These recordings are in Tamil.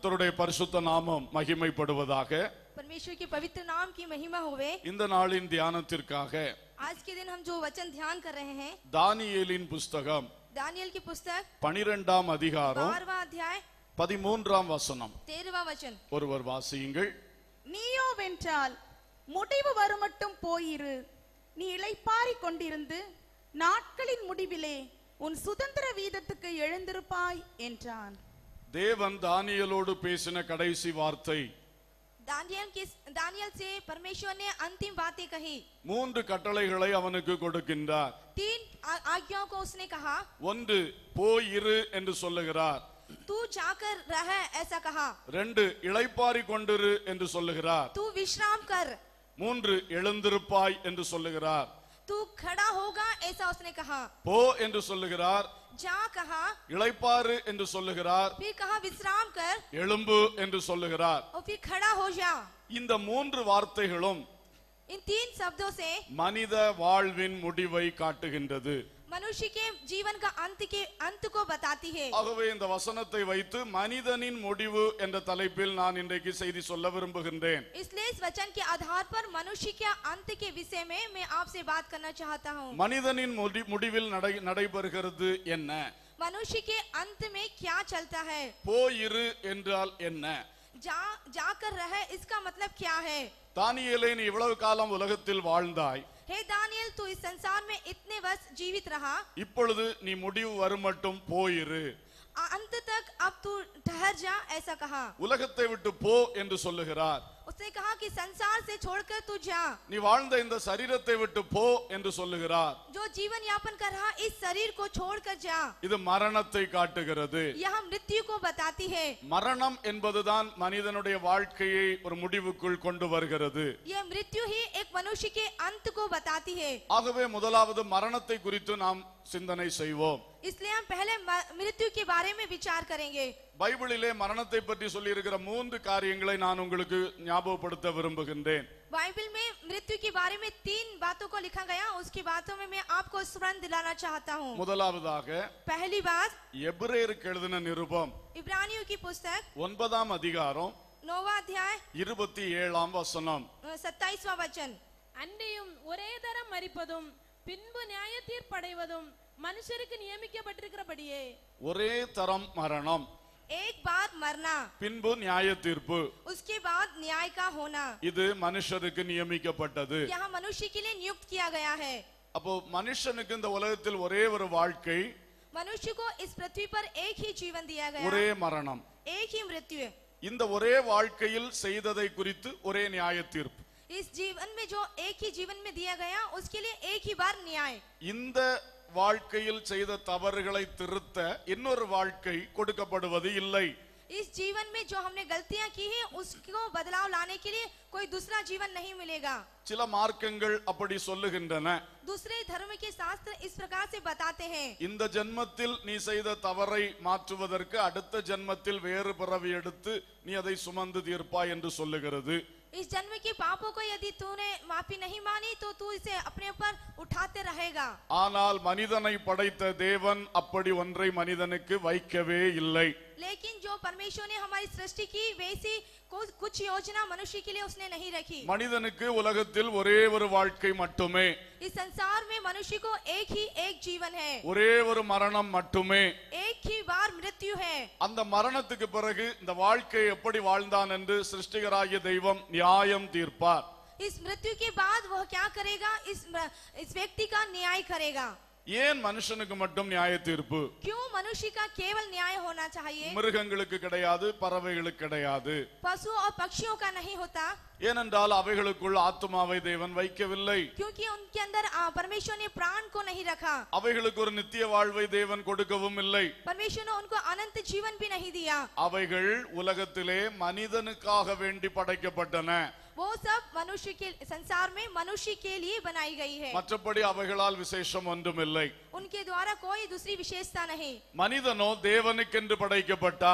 கர்த்தருடைய பரிசுத்த நாமம் மகிமைப்படுவதாக परमेश्वर के पवित्र नाम की महिमा होवे இந்த நாளின் தியானத்திற்காக आज के दिन हम जो वचन ध्यान कर रहे हैं தானியேலின் புஸ்தகம் दानियल की पुस्तक பனிரெண்டாம் அதிகாரம் बारवा अध्याय பதிமூன்றாம் வசனம் तेरहवा वचन ஒருவர் வாசியுங்கள் நீயோ வென்றால் முடிவு வருமட்டும் போயிரு நீ இளைப்பாறிக் கொண்டிருந்து நாட்களின் முடிவிலே உன் சுதந்திர வீதத்துக்கு எழுந்திருப்பாய் என்றான் தேவன் தானியலோடு பேசின கடைசி வார்த்தை दानियल के दानियल से परमेश्वर ने अंतिम बातें कही மூன்று கட்டளைகளை அவனுக்கு கொடுக்கின்றார் तीन आ- आज्ञाओं को उसने कहा ஒன்று போயிரு என்று சொல்லுகிறார் तू जाकर रह ऐसा कहा ரெண்டு இளைப்பாரி கொண்டிரு என்று சொல்லுகிறார் तू विश्राम कर மூன்று எழுந்திருப்பாய் என்று சொல்லுகிறார் तू खड़ा होगा ऐसा उसने कहा போ என்று சொல்லுகிறார் जा कहा இளைப்பாறு என்று சொல்லுகிறார் फिर कहा विश्राम कर எழும்பு என்று சொல்லுகிறார் और फिर खड़ा हो जा இந்த மூன்று வார்த்தைகளும் इन तीन शब्दों से மனித வாழ்வின் முடிவை காட்டுகின்றது मनुष्य के जीवन का अंत के अंत को बताती है ஆகவே இந்த வசனத்தை வைத்து மனிதனின் முடிவு என்ற தலைப்பில் நான் இன்றைக்கு செய்தி சொல்ல விரும்புகின்றேன் इसलिए इस वचन के आधार पर मनुष्य के अंत के विषय में मैं आपसे बात करना चाहता हूँ மனிதனின் முடி- முடிவில் நடை நடைபெறுகிறது என்ன मनुष्य के अंत में क्या चलता है போயிரு என்றால் என்ன जा जाकर रहे इसका मतलब क्या है தானியேலே நீ இவ்வளவு காலம் உலகத்தில் வாழ்ந்தாய் हे दानियल तू इस संसार में इतने वर्ष जीवित रहा இப்பொழுது நீ முடிவு வருமட்டும் போயிரு आ- अंत तक अब तू ठहर जा ऐसा कहा உலகத்தை விட்டு போ என்று சொல்லுகிறார் उसने कहा कि संसार से छोड़कर तू जा நீ வாழ்ந்த இந்த சரீரத்தை விட்டு போ என்று சொல்லுகிறார் जो जीवन यापन कर रहा इस शरीर को छोड़कर जा இது மரணத்தை காட்டுகிறது यह मृत्यु को बताती है மரணம் என்பதுதான் மனிதனுடைய வாழ்க்கையை ஒரு முடிவுக்குள் கொண்டு வருகிறது यह मृत्यु ही एक मनुष्य के अंत को बताती है ஆகவே முதலாவது மரணத்தை குறித்து நாம் சிந்தனை செய்வோம் इसलिए हम पहले म- मृत्यु के बारे में विचार करेंगे பைபிளிலே மரணத்தை பற்றி சொல்லியிருக்கிற மூன்று காரியங்களை நான் உங்களுக்கு ஞாபகப்படுத்த விரும்புகின்றேன் बाइबल में मृत्यु के बारे में तीन बातों को लिखा गया उसकी बातों में मैं आपको स्मरण दिलाना चाहता हूँ முதலாவதாக पहली बात எபிரேயருக்கு எழுதின நிருபம் इब्रानियों की पुस्तक ஒன்பதாம் அதிகாரம் नौवा अध्याय இருபத்தி ஏழாம் வசனம் सत्ताईसवा वचन அன்றியும் ஒரே தரம் மரிப்பதும் பின்பு நியாய தீர்ப்படைவதும் மனுஷருக்கு நியமிக்கப்பட்டிருக்கிறபடியே ஒரே தரம் மரணம் एक बार मरना பின்பு நியாய தீர்ப்பு उसके बाद न्याय का होना இது மனுஷருக்கு நியமிக்கப்பட்டது यहाँ मनुष्य के लिए नियुक्त किया गया है அப்போ மனுஷனுக்கு இந்த உலகத்தில் ஒரே ஒரு வாழ்க்கை मनुष्य को इस पृथ्वी पर एक ही जीवन दिया ஒரே गया மரணம் एक ही मृत्यु है இந்த ஒரே வாழ்க்கையில் செய்ததை குறித்து ஒரே நியாய தீர்ப்பு इस जीवन में जो एक ही जीवन में दिया गया उसके लिए एक ही बार न्याय இந்த வாழ்க்கையில் செய்த தவறுகளை திருத்த இன்னொரு வாழ்க்கை கொடுக்கப்படுவது இல்லை इस जीवन में जो हमने गलतियां की है उसको बदलाव लाने के लिए कोई दूसरा जीवन नहीं मिलेगा சில மார்க்கங்கள் அப்படி சொல்லுகின்றன दूसरे धर्म के शास्त्र इस प्रकार से बताते हैं இந்த ஜென்மத்தில் நீ செய்த தவறை மாற்றுவதற்கு அடுத்த ஜென்மத்தில் வேறு பிறவி எடுத்து நீ அதை சுமந்து தீர்ப்பாய் என்று சொல்லுகிறது इस जन्म के पापों को यदि तूने माफी नहीं मानी तो तू इसे अपने ऊपर उठाते रहेगा ஆனால் மனிதனை படைத்த தேவன் அப்படி ஒன்றை மனிதனுக்கு வைக்கவே இல்லை लेकिन जो परमेश्वर ने हमारी सृष्टि की वैसी कुछ कुछ योजना मनुष्य के लिए उसने नहीं रखी மனிதனுக்கு உலகத்தில் ஒரே ஒரு வாழ்க்கை மட்டுமே इस संसार में मनुष्य को एक ही एक जीवन है ஒரே ஒரு மரணம் மட்டுமே एक ही बार मृत्यु है அந்த மரணத்துக்கு பிறகு இந்த வாழ்க்கை எப்படி வாழ்ந்தான் என்று சிருஷ்டிகராகிய தெய்வம் நியாயம் தீர்ப்பார் इस मृत्यु के बाद वह क्या करेगा इस इस व्यक्ति का न्याय करेगा ஏன் மனுஷனுக்கு மட்டும் நியாய தீர்ப்பு क्यों मनुष्य का केवल न्याय होना चाहिए மிருகங்களுக்கு கிடையாது பறவைகளுக்கு கிடையாது पशु और पक्षियों का नहीं होता ஏனென்றால் அவைகளுக்குள் ஆத்மாவை தேவன் வைக்கவில்லை क्योंकि उनके अंदर आ, परमेश्वर ने प्राण को नहीं रखा அவைகளுக்கு ஒரு நித்திய வாழ்வை தேவன் கொடுக்கவும் இல்லை परमेश्वर ने उनको अनंत जीवन भी नहीं दिया அவைகள் உலகத்திலே மனிதனுக்காக வேண்டி படைக்கப்பட்டன वो सब मनुष्य के संसार में मनुष्य के लिए बनाई गई है மற்றபடி அவைகளால் விசேஷம் ஒன்றுமில்லை उनके द्वारा कोई दूसरी विशेषता नहीं மனிதனோ தேவனுக்கென்று படைக்கப்பட்டான்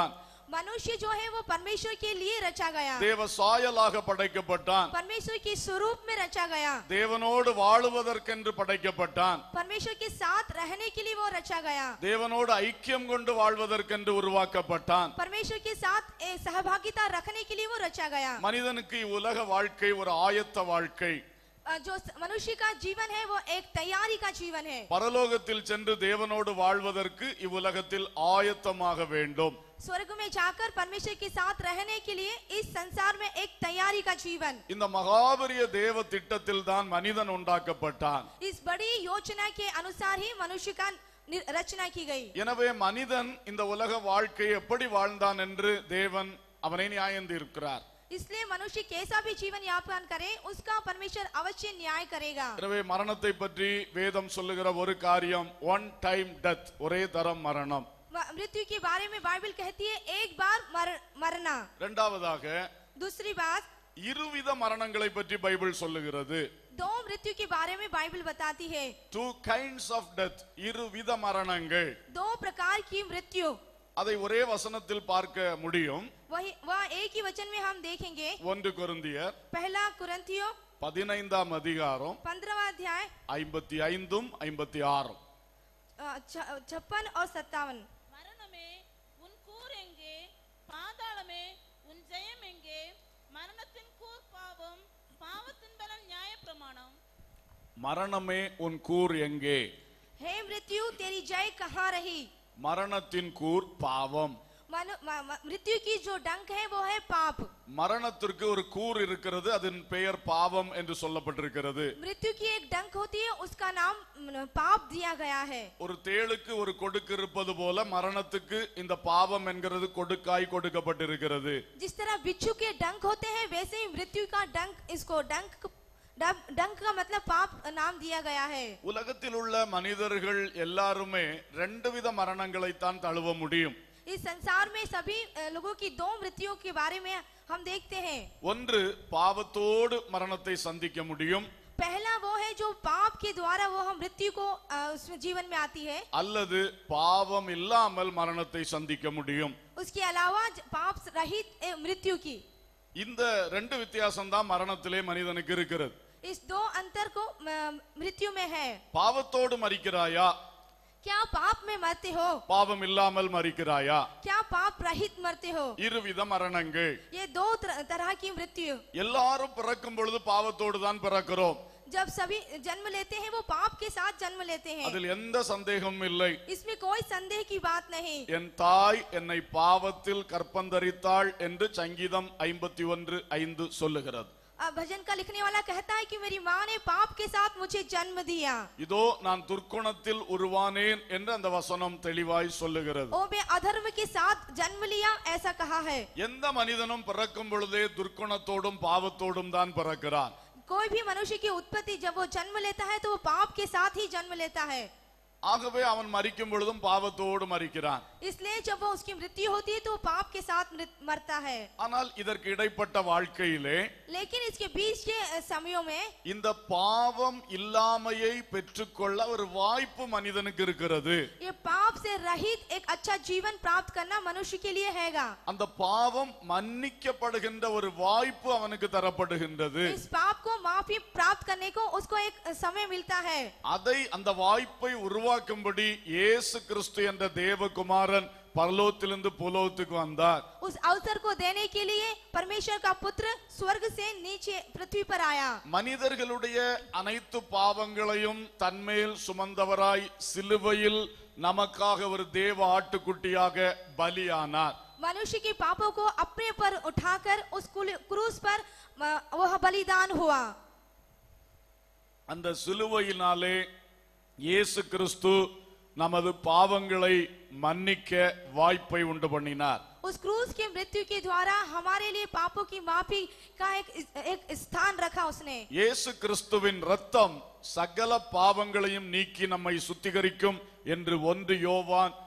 मनुष्य जो है वो परमेश्वर के लिए रचा गया தேவ சாயலாக படைக்கப்பட்டான் परमेश्वर के स्वरूप में रचा गया தேவனோடு வாழுவதற்கென்று படைக்கப்பட்டான் परमेश्वर के साथ रहने के लिए वो रचा गया தேவனோடு ஐக்கியம் கொண்டு வாழ்வதற்கென்று உருவாக்கப்பட்டான் परमेश्वर के साथ एक सहभागिता रखने के लिए वो रचा गया மனிதனுக்கு இவ்வுலக வாழ்க்கை ஒரு ஆயத்த வாழ்க்கை अ, जो स- मनुष्य का जीवन है वो एक तैयारी का जीवन है பரலோகத்தில் சென்று தேவனோடு வாழ்வதற்கு இவ்வுலகத்தில் ஆயத்தமாக வேண்டும் स्वर्ग में जाकर परमेश्वर के साथ रहने के लिए इस संसार में एक तैयारी का जीवन இந்த மகாபரிய தேவ திட்டத்தில் தான் மனிதன் உண்டாக்கப்பட்டான் इस बड़ी योजना के अनुसार ही मनुष्य का नि- रचना की गई எனவே மனிதன் இந்த உலக வாழ்க்கை எப்படி வாழ்ந்தான் என்று தேவன் அவனை நியாயந்திருக்கிறார் इसलिए मनुष्य कैसा भी जीवन यापन करे उसका परमेश्वर अवश्य न्याय करेगा எனவே மரணத்தை பற்றி வேதம் சொல்லுகிற ஒரு காரியம் ஒன் டைம் டெத் ஒரே தரம் மரணம் म- मृत्यु के बारे में बाइबल कहती है एक बार मर, मरना இரண்டாவதாக दूसरी बात இருவித மரணங்களை பற்றி பைபிள் சொல்லுகிறது दो मृत्यु के बारे में बाइबल बताती है டூ கைண்ட்ஸ் ஆஃப் டெத் இருவித மரணங்கள் दो प्रकार की मृत्यु அதை ஒரே வசனத்தில் பார்க்க முடியும் वही वह एक ही वचन में हम देखेंगे ஒன்று கொருந்தியர் पहला कुरंथियो பதினைந்தாம் அதிகாரம் पंद्रहवा अध्याय ஐம்பத்தி ஐந்தும் ஐம்பத்தி ஆறும் छप्पन और सत्तावन மரணமே உன் கூர் எங்கே பாதாளமே உன் ஜெயம் எங்கே மரணத்தின் கூர் பாவம் பாவத்தின் பலம் நியாயப்பிரமாணம் மரணமே உன் கூர் எங்கே हे मृत्यु तेरी जय कहाँ रही மரணத்தின் கூர் பாவம் मनु- म- म- मृत्यु की जो डंक है वो है पाप மரணத்திற்கு ஒரு கூர் இருக்கிறது அதன் பெயர் பாவம் என்று சொல்லப்பட்டிருக்கிறது मृत्यु की एक डंक होती है उसका नाम म, पाप दिया गया है ஒரு தேளுக்கு ஒரு கொடுக்கு இருப்பது போல மரணத்துக்கு இந்த பாவம் என்கிறது கொடுக்காய் கொடுக்கப்பட்டிருக்கிறது जिस तरह बिच्छू के डंक होते हैं वैसे ही मृत्यु का डंक इसको डंक डंक डंक का मतलब पाप नाम दिया गया है உலகத்தில் உள்ள மனிதர்கள் எல்லாருமே ரெண்டு வித மரணங்களைத்தான் தழுவ முடியும் इस संसार में सभी अ, लोगों की दो मृत्युओं के बारे में हम देखते हैं ஒன்று பாவத்தோடு மரணத்தை சந்திக்க முடியும் पहला वो है जो पाप के द्वारा वो हम मृत्यु को अ, उसमें जीवन में आती है அல்லது பாவம் இல்லாமல் மரணத்தை சந்திக்க முடியும் उसके अलावा ज- पाप रहित अ, मृत्यु की இந்த ரெண்டு வித்தியாசம் தான் மரணத்திலே மனிதனுக்கு இருக்கிறது इस दो अंतर को अ, मृत्यु में है பாவத்தோடு மறிக்கிறாயா क्या पाप में मरते हो பாவம் இல்லாமல் மறிக்கிறாயா क्या पाप रहित मरते हो இருவித மரணங்கள் ये दो तर- तरह की मृत्यु எல்லாரும் பிறக்கும் பொழுது பாவத்தோடு தான் பிறக்கிறோம் जब सभी जन्म लेते हैं वो पाप के साथ जन्म लेते हैं அதில் எந்த சந்தேகமும் இல்லை इसमें कोई संदेह की बात नहीं என் தாய் என்னை பாவத்தில் கற்பந்தரித்தாள் என்று சங்கீதம் ஐம்பத்தி ஒன்று ஐந்து சொல்லுகிறது अब भजन का लिखने वाला कहता है कि मेरी माँ ने पाप के साथ मुझे जन्म दिया இதோ நான் துர்க்குணத்தில் உருவானேன் என்று அந்த வசனம் தெளிவாய் சொல்லுகிறது ओ मैं अधर्म के साथ जन्म लिया ऐसा कहा है எந்த மனிதனும் பிறக்கும் பொழுதே துர்க்குணத்தோடும் பாவத்தோடும் தான் பிறக்கிறான் कोई भी मनुष्य की उत्पत्ति जब वो जन्म लेता है तो वो पाप के साथ ही जन्म लेता है ஆகவே அவன் மறிக்கும் பொழுதும் பாவத்தோடு மறிக்கிறான் इसलिए जब वो उसकी मृत्यु होती है तो वो पाप के साथ मृत- मरता है ஆனால் இதற்கு இடைப்பட்ட வாழ்க்கையிலே लेकिन इसके बीच के अ, समयों में இந்த பாவம் இல்லாமையை பெற்றுக்கொள்ள ஒரு வாய்ப்பு மனிதனுக்கு இருக்கிறது ये पाप से रहित एक अच्छा जीवन प्राप्त करना मनुष्य के लिए हैगा அந்த பாவம் மன்னிக்கப்படுகின்ற ஒரு வாய்ப்பு அவனுக்கு தரப்படுகின்றது इस पाप को माफी प्राप्त करने को उसको एक अ, समय मिलता है அதை அந்த வாய்ப்பை உருவாக்கும்படி இயேசு கிறிஸ்து என்ற தேவகுமாரன் பரலோகத்திலிருந்து புலோகத்துக்கு வந்தார் उस अवसर को देने के लिए परमेश्वर का पुत्र स्वर्ग से नीचे पृथ्वी पर आया மனிதர்களுடைய அனைத்து பாவங்களையும் தன்மேல் சுமந்தவராய் சிலுவையில் நமக்காக ஒரு தேவ ஆட்டுக்குட்டியாக பலியானார் मनुष्य के पापों को अपने पर उठाकर उस कुल- क्रूस पर अ, वह बलिदान हुआ அந்த சிலுவையினாலே இயேசு கிறிஸ்து நமது பாவங்களை மன்னிக்க வாய்ப்பை உண்டு பண்ணினார் उस क्रूस की मृत्यु के द्वारा हमारे लिए पापों की माफी का एक एक स्थान रखा उसने இயேசு கிறிஸ்துவின் ரத்தம் சகல பாவங்களையும் நீக்கி நம்மை சுத்திகரிக்கும் என்று ஒன்று யோவான்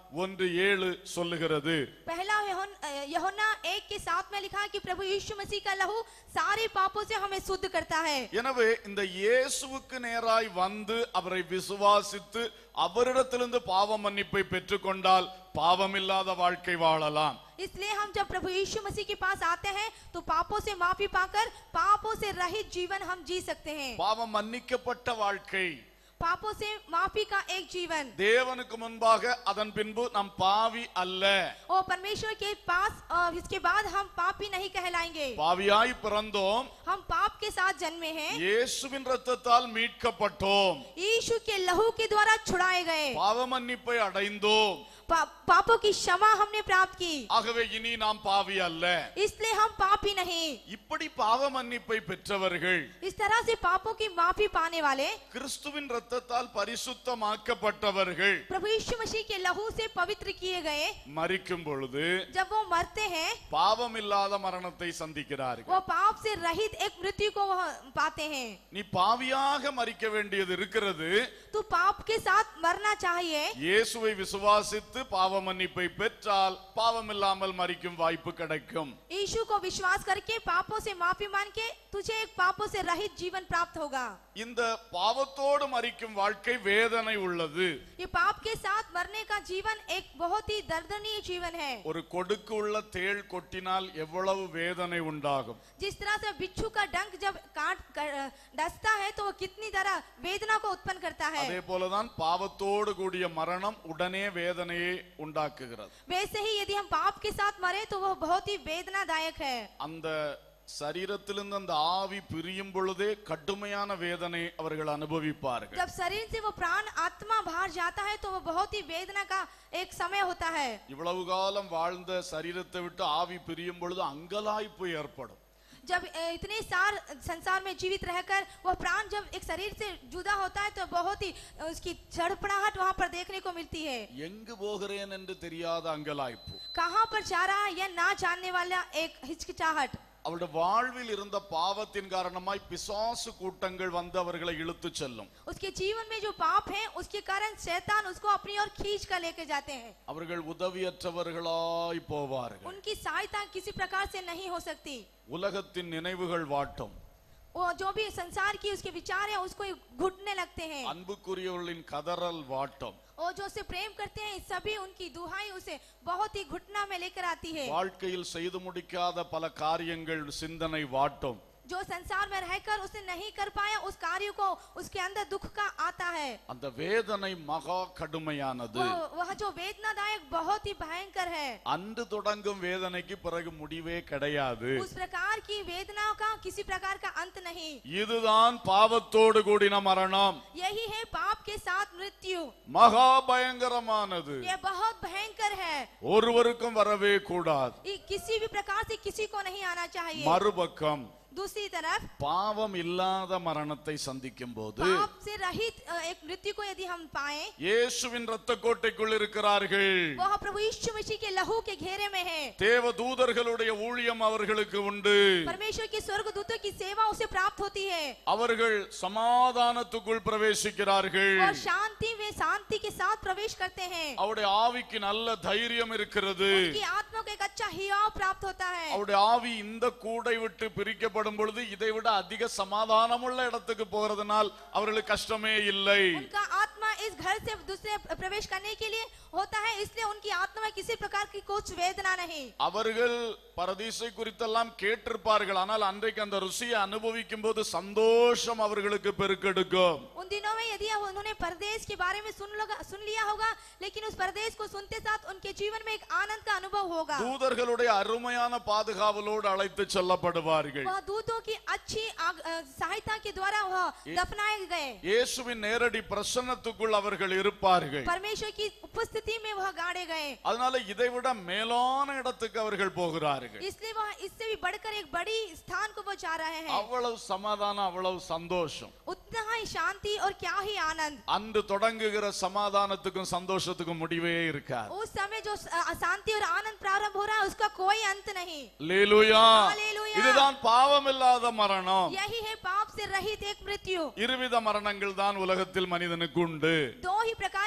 ஒன்று ஏழு சொல்லுகிறது पहला यहोन- अ, यूहन्ना एक के साथ में लिखा है कि प्रभु यीशु मसीह का लहू सारे पापों से हमें शुद्ध करता है எனவே இந்த இயேசுவுக்கு நேராய் வந்து அவரை விசுவாசித்து அவரிடத்திலிருந்து பாவ மன்னிப்பை பெற்றுக்கொண்டால் பாவமில்லாத வாழ்க்கை வாழலாம் इसलिए हम जब प्रभु यीशु मसीह के पास आते हैं तो पापों से माफी पाकर पापों से रहित जीवन हम जी सकते हैं பாவம் மன்னிக்கப்பட்ட வாழ்க்கை पापों से माफी का एक जीवन தேவனுக்கு முன்பாக அதன் பின்பு நம் பாவி அல்ல और परमेश्वर के पास अ, इसके बाद हम पापी नहीं कहलाएंगे பாவியாய் பிறந்தோம் हम पाप के साथ जन्मे हैं இயேசுவின் ரத்தத்தால் மீட்கப்பட்டோம் यीशु के लहू के द्वारा छुड़ाए गए பாவ மன்னிப்பை அடைந்தோம் पा, पापों की क्षमा हमने प्राप्त की ஆகவே இனி நாம் பாவி அல்ல इसलिए हम पापी नहीं இப்படி பாவ மன்னிப்பை பெற்றவர்கள் इस तरह से पापों की माफी पाने वाले கிறிஸ்துவின் ரத்தத்தால் பரிசுத்தமாக்கப்பட்டவர்கள் प्रभु यीशु मसीह के लहू से पवित्र किए गए மரிக்கும் பொழுது जब वो मरते हैं பாவம் இல்லாத மரணத்தை சந்திக்கிறார்கள் वो पाप से रहित एक मृत्यु को वह पाते हैं நீ பாவியாக மறிக்க வேண்டியது இருக்கிறது तो पाप के साथ मरना चाहिए இயேசுவை விசுவாசித்து பாவ மன்னிப்பை பெற்றால் பாவம் இல்லாமல் மறிக்கும் வாய்ப்பு கிடைக்கும் यीशु को विश्वास करके पापों से माफी मान के तुझे एक पापों से रहित जीवन प्राप्त होगा இந்த பாவத்தோடு மறிக்கும் வாழ்க்கை வேதனை உள்ளது ये पाप के साथ मरने का जीवन एक बहुत ही दर्दनीय जीवन है ஒரு கொடுக்கு உள்ள தேள் கொட்டினால் எவ்வளவு வேதனை உண்டாகும் जिस तरह से बिच्छू का डंक जब काट कर- डसता है तो वो कितनी तरह वेदना को उत्पन्न करता है அதே போலதான் பாவத்தோடு கூடிய மரணம் உடனே வேதனையை உண்டாக்குகிறது वैसे ही यदि हम पाप के साथ मरे तो वह बहुत ही वेदनादायक है அந்த சரீரத்திலிருந்து அந்த ஆவி பிரியும் பொழுதே கடுமையான வேதனை அவர்கள் அனுபவிப்பார்கள் जब शरीर से वो प्राण आत्मा बाहर जाता है तो वो बहुत ही वेदना का एक समय होता है இவ்வளவு காலம் வாழ்ந்த சரீரத்தை விட்டு ஆவி பிரியும் பொழுது அங்கலாய்ப்பு ஏற்படும் जब अ, इतने साल संसार में जीवित रहकर वह प्राण जब एक शरीर से जुदा होता है तो बहुत ही अ, उसकी चढ़पड़ाहट वहां पर देखने को मिलती है எங்கு போகிறேன் என்று தெரியாத அங்கலாய்ப்பு कहाँ पर जा रहा है यह ना जानने वाला एक हिचकिचाहट அவருடைய வாழ்வில் இருந்த பாவத்தின் காரணமாய் பிசாசு கூட்டங்கள் வந்து அவர்களை இழுத்துச் செல்லும் उसके जीवन में जो पाप है उसके कारण शैतान उसको अपनी ओर खींच कर लेके जाते हैं அவர்கள் உதவியற்றவர்களாய் போவார்கள் उनकी सहायता किसी प्रकार से नहीं हो सकती உலகத்தின் நினைவுகள் வாட்டும் वो जो भी संसार की उसके विचार है उसको घुटने लगते हैं அன்புக்குரியவர்களின் கதறல் வாட்டம் और जो उसे प्रेम करते हैं सभी उनकी दुहाई उसे बहुत ही घुटना में लेकर आती है வாழ்க்கையில் செய்து முடிக்காத பல காரியங்கள் சிந்தனை வாட்டும் जो संसार में रहकर उसने नहीं कर पाया उस कार्य को उसके अंदर दुख का आता है அந்த வேதனை மகா கடுமையானது वो वह जो वेदनादायक बहुत ही भयंकर है அன்று தொடங்கும் வேதனைக்கு பிறகு முடிவே கிடையாது उस प्रकार की वेदनाओं का किसी प्रकार का अंत नहीं இதுதான் பாவத்தோடு கூடின மரணம் यही है पाप के साथ मृत्यु மகா பயங்கரமானது यह बहुत भयंकर है ஒருவருக்கும் வரவே கூடாது ये किसी भी प्रकार से किसी को नहीं आना चाहिए மறுபக்கம் दूसरी तरफ பாவம் இல்லாத மரணத்தை சந்திக்கும் போது पाप से रहित अ, एक मृत्यु को यदि हम पाए இயேசுவின் ரத்த கோட்டைக்குள் இருக்கிறார்கள் वह प्रभु यीशु मसीह के लहू के घेरे में है தேவ தூதர்களுடைய ஊழியம் அவர்களுக்கு உண்டு परमेश्वर के स्वर्ग दूतों की सेवा उसे प्राप्त होती है அவர்கள் சமாதானத்துக்குள் பிரவேசிக்கிறார்கள் और शांति में शांति के साथ प्रवेश करते हैं அவருடைய ஆவிக்கு நல்ல தைரியம் இருக்கிறது उनकी आत्मा को एक अच्छा हियाव प्राप्त होता है அவருடைய ஆவி இந்த கூடை விட்டு பிரிக்கப்படும் பொழுது இதை விட அதிக சமாதானமுள்ள இடத்துக்கு போறதுனால் அவர்களுக்கு கஷ்டமே இல்லை उनका आत्मा इस घर से दूसरे प्रवेश करने के लिए होता है इसलिए उनकी आत्मा में किसी प्रकार की कुछ वेदना नहीं அவர்கள் பரதீசை குறித்தெல்லாம் கேட்டிருப்பார்கள் ஆனால் அன்றைக்கு அந்த ருசியை அனுபவிக்கும் போது சந்தோஷம் அவர்களுக்கு பெருக்கெடுக்கும் उन दिनों में यदि उन्होंने परदेश के बारे में सुन लगा सुन लिया होगा लेकिन उस परदेश को सुनते साथ उनके जीवन में एक आनंद का अनुभव होगा தூதர்களுடைய அருமையான பாதுகாவலோடு அழைத்து செல்லப்படுவார்கள் वह दूतों की अच्छी आग- अ, सहायता के द्वारा वह दफनाए गए இயேசுவின் நேரடி பிரசன்னத்துக்குள் அவர்கள் இருப்பார்கள் परमेश्वर की उपस्थिति में वह गाड़े गए அதனால இதை விட மேலான இடத்துக்கு அவர்கள் போகிறார்கள் इसलिए वह इससे भी बढ़कर एक बड़ी स्थान को वो जा रहे हैं அவ்வளவு சமாதானம் அவ்வளவு சந்தோஷம் उतना ही शांति और क्या ही आनंद அன்று தொடங்குகிற சமாதானத்துக்கும் சந்தோஷத்துக்கும் முடிவே இருக்காது उस समय जो अ, शांति और आनंद प्रारंभ हो रहा है उसका कोई अंत नहीं லேலுயா ஹalleluya. இதுதான் பாவமில்லாத மரணம் यही है पाप से रहित एक मृत्यु இருவித மரணங்கள் தான் உலகத்தில் மனிதனுக்கு உண்டு दो ही प्रकार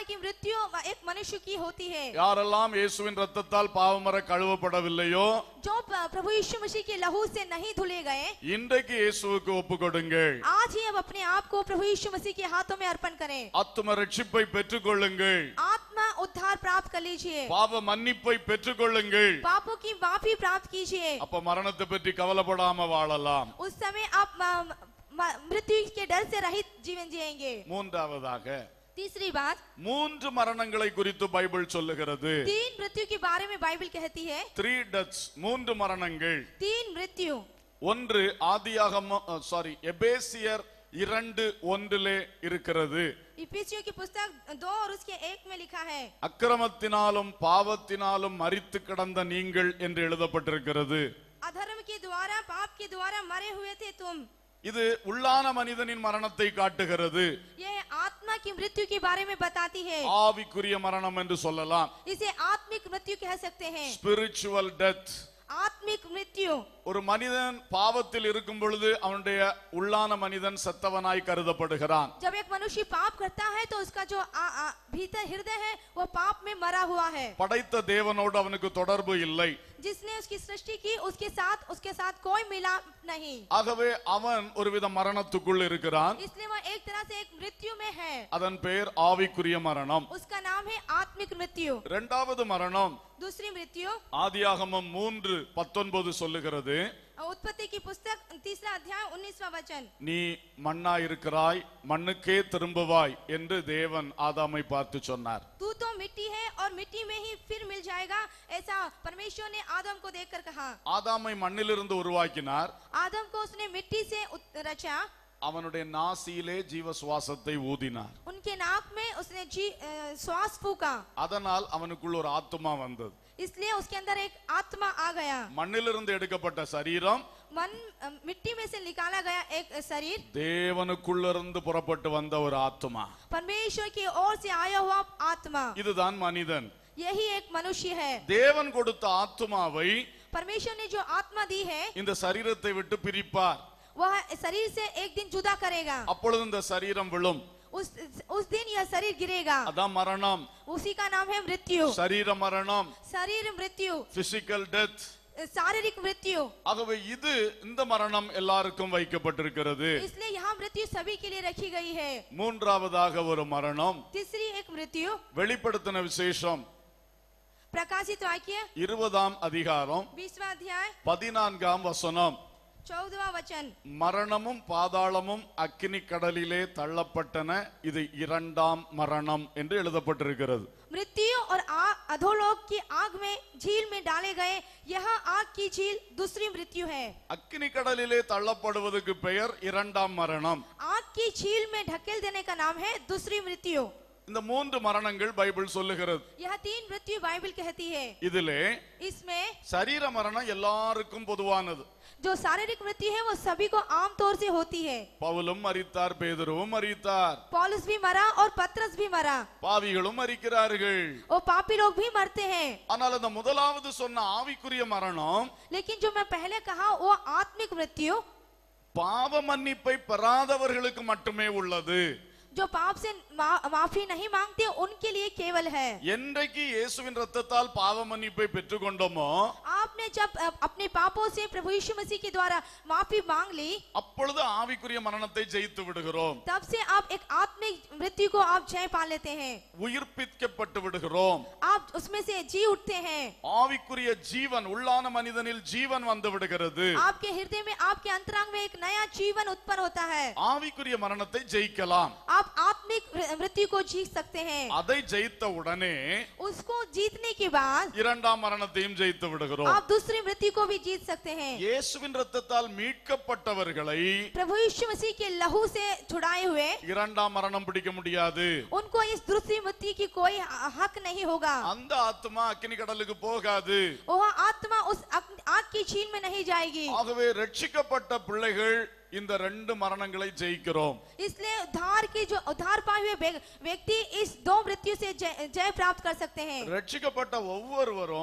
की मृत्यु एक मनुष्य की होती है யாரெல்லாம் இயேசுவின் ரத்தத்தால் பாவமர கழுவப்படவில்லையோ जो प- प्रभु यीशु मसीह के लहू से नहीं धुले गए இன்றைக்கு இயேசுவுக்கு ஒப்பு கொடுங்கள் आज ही अब अपने आप को प्रभु यीशु मसीह के हाथों में अर्पण करें ஆத்தும ரட்சிப்பை பெற்றுக்கொள்ளுங்கள் आत्मा उद्धार प्राप्त कर लीजिए பாவ மன்னிப்பை பெற்றுக்கொள்ளுங்கள் पापों की माफी प्राप्त कीजिए அப்ப மரணத்தை பற்றி கவலைப்படாம வாழலாம் उस समय आप म- म- मृत्यु के डर से रहित जीवन जिएंगे மூன்றாவதாக तीसरी बात மூன்று மரணங்களை குறித்து பைபிள் சொல்லுகிறது तीन मृत्यु के बारे में बाइबल कहती है த்ரீ டெத்ஸ் மூன்று மரணங்கள் तीन मृत्यु ஒன்று ஆதியாகம சாரி எபேசியர் இரண்டு ஒன்றிலே இருக்கிறது इफिसियों की पुस्तक दो और उसके एक में लिखा है அக்கிரமத்தினாலும் பாவத்தினாலும் மரித்து கிடந்த நீங்கள் என்று எழுதப்பட்டிருக்கிறது अधर्म के द्वारा पाप के द्वारा मरे हुए थे तुम இது உள்ளான மனிதனின் மரணத்தை காட்டுகிறது ये आत्मा की मृत्यु के बारे में बताती है ஆவிக்குரிய மரணம் என்று சொல்லலாம் इसे आत्मिक मृत्यु कह सकते हैं ஸ்பிரிச்சுவல் டெத் आत्मिक मृत्यु ஒரு மனிதன் பாவத்தில் இருக்கும் பொழுது அவனுடைய உள்ளான மனிதன் செத்தவனாய் கருதப்படுகிறான் जब एक मनुष्य पाप करता है तो उसका जो आ, आ, भीतर हृदय है वो पाप में मरा हुआ है படைத்த தேவனோடு அவனுக்கு தொடர்பு இல்லை जिसने उसकी सृष्टि की उसके साथ उसके साथ कोई मिलाप नहीं ஆகவே அவன் ஒருவித மரணத்துக்குள் இருக்கிறான் इसलिए वह एक तरह से एक मृत्यु में है அதன் பெயர் ஆவிக்குரிய மரணம் उसका नाम है आत्मिक मृत्यु இரண்டாவது மரணம் दूसरी मृत्यु ஆதியாகமம் மூன்று பத்தொன்பது சொல்லுகிறது उत्पत्ति की पुस्तक तीसरा अध्याय उन्नीसवा वचन நீ மண்ணா இருக்கிறாய் மண்ணுக்கே திரும்புவாய் என்று தேவன் ஆதாமை பார்த்து சொன்னார் तू तो मिट्टी है और मिट्टी में ही फिर मिल जाएगा ऐसा परमेश्वर ने आदम को देखकर कहा ஆதாமை மண்ணிலிருந்து உருவாக்கினார் आदम को उसने मिट्टी से उत- रचा அவனுடைய நாசியிலே ஜீவ சுவாசத்தை ஊதினார் उनके नाक में उसने जी अ, श्वास फूका அதனால் அவனுக்குள் ஒரு ஆத்துமா வந்தது इसलिए उसके अंदर एक आत्मा आ गया மண்ணிலிருந்து எடுக்கப்பட்ட சரீரம் मन अ, मिट्टी में से निकाला गया एक शरीर தேவனுக்குள்ளிருந்து புறப்பட்டு வந்த ஒரு ஆத்துமா परमेश्वर की ओर से आया हुआ आत्मा இதுதான் மனிதன் यही एक मनुष्य है தேவன் கொடுத்த ஆத்துமாவை परमेश्वर ने जो आत्मा दी है இந்த சரீரத்தை விட்டு பிரிப்பார் वह शरीर से एक दिन जुदा करेगा அப்பொழுது இந்த சரீரம் விழும் उस उस दिन यह शरीर गिरेगा அதான் மரணம் उसी का नाम है मृत्यु சரீர மரணம் शरीर मृत्यु பிசிக்கல் டெத் शारीरिक मृत्यु ஆகவே இது இந்த மரணம் எல்லாருக்கும் வைக்கப்பட்டிருக்கிறது इसलिए यहाँ मृत्यु सभी के लिए रखी गई है மூன்றாவதாக ஒரு மரணம் तीसरी एक मृत्यु வெளிப்படுத்தின விசேஷம் प्रकाशित वाक्य இருபதாம் அதிகாரம் बीसवा अध्याय பதினான்காம் வசனம் चौदवा वचन மரணமும் பாதாளமும் அக்கினி கடலிலே தள்ளப்பட்டன இது இரண்டாம் மரணம் என்று எழுதப்பட்டிருக்கிறது मृत्यु और आ- अधोलोक की आग में झील में डाले गए यह आग की झील दूसरी मृत्यु है அக்கினி கடலிலே தள்ளப்படுவதற்கு பெயர் இரண்டாம் மரணம் आग की झील में ढकेल देने का नाम है दूसरी मृत्यु இந்த மூன்று மரணங்கள் பைபிள் சொல்லுகிறது यह तीन मृत्यु बाइबल कहती है இதிலே इसमें சரீர மரணம் எல்லாருக்கும் பொதுவானது जो शारीरिक मृत्यु है वो सभी को आम तौर से होती है பவுலும் மரித்தார் பேதுருவும் மரித்தார் पॉलुस भी मरा और पत्रस भी मरा பாவிகளும் மரிக்கிறார்கள் और पापी लोग भी मरते हैं ஆனால் அந்த முதலாவது சொன்ன ஆவிக்குரிய மரணம் लेकिन जो मैं पहले कहा वो आत्मिक मृत्यु பாவ மன்னிப்பை பெறாதவர்களுக்கு மட்டுமே உள்ளது जो पाप से मा, माफी नहीं मांगते उनके लिए केवल है என்றைக்கு இயேசுவின் ரத்தத்தால் பாவ மன்னிப்பை பெற்றுக்கொண்டோமோ आपने जब अ, अपने पापों से प्रभु यीशु मसीह के द्वारा माफी मांग ली அப்பொழுது ஆவிக்குரிய மரணத்தை ஜெயித்து விடுகிறோம் तब से आप एक आत्मिक मृत्यु को आप जय पा लेते हैं உயிர்ப்பிக்கப்பட்டு விடுகிறோம் आप उसमें से जी उठते हैं ஆவிக்குரிய ஜீவன் உள்ளான மனிதனில் ஜீவன் வந்து விடுகிறது आपके हृदय में आपके अंतरांग में एक नया जीवन उत्पन्न होता है ஆவிக்குரிய மரணத்தை ஜெயிக்கலாம் आप आत्मिक मृत्यु को जीत सकते हैं அதை ஜெயித்த உடனே उसको जीतने के बाद இரண்டாம் மரணத்தையும் ஜெயித்து விடுகிறோம் आप दूसरी मृत्यु को भी जीत सकते हैं இயேசுவின் ரத்தத்தால் மீட்கப்பட்டவர்களை प्रभु यीशु मसीह के लहू से छुड़ाए हुए இரண்டாம் மரணம் பிடிக்க முடியாது उनको इस दूसरी मृत्यु की कोई हक नहीं होगा அந்த ஆத்மா அக்கினி கடலுக்கு போகாது वह आत्मा उस अग- आग की झील में नहीं जाएगी ஆகவே ரட்சிக்கப்பட்ட பிள்ளைகள் இந்த ரெண்டு மரணங்களை ஜெயிக்கிறோம் इसलिए उद्धार की जो उद्धार पाए हुए व्य- व्यक्ति इस दो मृत्यु से जय, जय प्राप्त कर सकते हैं ரட்சிக்கப்பட்ட ஒவ்வொருவரும்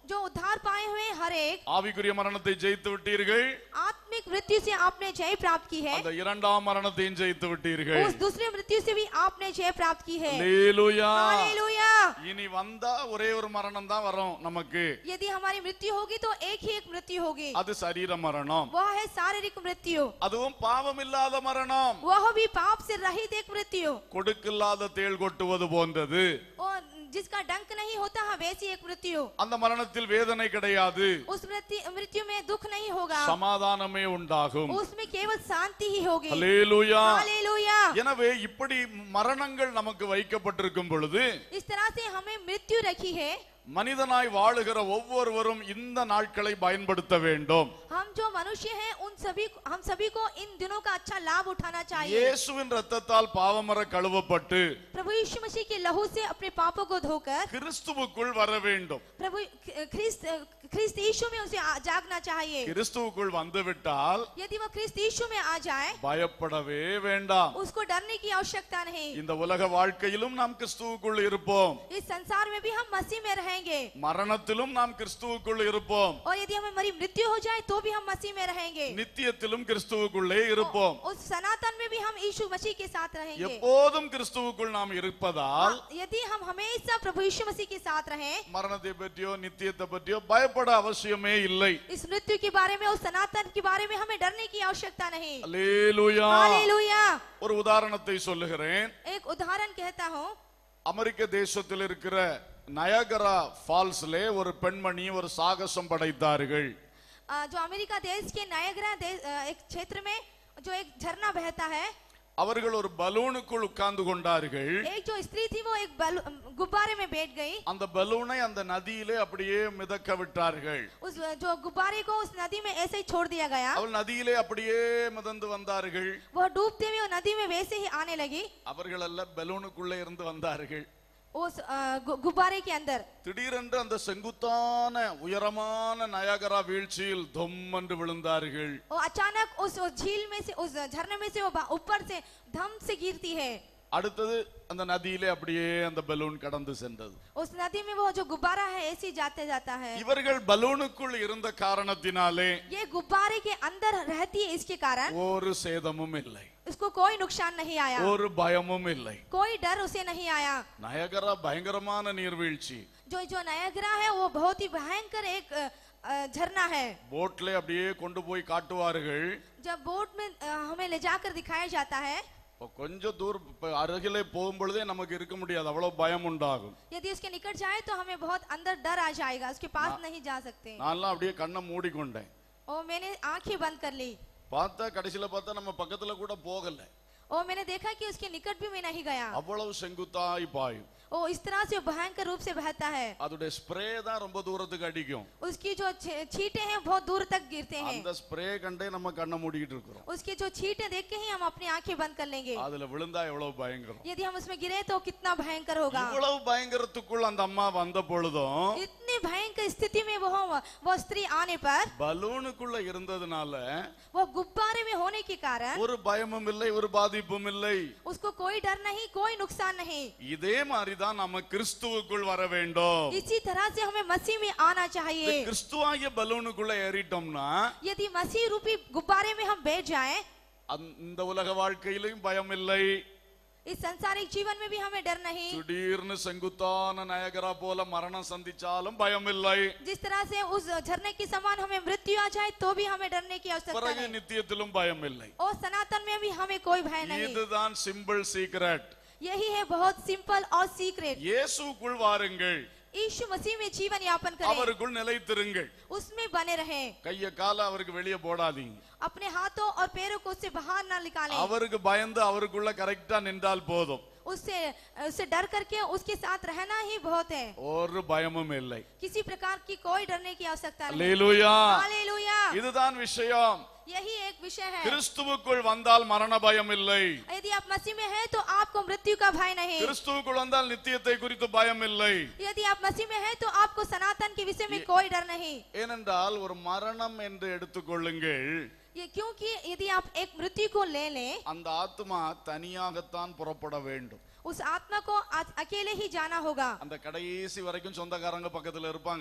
जो उद्धार पाए हुए हर एक ஆவிக்குரிய மரணத்தை ஜெயித்து விட்டீர்கள் आत्मिक मृत्यु से आपने जय प्राप्त की है அந்த இரண்டாம் மரணத்தையும் ஜெயித்து விட்டீர்கள் उस दूसरे मृत्यु से भी आपने जय प्राप्त की है அல்லேலூயா हालेलुया இனி வந்தா ஒரே ஒரு மரணம் தான் வரும் நமக்கு यदि हमारी मृत्यु होगी तो एक ही एक मृत्यु होगी அது சரீர மரணம் वह है शारीरिक मृत्यु அதுவும் பாவம் இல்லாத மரணம் वह भी पाप से रहित एक मृत्यु கொடுக்கில்லாத தேள் கொட்டுவது போன்றது और जिसका डंक नहीं होता है वैसी एक मृत्यु அந்த மரணத்தில் வேதனை கிடையாது उस मृत्यु मृत्यु में दुख नहीं होगा சமாதானமே உண்டாகும் उसमें केवल शांति ही होगी அல்லேலூயா हालेलुया எனவே இப்படி மரணங்கள் நமக்கு வைக்கப்பட்டிருக்கும் பொழுது इस तरह से हमें मृत्यु रखी है மனிதனாய் வாழுகிற ஒவ்வொருவரும் இந்த நாட்களை பயன்படுத்த வேண்டும் हम जो मनुष्य हैं उन सभी हम सभी को इन दिनों का अच्छा लाभ उठाना चाहिए இயேசுவின் ரத்தத்தால் பாவமர கழுவப்பட்டு प्रभु यीशु मसीह के लहू से अपने पापों को धोकर கிறிஸ்துவுக்குள் வர வேண்டும் प्रभु ख्रिस्त ख्रिस्त यीशु में उसे आ- जागना चाहिए கிறிஸ்துவுக்குள் வந்துவிட்டால் यदि वह ख्रिस्त यीशु में आ जाए பயப்படவே வேண்டாம் उसको डरने की आवश्यकता नहीं இந்த உலக வாழ்க்கையிலும் நாம் கிறிஸ்துவுக்குள் இருப்போம் इस संसार में भी हम मसीह में रहेंगे மரணத்திலும் நாம் கிறிஸ்துவுக்குள் இருப்போம் और यदि हमें हमारी मृत्यु हो जाए तो भी हम मसीह में रहेंगे நித்தியத்திலும் கிறிஸ்துவுக்குள்ளே இருப்போம் उस सनातन में भी हम यीशु मसीह के साथ रहेंगे எப்போதும் கிறிஸ்துவுக்குள் நாம் இருப்பதால் हाँ, यदि हम हमेशा प्रभु यीशु मसीह के साथ रहें மரணத்தை பற்றியோ நித்தியத்தை பற்றியோ பயப்பட அவசியமே இல்லை इस मृत्यु के बारे में उस सनातन के बारे में हमें डरने की आवश्यकता नहीं அல்லேலூயா हालेलुया ஒரு உதாரணத்தை சொல்லுகிறேன் एक उदाहरण कहता हूँ அமெரிக்க தேசத்தில் இருக்கிற நயகரா ஃபால்ஸ்லே ஒரு பெண்மணி ஒரு சாகசம் படைத்தார்கள் अ, जो अमेरिका देश के नायगरा देश अ, एक क्षेत्र में जो एक झरना बहता है அவர்கள் ஒரு பலூனுக்குள் உட்கார்ந்து கொண்டார்கள் एक जो स्त्री थी वो एक बलू- गुब्बारे में बैठ गई அந்த பலூனை அந்த நதியிலே அப்படியே மிதக்க விட்டார்கள் उस जो गुब्बारे को उस नदी में ऐसे ही छोड़ दिया गया அவள் நதியிலே அப்படியே மிதந்து வந்தார்கள் वो डूबते हुए वो नदी में वैसे ही आने लगी அவர்கள் எல்லாம் பலூனுக்குள்ளே இருந்து வந்தார்கள் उस अ, गु- गुब्बारे के अंदर திடீரென்று அந்த செங்குத்தான உயரமான நயாகரா வீழ்ச்சியில் தொம் என்று விழுந்தார்கள் वो अचानक उस उस झील में से उस झरने में से वो बा- ऊपर से धम से गिरती है அடுத்தது அந்த நதியிலே அப்படியே அந்த பலூன் கடந்து சென்றது उस नदी में वो जो गुब्बारा है ऐसे ही जाते जाता है இவர்கள் பலூனுக்குள் இருந்த காரணத்தினாலே ये गुब्बारे के अंदर रहती है इसके कारण ஒரு சேதமும் இல்லை उसको कोई नुकसान नहीं आया ஒரு பயமும் இல்லை कोई डर उसे नहीं आया நயகரா பயங்கரமான நீர்வீழ்ச்சி जो जो नयागरा है वो बहुत ही भयंकर एक अ, अ, झरना है போட்ல அப்படியே கொண்டு போய் காட்டுவார்கள் जब बोट में अ, हमें ले जाकर दिखाया जाता है இப்போ கொஞ்சம் தூரம் இப்ப அருகிலே போகும் பொழுதே நமக்கு இருக்க முடியாது அவ்வளவு பயம் உண்டாகும் यदि उसके निकट जाए तो हमें बहुत अंदर डर आ जाएगा उसके पास नहीं जा सकते நான்லாம் அப்படியே கண்ணை மூடிக்கொண்டேன் और मैंने आंखें बंद कर ली பார்த்தா கடைசியில பார்த்தா நம்ம பக்கத்துல கூட போகல और मैंने देखा कि उसके निकट भी मैं नहीं गया அவ்வளவு செங்குத்தாய் பாயும் वो इस तरह से भयंकर रूप से बहता है அதோட ஸ்ப்ரே தான் ரொம்ப தூரத்துக்கு அடிக்கும் उसकी जो छे- छींटे हैं बहुत दूर तक गिरते हैं அந்த ஸ்ப்ரே கண்டே நம்ம கண்ணை மூடிக்கிட்டு இருக்கிறோம் उसके जो छींटे देख के ही हम अपनी आंखें बंद कर लेंगे அதுல விழுந்தா எவ்வளவு பயங்கரம் यदि हम उसमें गिरे तो कितना भयंकर होगा இவ்வளவு பயங்கரத்துக்குள் அந்த அம்மா வந்த பொழுதும் इतनी भयंकर स्थिति में वो वो स्त्री आने पर பலூனுக்குள்ள இருந்ததுனால वो गुब्बारे में होने के कारण ஒரு பயமும் இல்லை ஒரு பாதிப்பும் இல்லை उसको कोई डर नहीं कोई नुकसान नहीं இதே மாதிரிதான் நம்ம கிறிஸ்துவுக்குள் வர வேண்டும் इसी तरह से हमें मसीह में आना இந்த चाहिए கிறிஸ்துவாகிய பலூனுக்குள்ள ஏறிட்டோம்னா यदि मसीह रूपी गुब्बारे में हम बैठ जाएं அந்த- இந்த உலக வாழ்க்கையிலும் பயம் இல்லை इस संसारिक जीवन में भी हमें डर नहीं திடீர்னு செங்குத்தான நயகரா போல மரணம் சந்திச்சாலும் பயம் இல்லை जिस तरह से उस झरने के समान हमें मृत्यु आ जाए तो भी हमें डरने की आवश्यकता பிறகு नहीं நித்தியத்திலும் பயம் இல்லை और सनातन में भी हमें कोई भय नहीं இதுதான் சிம்பிள் சீக்ரெட் यही है बहुत सिंपल और सीक्रेट இயேசுக்குள் வாருங்கள் यीशु मसीह में जीवन यापन करें அவருக்குள் நிலைத்திருங்கள் उसमें बने रहें கைய கால அவருக்கு வெளியே போடாதீங்க अपने हाथों और पैरों को उससे बाहर ना निकालें அவருக்கு பயந்து அவருக்குள்ள கரெக்டா நின்றால் போதும் उससे उससे डर करके उसके साथ रहना ही बहुत है ஒரு பயமும் இல்லை किसी प्रकार की कोई डरने की आवश्यकता नहीं அல்லேலூயா हालेलुया இதுதான் விஷயம் यही एक विषय है கிறிஸ்துவுக்குள் வந்தால் மரண பயம் இல்லை यदि आप मसीह में हैं तो आपको मृत्यु का भय नहीं கிறிஸ்துவுக்குள் வந்தால் நித்தியத்தை குறித்து பயம் இல்லை यदि आप मसीह में हैं तो आपको सनातन के विषय में कोई डर नहीं ஏனென்றால் ஒரு மரணம் என்று எடுத்துக்கொள்ளுங்கள் ये क्योंकि यदि आप एक मृत्यु को ले लें அந்த ஆத்மா தனியாகத்தான் புறப்பட வேண்டும் उस आत्मा को आ- अकेले ही जाना होगा அந்த கடைசி வரைக்கும் சொந்தக்காரங்க பக்கத்துல இருப்பாங்க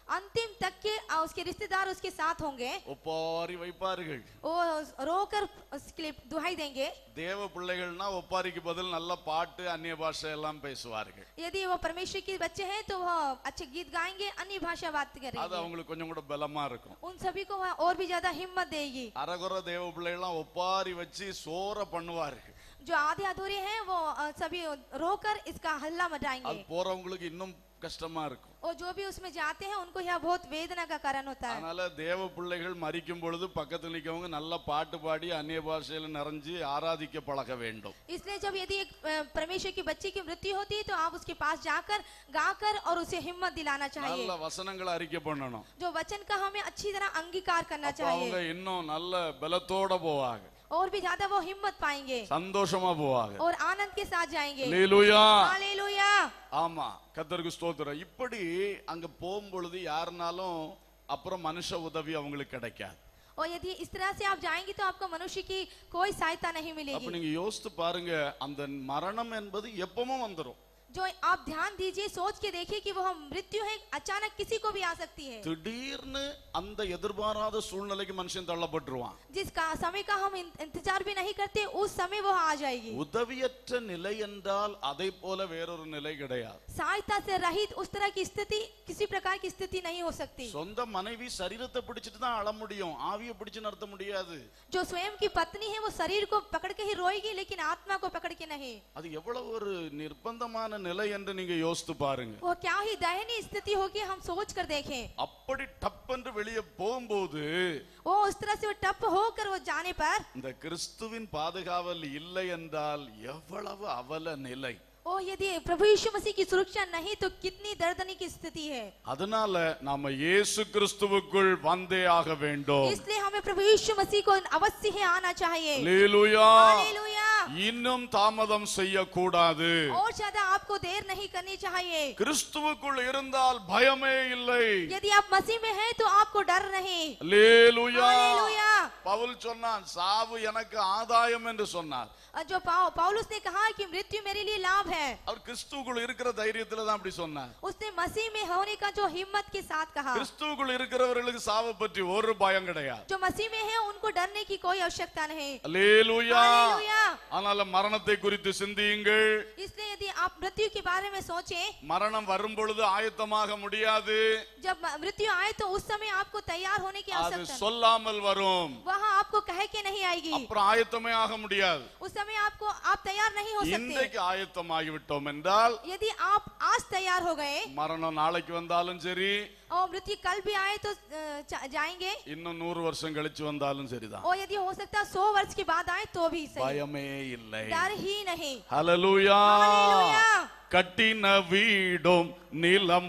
अंतिम तक के अ, उसके रिश्तेदार उसके साथ होंगे ஒப்பாரி வைப்பார்கள் वो रोकर उसके लिए दुहाई देंगे தேவ பிள்ளைகள்னா ஒப்பாரிக்கு பதில் நல்ல பாட்டு அந்நிய பாஷை எல்லாம் பேசுவார்கள் यदि वो परमेश्वर के बच्चे हैं तो वह अच्छे गीत गाएंगे अन्य भाषा बात அது करेंगे அவங்களுக்கு கொஞ்சம் கூட பலமா இருக்கும் उन सभी को वह और भी ज्यादा हिम्मत देगी அரகுற தேவ பிள்ளைகள்லாம் ஒப்பாரி வச்சு சோற பண்ணுவார்கள் जो आधे अधूरे हैं वो अ, सभी रोकर इसका हल्ला அது मचाएंगे போறவங்களுக்கு இன்னும் கஷ்டமா இருக்கும் और जो भी उसमें जाते हैं उनको यह बहुत वेदना का कारण होता है அதனால தேவ பிள்ளைகள் மறிக்கும் பொழுது பக்கத்துல நிக்கவங்க நல்ல பாட்டு பாடி அந்நிய பாஷையில நிறைஞ்சு ஆராதிக்க பழக வேண்டும் इसलिए जब यदि एक अ, परमेश्वर की बच्ची की मृत्यु होती है तो आप उसके पास जाकर गाकर और उसे हिम्मत दिलाना चाहिए நல்ல வசனங்களை அறிக்கை பண்ணணும் जो वचन का हमें अच्छी तरह अंगीकार करना அப்ப அவங்க चाहिए இன்னும் நல்ல பலத்தோட போவாங்க और भी ज्यादा वो हिम्मत पाएंगे சந்தோஷமா போவாங்க और आनंद के साथ जाएंगे அல்லேலூயா हालेलुया ஆமா கத்தருக்கு ஸ்தோத்திரம் இப்படி அங்க போகும்பொழுது யாருனாலும் அப்புறம் மனுஷ உதவி அவங்களுக்கு கிடைக்காது और यदि इस तरह से आप जाएंगे तो आपको मनुष्य की कोई सहायता नहीं அப்ப मिलेगी நீங்க யோசித்து பாருங்க அந்த மரணம் என்பது எப்பவும் வந்துரும் जो आप ध्यान दीजिए सोच के देखिए कि वह मृत्यु है अचानक किसी को भी आ सकती है திடீர்னு அந்த எதிர்பாராத சூழ்நிலைக்கு மனுஷன் தள்ளப்பட்டுருவான் जिस का समय का हम इन- इंतजार भी नहीं करते उस समय वो आ जाएगी உதவியற்ற நிலை என்றால் அதை போல வேறொரு நிலை கிடையாது सहायता से रहित उस तरह की स्थिति किसी प्रकार की स्थिति नहीं हो सकती சொந்த மனைவி சரீரத்தை பிடிச்சிட்டு தான் அழ முடியும் ஆவியை பிடிச்சு நடத்த முடியாது जो स्वयं की पत्नी है वो शरीर को पकड़ के ही रोएगी लेकिन आत्मा को पकड़ के नहीं அது எவ்வளவு ஒரு நிர்பந்தமான நிலை என்று நீங்க யோசித்து பாருங்க वो क्या ही दयनीय स्थिति होगी हम सोच कर देखें அப்படி டப்பென்று வெளியே போகும்போது वो उस तरह से वो टप होकर वो जाने पर இந்த கிறிஸ்துவின் பாதுகாவல் இல்லை என்றால் எவ்வளவு அவல நிலை ओ यदि प्रभु यीशु मसीह की सुरक्षा नहीं तो कितनी दर्दनी की स्थिति है அதனால நாம இயேசு கிறிஸ்துவுக்குள் வந்தே ஆக வேண்டும் इसलिए हमें प्रभु यीशु मसीह को अवश्य ही आना चाहिए அல்லேலூயா हालेलुया இன்னும் தாமதம் செய்யக்கூடாது और ज्यादा आपको देर नहीं करनी चाहिए கிறிஸ்துவுக்குள் இருந்தால் பயமே இல்லை यदि आप मसीह में हैं तो आपको डर नहीं அல்லேலூயா हालेलुया பவுல் சொன்னான் சாவு எனக்கு ஆதாயம் என்று சொன்னார் और जो पाउ, पौलुस ने कहा कि मृत्यु मेरे लिए लाभ है அவர் கிறிஸ்துவுக்குள் இருக்கிற தைரியத்துல தான் அப்படி சொன்னார் उसने मसीह में होने का जो हिम्मत के साथ कहा கிறிஸ்துவுக்குள் இருக்கிறவர்களுக்கு சாவை பற்றி ஒரு பயம் கிடையாது जो मसीह में है उनको डरने की कोई आवश्यकता नहीं அல்லேலூயா हालेलुया ஆனால மரணத்தை குறித்து சிந்தியுங்கள் इसलिए यदि आप मृत्यु के बारे में सोचें மரணம் வரும் பொழுது ஆயத்தமாக முடியாது जब म- मृत्यु आए तो उस समय आपको तैयार होने की அது आवश्यकता சொல்லாமல் வரும் वहाँ आपको कह के नहीं आएगी அப்புறம் ஆயத்தமே ஆக முடியாது उस समय आपको आप तैयार नहीं हो सकते இன்றைக்கு ஆயத்தமாகிவிட்டோம் என்றால் यदि आप आज तैयार हो गए மரணம் நாளைக்கு வந்தாலும் சரி और मृत्यु कल भी आए तो अ, जा- जाएंगे இன்னும் நூறு வருஷம் கழிச்சு வந்தாலும் சரிதான் और यदि हो सकता है सौ वर्ष के बाद आए तो भी सही பயமே இல்லை डर ही नहीं ஹalleluya ஹalleluya. கட்டின வீடும் நிலம்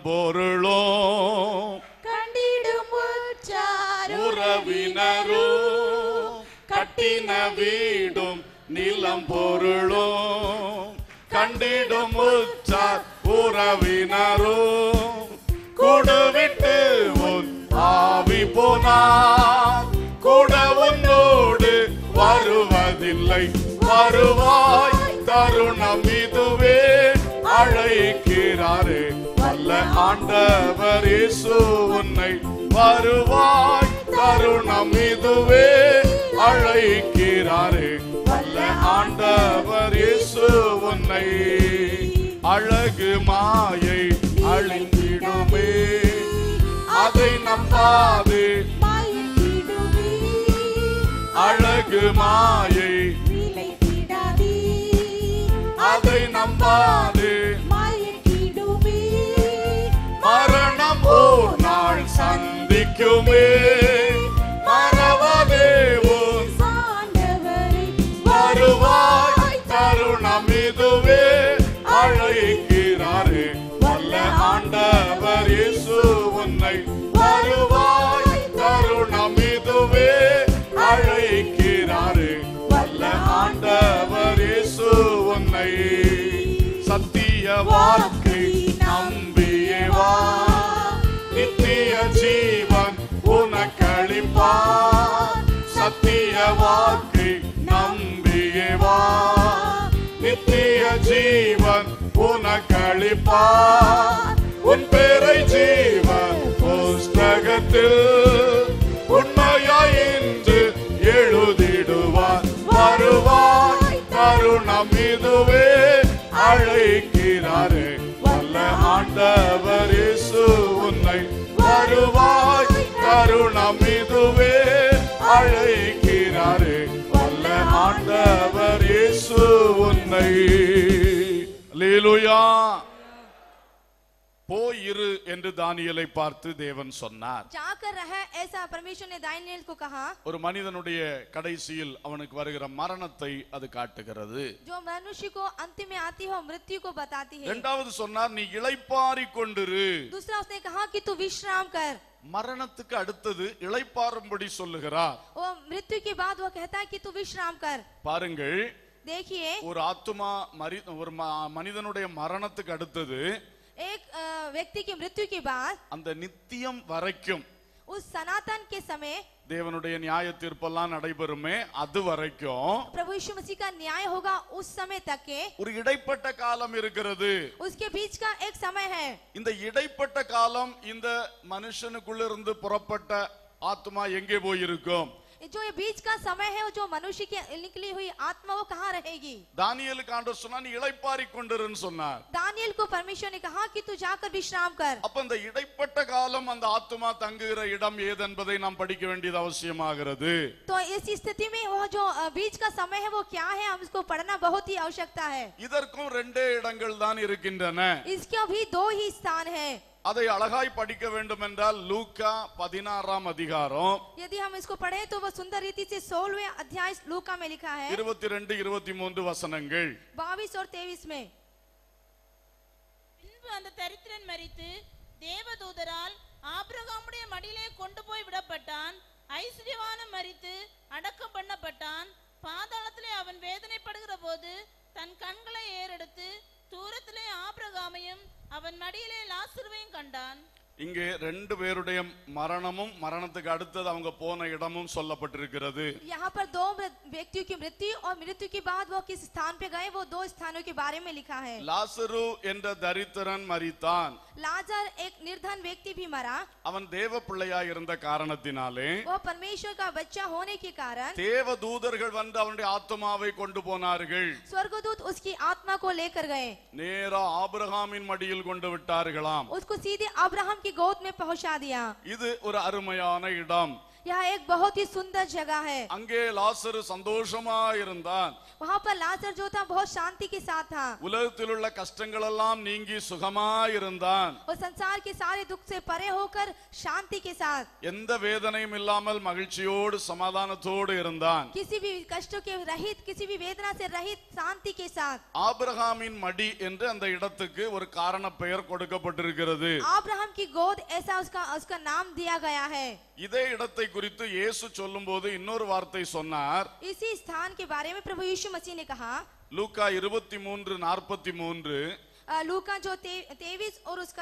பொருளும் கண்டிடும் உறவினரும் கட்டின வீடும் நிலம் பொருளும் கண்டிடும் உற்றார் உறவினரும் கூடுவிட்டு உன் ஆவி போனார் கூட உன்னோடு வருவதில்லை வருவாய் தருணம் இதுவே அழைக்கிறாரே வல்ல ஆண்டவர் இயேசு உன்னை வருவாய் தருணம் இதுவே அழைக்கிறாரே வல்ல ஆண்டவர் இயேசு உன்னை அழகு மாயை அழிந்திடுமே அதை நம்பாது அழகு மாயை அதை நம்பாது மரணம் ஓர் நாள் சந்திக்குமே மறவதே உன் வருவாய் தருணம் இதுவே அழைக்கிறாரே வல்ல ஆண்டவர் இயேசு உன்னை வருவாய் தருணம் இதுவே அழைக்கிறாரே வல்ல ஆண்டவர் இயேசு உன்னை சத்திய வார்த்தை நம்பியே வா நித்திய ஜீவன் உனக்களிப்பார் சத்திய வாக்கை நம்பியே வா நித்திய ஜீவன் உனக்களிப்பார் உன் பேரை ஜீவன் தருணம் இதுவே அழைக்கிறாரே வல்ல ஆண்டவர் இயேசு உன்னை வருவாய் தருணம் இதுவே அழைக்கிறாரே வல்ல ஆண்டவர் இயேசு உன்னை லீலுயா போயிரு என்று தானியலை பார்த்து தேவன் சொன்னார் जाकर रह ऐसा परमेश्वर ने दानियेल को कहा ஒரு மனிதனுடைய கடைசியில் அவனுக்கு வருகிற மரணத்தை அது காட்டுகிறது जो मनुष्य को अंतिम में आती हो मृत्यु को बताती है இரண்டாவது சொன்னார் நீ இளைப்பாரி கொண்டிரு दूसरा उसने कहा कि तू विश्राम कर மரணத்துக்கு அடுத்தது இளைப்பாறும்படி சொல்லுகிறார் वो मृत्यु के बाद वो कहता है कि तू विश्राम कर பாருங்கள் देखिए ஒரு ஆத்துமா மரி ஒரு ம- மனிதனுடைய மரணத்துக்கு அடுத்தது एक अ, व्यक्ति की मृत्यु के बाद அந்த நித்தியம் வரைக்கும் उस सनातन के समय தேவனுடைய நியாய தீர்ப்பெல்லாம் நடைபெறுமே அது வரைக்கும் प्रभु यीशु मसीह का न्याय होगा उस समय तक के ஒரு இடைப்பட்ட காலம் இருக்கிறது उसके बीच का एक समय है இந்த இடைப்பட்ட காலம் இந்த மனுஷனுக்குள்ளிருந்து புறப்பட்ட ஆத்மா எங்கே போயிருக்கும் जो ये बीच का समय है वो जो मनुष्य की निकली हुई आत्मा वो कहाँ रहेगी தானியலுக்கு ஆண்டவர் சொன்னா நீ இளைப்பாரி கொண்டிருன்னு சொன்னார் दानियल को परमेश्वर ने कहा कि तू जाकर विश्राम कर அப்ப இந்த இடைப்பட்ட காலம் அந்த ஆத்மா தங்குகிற இடம் ஏதென்பதை நாம் படிக்க வேண்டியது அவசியமாகிறது तो इस स्थिति में वो जो अ, बीच का समय है वो क्या है हम इसको पढ़ना बहुत ही आवश्यकता है இதற்கும் ரெண்டே இடங்கள் தான் இருக்கின்றன इसका भी दो ही स्थान है அதை அழகாய் படிக்க வேண்டும் என்றால் லூக்கா பதினாறாம் அதிகாரம் यदि हम इसको पढ़े तो वो सुंदर रीति से सोलहवें अध्याय लूका में लिखा है இருபத்தி ரெண்டு இருபத்தி மூன்று வசனங்கள் बाईस और तेईस में பின்பு அந்த தரித்திரன் மரித்து தேவதூதரால் ஆபிரகாமுடைய மடியிலே கொண்டு போய் விடப்பட்டான் ஐஸ்வர்யவான மரித்து அடக்கம் பண்ணப்பட்டான் பாதாளத்திலே அவன் வேதனைப்படுகிற போது தன் கண்களை ஏறெடுத்து தூரத்திலே ஆபிரகாமையும் அவன் மடியிலே லாசுருவையும் கண்டான் இங்கே ரெண்டு பேருடைய மரணமும் மரணத்துக்கு அடுத்தது அவங்க போன இடமும் சொல்லப்பட்டிருக்கிறது यहाँ पर दो मृत- व्यक्तियों की मृत्यु और मृत्यु के बाद वो किस स्थान पे गए वो दो स्थानों के बारे में लिखा है லாசரு என்ற தரித்திரன் மரித்தான் लाजर एक निर्धन व्यक्ति भी मरा அவன் தேவ பிள்ளையாய் இருந்த காரணத்தினாலே वो परमेश्वर का बच्चा होने के कारण தேவ தூதர்கள் வந்து அவனுடைய ஆத்மாவை கொண்டு போனார்கள் स्वर्गदूत उसकी आत्मा को लेकर गए நேரா ஆபிரகாமின் மடியில் கொண்டு விட்டார்களாம் उसको सीधे अब्राहम की गोद में पहुंचा दिया இது ஒரு அருமையான இடம் यह एक बहुत ही सुंदर जगह है அங்கே லாசரு சந்தோஷமா இருந்தான் वहाँ पर लाजर जो था बहुत शांति के साथ था உலகத்தில் உள்ள கஷ்டங்கள் எல்லாம் நீங்கி சுகமா இருந்தான் और संसार के सारे दुख से परे होकर शांति के साथ எந்த வேதனையும் இல்லாமல் மகிழ்ச்சியோடு சமாதானத்தோடு இருந்தான் किसी भी कष्टों के रहित किसी भी वेदना से रहित शांति के साथ ஆபிரகாமின் மடி என்று அந்த இடத்துக்கு ஒரு காரண பெயர் கொடுக்கப்பட்டிருக்கிறது अब्राहम की गोद ऐसा उसका उसका नाम दिया गया है இதே இடத்தை குறித்து இயேசு சொல்லும்போது இன்னொரு வார்த்தை சொன்னார் इसी स्थान के बारे में प्रभु यीशु मसीह ने कहा லூக்கா இருபத்தி மூன்று நாற்பத்தி மூன்று अ, लूका जो ते, तेवीस और उसका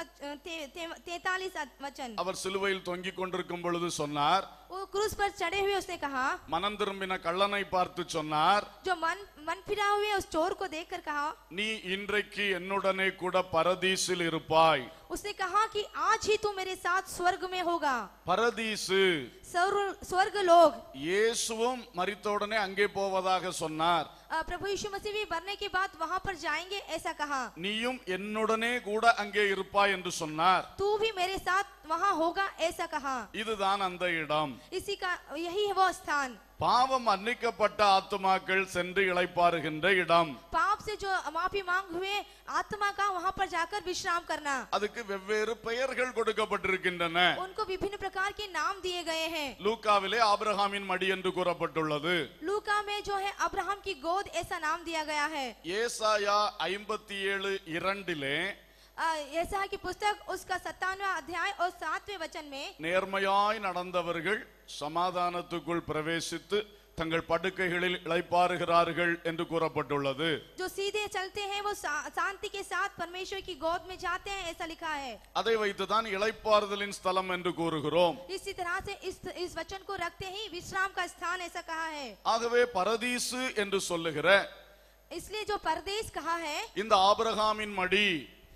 तैतालीस वचन அவர் சிலுவையில் தொங்கிக் கொண்டிருக்கும் பொழுது சொன்னார் वो क्रूस पर चढ़े हुए उसने कहा மனம் திரும்பின கள்ளனை பார்த்து சொன்னார் जो मन मन फिरा हुए उस चोर को देखकर कहा நீ இன்றைக்கு என்னுடனே கூட பரதீசில் இருப்பாய் उसने कहा कि आज ही तू मेरे साथ स्वर्ग में होगा பரதீசு स्वर्ग स्वर्ग लोग இயேசுவும் மரித்தவுடனே அங்கே போவதாக சொன்னார் अ, प्रभु यीशु मसीह भी मरने के बाद वहां पर जाएंगे ऐसा कहा நீயும் என்னுடனே கூட அங்கே இருப்பாய் என்று சொன்னார் तू भी मेरे साथ वहां होगा ऐसा कहा இதுதான் அந்த இடம் इसी का यही है वो स्थान பாவம் மன்னிக்கப்பட்ட ஆத்துமாக்கள் சென்று இளைப்பாறுகின்ற இடம் पाप से जो माफी मांग हुए आत्मा का वहां पर जाकर विश्राम करना அதுக்கு வெவ்வேறு பெயர்கள் கொடுக்கப்பட்டிருக்கின்றன उनको विभिन्न प्रकार के नाम दिए गए हैं லூக்காவிலே ஆபிரகாமின் மடி என்று கூறப்பட்டுள்ளது लूका में जो है अब्राहम की गोद ऐसा नाम दिया गया है ஏசாயா ஐம்பத்தி ஏழு இரண்டிலே अ, ऐसा है कि पुस्तक उसका सत्तानवा अध्याय और सातवें वचन में நேர்மையாய் நடந்தவர்கள் சமாதானத்துக்குள் பிரவேசித்து தங்கள் படுக்கைகளில் இளைப்பாறுகிறார்கள் என்று கூறப்பட்டுள்ளது जो सीधे चलते हैं वो शा- शांति के साथ परमेश्वर की गोद में जाते हैं ऐसा लिखा है அதை வைத்துதான் இளைப்பாறுதலின் ஸ்தலம் என்று கூறுகிறோம் इसी तरह से इस इस वचन को रखते ही विश्राम का स्थान ऐसा कहा है ஆகவே பரதீசு என்று சொல்லுகிற इसलिए जो परदेश कहा है இந்த ஆபிரகாமின் மடி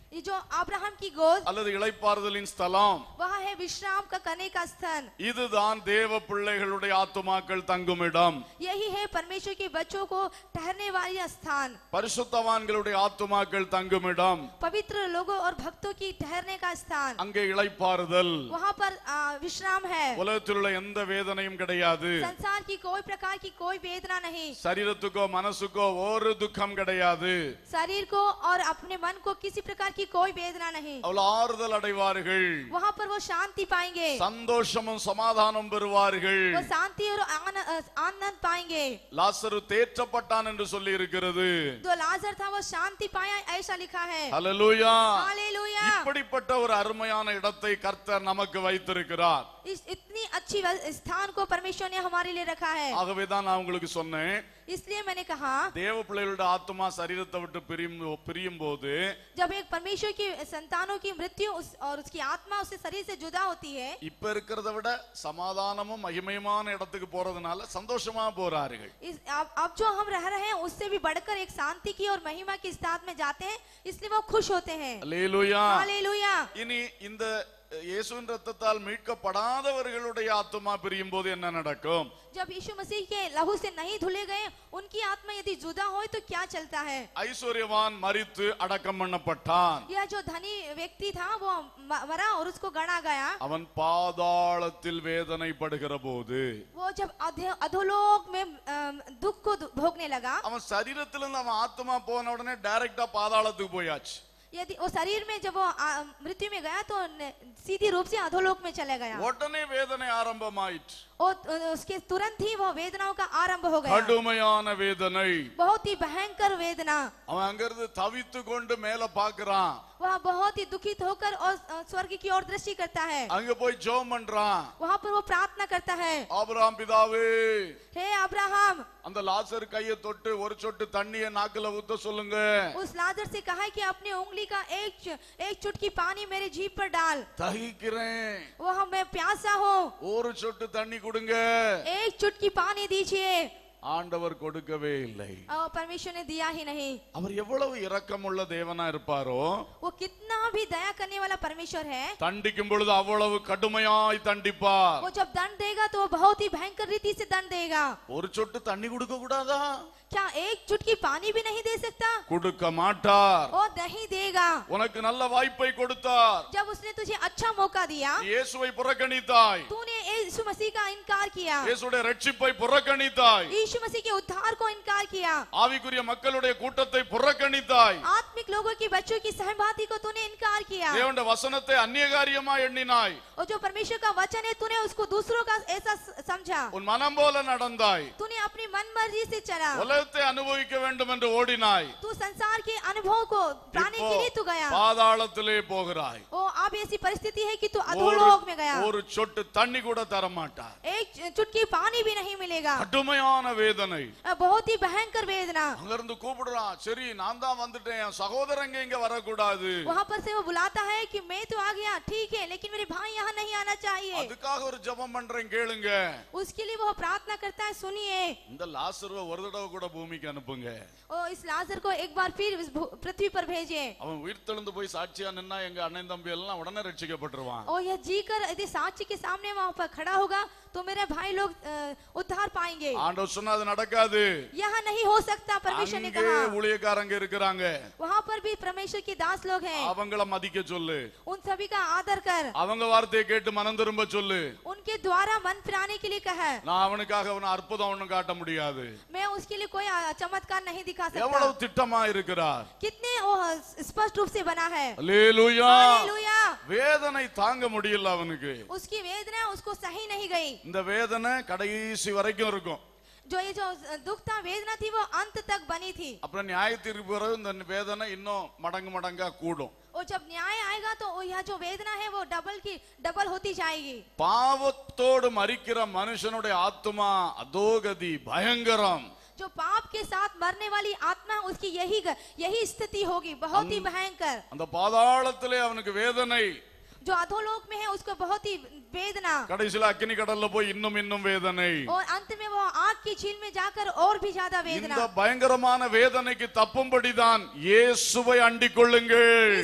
ये जो अब्राहम की गोद அல்லது இளைப்பாறுதலின் ஸ்தலம் वह है विश्राम का करने का स्थान இதுதான் தேவ பிள்ளைகளுடைய ஆத்துமாக்கள் தங்குமிடம் यही है परमेश्वर के बच्चों को ठहरने वाली स्थान பரிசுத்தவான்களுடைய ஆத்துமாக்கள் தங்குமிடம் पवित्र लोगों और भक्तों की ठहरने का स्थान அங்கே இளைப்பாறுதல் वहाँ पर आ, विश्राम है உலகத்தில் உள்ள எந்த வேதனையும் கிடையாது संसार की कोई प्रकार की कोई वेदना नहीं சரீரத்துக்கோ மனசுக்கோ ஒரு துக்கம் கிடையாது शरीर को और अपने मन को किसी प्रकार की कोई वेदना नहीं அவள் ஆறுதல் அடைவார்கள் वहाँ पर वो शांति पाएंगे சந்தோஷமும் சமாதானம் பெறுவார்கள் वो शांति और आन- आनंद पाएंगे லாசரு தேற்றப்பட்டான் என்று சொல்லி இருக்கிறது जो लाजर था वो शांति पाया ऐसा लिखा है ஹalleluya हालेलुया இப்படிப்பட்ட ஒரு அருமையான இடத்தை கர்த்தர் நமக்கு வைத்திருக்கிறார் इस इतनी अच्छी व- स्थान को परमेश्वर ने हमारे लिए रखा है ஆகவேதான் நான் உங்களுக்கு சொன்னேன் इसलिए मैंने कहा தேவ பிள்ளைகளுடைய ஆத்மா சரீரத்தை விட்டு பிரியும் பிரியும் போது जब एक परमेश्वर की संतानों की मृत्यु उस, और उसकी आत्मा उससे शरीर से जुदा होती है இப்ப இருக்கிறத விட சமாதானமும் மகிமையுமான இடத்துக்கு போறதுனால சந்தோஷமா போறார்கள் इस अब, अब जो हम रह रहे हैं उससे भी बढ़कर एक शांति की और महिमा की स्थान में जाते हैं इसलिए वो खुश होते हैं அல்லேலூயா हालेलुया இனி இந்த இயேசுவின் ரத்தத்தால் மீட்கப்படாதவர்களுடைய ஆத்மா பிரியும் போது என்ன நடக்கும் जब यीशु मसीह के लहू से नहीं धुले गए उनकी आत्मा यदि जुदा हो तो क्या चलता है ஐஸ்வர்யவான் மரித்து அடக்கம் பண்ணப்பட்டான் यह जो धनी व्यक्ति था वो म- मरा और उसको गड़ा गया அவன் பாதாளத்தில் வேதனைப்படுகிற போது वो जब अधो- अधोलोक में अम, दुख को दु- भोगने लगा அவன் சரீரத்திலிருந்து அவன் ஆத்மா போன உடனே டைரக்டா பாதாளத்துக்கு போயாச்சு यदि वो शरीर में जब वो आ, मृत्यु में गया तो न- सीधी रूप से अधोलोक में चले गया உடனே வேதனை ஆரம்பமாயிற்று और उसके तुरंत ही वो वेदनाओं का आरंभ हो गया கடுமையான வேதனை बहुत ही भयंकर वेदना அவன் அங்கிருந்து தவித்து கொண்டு மேல பாக்குறான் वह बहुत ही दुखित होकर और अ, स्वर्ग की ओर दृष्टि करता है அங்க போய் ஜெபம் பண்றான் वहाँ पर वो प्रार्थना करता है ஆபிரகாம் பிதாவே हे अब्राहम அந்த லாசர் கையை தொட்டு ஒரு சொட்டு தண்ணிய நாக்குல ஊத்த சொல்லுங்க उस लाजर से कहा है कि अपनी उंगली का एक च- एक चुटकी पानी मेरे जीभ पर डाल தகிக்கிறேன் वो मैं प्यासा हूँ ஒரு சொட்டு தண்ணி கொடுங்க एक चुटकी पानी दीजिए ஆண்டவர் கொடுக்கவே இல்லை और परमेश्वर ने दिया ही नहीं அவர் எவ்வளவு இரக்கமுள்ள தேவனா இருப்பாரோ वो कितना भी दया करने वाला परमेश्वर है தண்டிக்கும் பொழுது அவ்வளவு கடுமையாய் தண்டிப்பார் वो जब दंड देगा तो वो बहुत ही भयंकर रीति से दंड देगा ஒரு சொட்டு தண்ணி கொடுக்க கூடாதா क्या एक चुटकी पानी भी नहीं दे सकता கொடுக்க மாட்டார் वो नहीं देगा உனக்கு நல்ல வாய்ப்பை கொடுத்தார் जब उसने तुझे अच्छा मौका दिया இயேசுவை புறக்கணித்தாய் तूने यीशु मसीह का इनकार किया இயேசுடைய ரட்சிப்பை புறக்கணித்தாய் यीशु मसीह के उद्धार को इनकार किया ஆவிக்குரிய மக்களுடைய கூட்டத்தை புறக்கணித்தாய் आत्मिक लोगों की बच्चों की सहभागी को तूने इनकार किया தேவனுடைய வசனத்தை அந்நியகாரியமா எண்ணினாய் और जो परमेश्वर का वचन है तूने उसको दूसरों का ऐसा स- समझा உன் மனம் போல நடந்தாய் तूने अपनी मन मर्जी से चला உலகத்தை அனுபவிக்க வேண்டும் என்று ஓடினாய் तू संसार के अनुभव को पाने இப்போ के लिए तू गया பாதாளத்திலே போகிறாய் ओ अब ऐसी परिस्थिति है कि तू ஒரு अधोलोक में गया ஒரு சொட்டு தண்ணி கூட தர மாட்டார் एक चुटकी पानी भी नहीं मिलेगा கடுமையான வேதனை बहुत ही भयंकर वेदना அங்கிருந்து கூப்பிடுறான் சரி நான் தான் வந்துட்டேன் என் சகோதரங்க இங்க வரக்கூடாது वहाँ पर से वो बुलाता है कि मैं तो आ गया ठीक है लेकिन मेरे भाई यहाँ नहीं आना चाहिए அதுக்காக ஒரு ஜெபம் பண்றேன் கேளுங்க उसके लिए वो प्रार्थना करता है सुनिए இந்த லாசருவ ஒரு தடவை கூட பூமிக்கு அனுப்புங்க और इस लाजर को एक बार फिर इस भू- पृथ्वी पर भेजे அவன் உயிர் தெழுந்து போய் சாட்சியா நின்னா எங்க அண்ணன் தம்பி எல்லாம் உடனே ரட்சிக்கப்பட்டுருவான் और यह जीकर यदि साक्षी के सामने वहाँ पर खड़ा होगा तो मेरे भाई लोग अ, उद्धार पाएंगे ஆண்டவர் சொன்னா அது நடக்காது यहाँ नहीं हो सकता परमेश्वर ने அங்கே कहा ஊழியக்காரங்க இருக்கிறாங்க वहाँ पर भी परमेश्वर के दास लोग हैं அவங்கள மதிக்க சொல்லு उन सभी का आदर कर அவங்க வார்த்தையை கேட்டு மனம் திரும்ப சொல்லு उनके द्वारा मन फिराने के लिए कहा நான் அவனுக்காக அவன அற்புதம் ஒண்ணும் காட்ட முடியாது मैं उसके लिए कोई अ, चमत्कार नहीं दिखा सकता எவ்வளவு திட்டமா இருக்கிறார் कितने वो स्पष्ट रूप से बना है அல்லேலூயா हालेलुया வேதனை தாங்க முடியல அவனுக்கு उसकी वेदना उसको सही नहीं गई இந்த வேதனை கடைசி வரைக்கும் இருக்கும் जो ये जो दुख था वेदना थी वो अंत तक बनी थी அப்புறம் நியாய தீர்ப்பு பிறகு இந்த வேதனை இன்னும் மடங்கு மடங்கா கூடும் और जब न्याय आएगा तो वो यह जो वेदना है वो डबल की डबल होती जाएगी பாவத்தோடு மறிக்கிற மனுஷனுடைய ஆத்துமா அதோகதி பயங்கரம் जो पाप के साथ मरने वाली आत्मा है, उसकी यही यही स्थिति होगी बहुत ही भयंकर அந்த பாதாளத்திலே அவனுக்கு வேதனை जो अधोलोक में है उसको बहुत ही वेदना கடைசியில அக்கினி கடல்ல போய் இன்னும் இன்னும் வேதனை और अंत में वो आग की झील में जाकर और भी ज्यादा இந்த वेदना பயங்கரமான வேதனைக்கு தப்பும்படிதான் இயேசுவை அண்டிக் கொள்ளுங்கள் इसलिए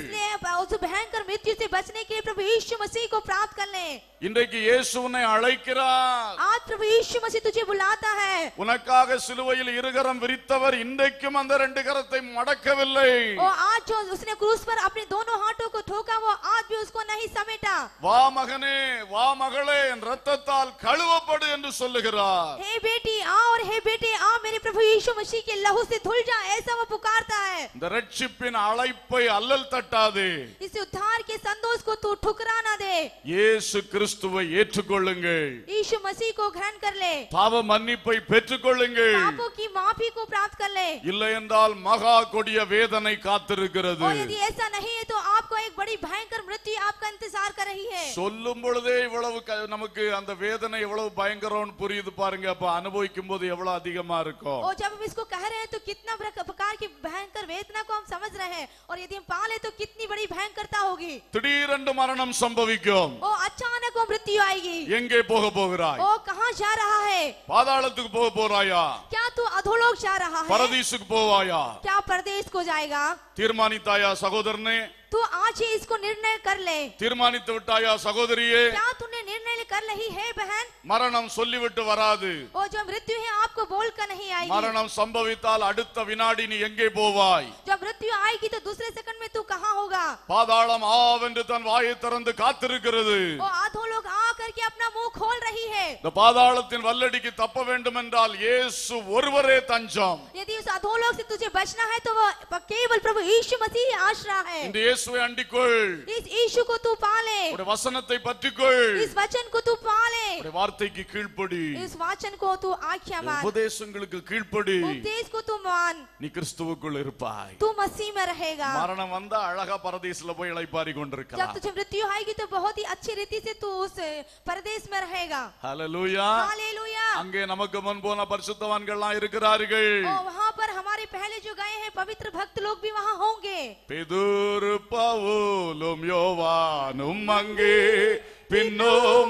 उस भयंकर मृत्यु से बचने के लिए प्रभु यीशु मसीह को प्राप्त कर ले இன்றைக்கு இயேசு உன்னை அழைக்கிறார் आज प्रभु यीशु मसीह तुझे बुलाता है உனக்காக சிலுவையில் இருகரம் விரித்தவர் இன்றைக்கும் அந்த ரெண்டு கரத்தை மடக்கவில்லை और आज जो उसने क्रूस पर अपने दोनों हाथों को ठोका वो आज भी उसको नहीं समेटा வா மகனே வா மகளே என் ரத்தத்தால் கழுவப்படு என்று சொல்லுகிறார் हे बेटी आ और हे बेटे आ मेरे प्रभु यीशु मसीह के लहू से धुल जा ऐसा वो पुकारता है இந்த ரட்சிப்பின் அழைப்பை அல்லல் தட்டாதே इस उद्धार के संतोष को तू ठुकरा ना दे இயேசு கிறிஸ்துவை ஏற்றுக்கொள்ளுங்கள் यीशु मसीह को ग्रहण कर ले பாவ மன்னிப்பை பெற்றுக்கொள்ளுங்கள் पापों की माफी को प्राप्त कर ले இல்லை என்றால் மகா கொடிய வேதனை காத்திருக்கிறது और यदि ऐसा नहीं है तो आपको एक बड़ी भयंकर मृत्यु आपका इंतजार कर रही है சொல்லும் பொழுதே இவ்வளவு க- நமக்கு அந்த வேதனை எவ்வளவு பயங்கரம்னு புரியுது பாருங்க அப்ப அனுபவிக்கும் போது எவ்வளவு அதிகமா இருக்கும் और जब हम इसको कह रहे हैं तो कितना प्रक- प्रकार की भयंकर वेदना को हम समझ रहे हैं और यदि हम पाले तो कितनी बड़ी भयंकरता होगी திடீரென்று மரணம் சம்பவிக்கும் ओ अचानक वो मृत्यु आएगी எங்கே போக போகிறாய் ओ कहाँ जा रहा है பாதாளத்துக்கு போக போறாயா क्या तू अधोलोक जा रहा है பரதீசுக்கு போவாயா क्या परदेश को जाएगा தீர்மானித்தாயா சகோதரனே तू आज ही इसको निर्णय कर ले தீர்மானித்து விட்டாயா சகோதரியே क्या तूने निर्णय कर रही है बहन மரணம் சொல்லிவிட்டு வராது और जो मृत्यु है आपको बोल कर नहीं आएगी மரணம் சம்பவித்தால் அடுத்த வினாடி நீ எங்கே போவாய் जब मृत्यु आएगी तो दूसरे सेकंड में तू कहाँ होगा பாதாளம் ஆவென்று தன் வாயை திறந்து காத்திருக்கிறது और आधो लोग आ करके अपना मुंह खोल रही है இந்த பாதாளத்தின் வல்லடிக்கு தப்ப வேண்டும் என்றால் இயேசு ஒருவரே தஞ்சம் यदि उस अधोलोक से तुझे बचना है तो वो केवल प्रभु यीशु मसीह ही आश्रा है இந்த இயேசுவை அண்டிக்கொள் इस यीशु को तू पाले உடைய வசனத்தை பற்றிக்கொள் इस वचन को तू पाले உடைய வார்த்தைக்கு கீழ்ப்படி इस वचन को तू आख्या मान உபதேசங்களுக்கு கீழ்ப்படி उपदेश को तू मान நீ கிறிஸ்துவுக்குள் இருப்பாய் तू मसीह में रहेगा மரணம் வந்தா அழகா பரதீசுல போய் இளைப்பாரி जब கொண்டிருக்கலாம் तुझे मृत्यु आएगी तो बहुत ही अच्छी रीति से तू उस परदेश में रहेगा ஹalleluya हालेलूया அங்கே நமக்கு முன் போன பரிசுத்தவான்கள்லாம் இருக்கிறார்கள் और वहाँ पर हमारे पहले जो गए हैं पवित्र भक्त लोग भी वहाँ होंगे பெதுரு பவுலும் யோவானும் அங்கே பின்னோ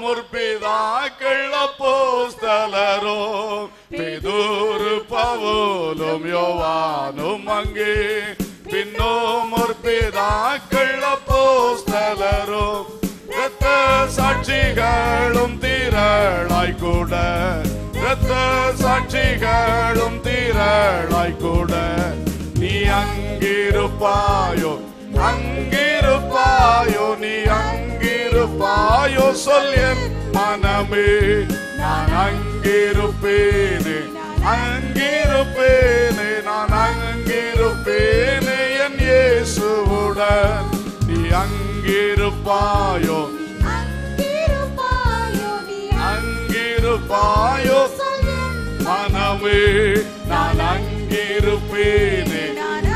முற்பிதாக்கள் அப்போஸ்தலரோ பெதுரு பவுலும் யோவானும் அங்கே பின்னோ முற்பிதாக்கள் அப்போஸ்தலரோ இரத்த சாட்சிகளும் திரளாய் கூட இரத்த சாட்சிகளும் திரளாய் கூட நீ அங்கிருப்பாயோ அங்கிருப்பாயோ நீ அங்கிருப்பாயோ சொல் என் மனமே நான் அங்கிருப்பேனே அங்கிருப்பேனே நான் அங்கிருப்பேனே என் இயேசுவுடன் நீ அங்கிருப்பாயோ அங்கிருப்பாயோ மனமே நான் அங்கிருப்பேனே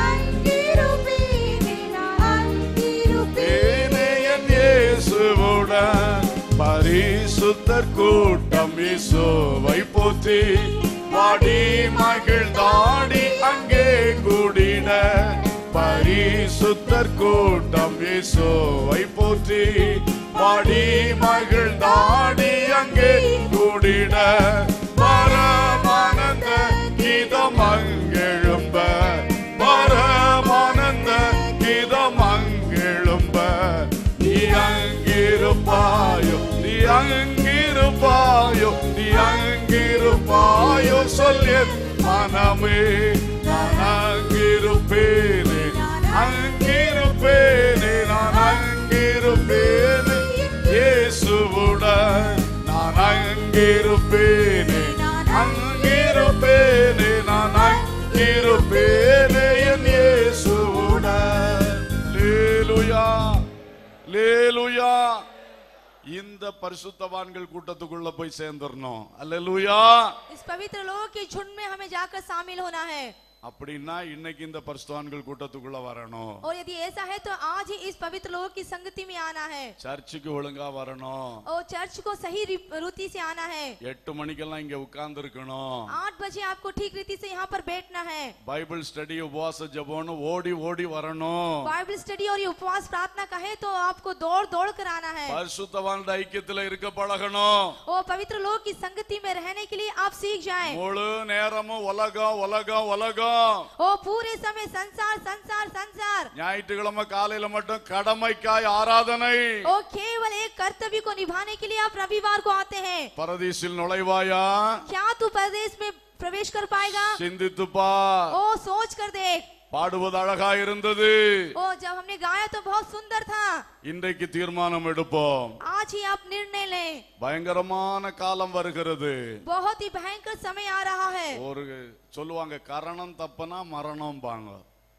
பேனே என் இயேசுவுடன் பரிசுத்தர் கூட்டம் இயேசுவை போற்றி பாடி மகிழ்ந்தாடி அங்கே கூடின பரிசுத்தர் கூட்டம் இயேசுவை போற்றி பாடி மகிழ்ந்தாடி அங்கே கூடின பரமானந்த கீதம் அங்கெழும்ப பரமானந்த கீதம் அங்கெழும்ப நீ அங்கிருப்பாயோ நீ அங்கிருப்பாயோ நீ அங்கிருப்பாயோ சொல்ல மனமே நான் அங்கிருப்பேனே அங்கிருப்பேனே நான் அங்கிருப்பேனே இயேசுவுடன் நான் அங்கிருப்பேனே அங்கிருப்பேனே நான் அங்கிருப்பேனே என் இயேசுவுடன் லேலுயா லேலுயா இந்த பரிசுத்தவான்கள் கூட்டத்துக்குள்ள போய் சேர்ந்துடணும் அல்லேலூயா इस पवित्र लोगों के झुंड में हमें जाकर शामिल होना है அப்படின்னா இன்னைக்கு இந்த பரிசுத்தவான்கள் கூட்டத்துக்குள்ள வரணும் और यदि ऐसा है तो आज ही इस पवित्र लोगों की संगति में आना है சர்ச்சுக்கு ஒழுங்கா வரணும் और चर्च को सही री- रीति से आना है எட்டு மணிக்கெல்லாம் இங்க உட்கார்ந்து இருக்கணும் आठ बजे आपको ठीक रीति से यहाँ पर बैठना है பைபிள் ஸ்டடி உபவாச ஜபம்னு ஓடி ஓடி வரணும் बाइबल स्टडी और ये उपवास प्रार्थना का है तो आपको दौड़ दौड़ कर आना है பரிசுத்தவான் ஐக்கியத்துல இருக்க பழகணும் और पवित्र लोग की संगति में रहने के लिए आप सीख जाएं முழு நேரமும் உலகம் உலகம் உலகம் ओ पूरे समय संसार संसार संसार ஞாயிற்றுக்கிழமை காலையில மட்டும் கடமைக்காய் ஆராதனை और केवल एक कर्तव्य को निभाने के लिए आप रविवार को आते हैं பரதீசில் நுழைவாயா क्या तू परदेश में प्रवेश कर पाएगा சிந்தித்துப்பா ओ सोच कर देख பாடுவது அழகா இருந்தது ओ जब हमने गाया तो बहुत सुंदर था இன்றைக்கு தீர்மானம் எடுப்போம் आज ही आप निर्णय लें பயங்கரமான காலம் வருகிறது बहुत ही भयंकर समय आ रहा है ஒரு சொல்லுவாங்க கரணம் தப்பனா மரணம் பாங்க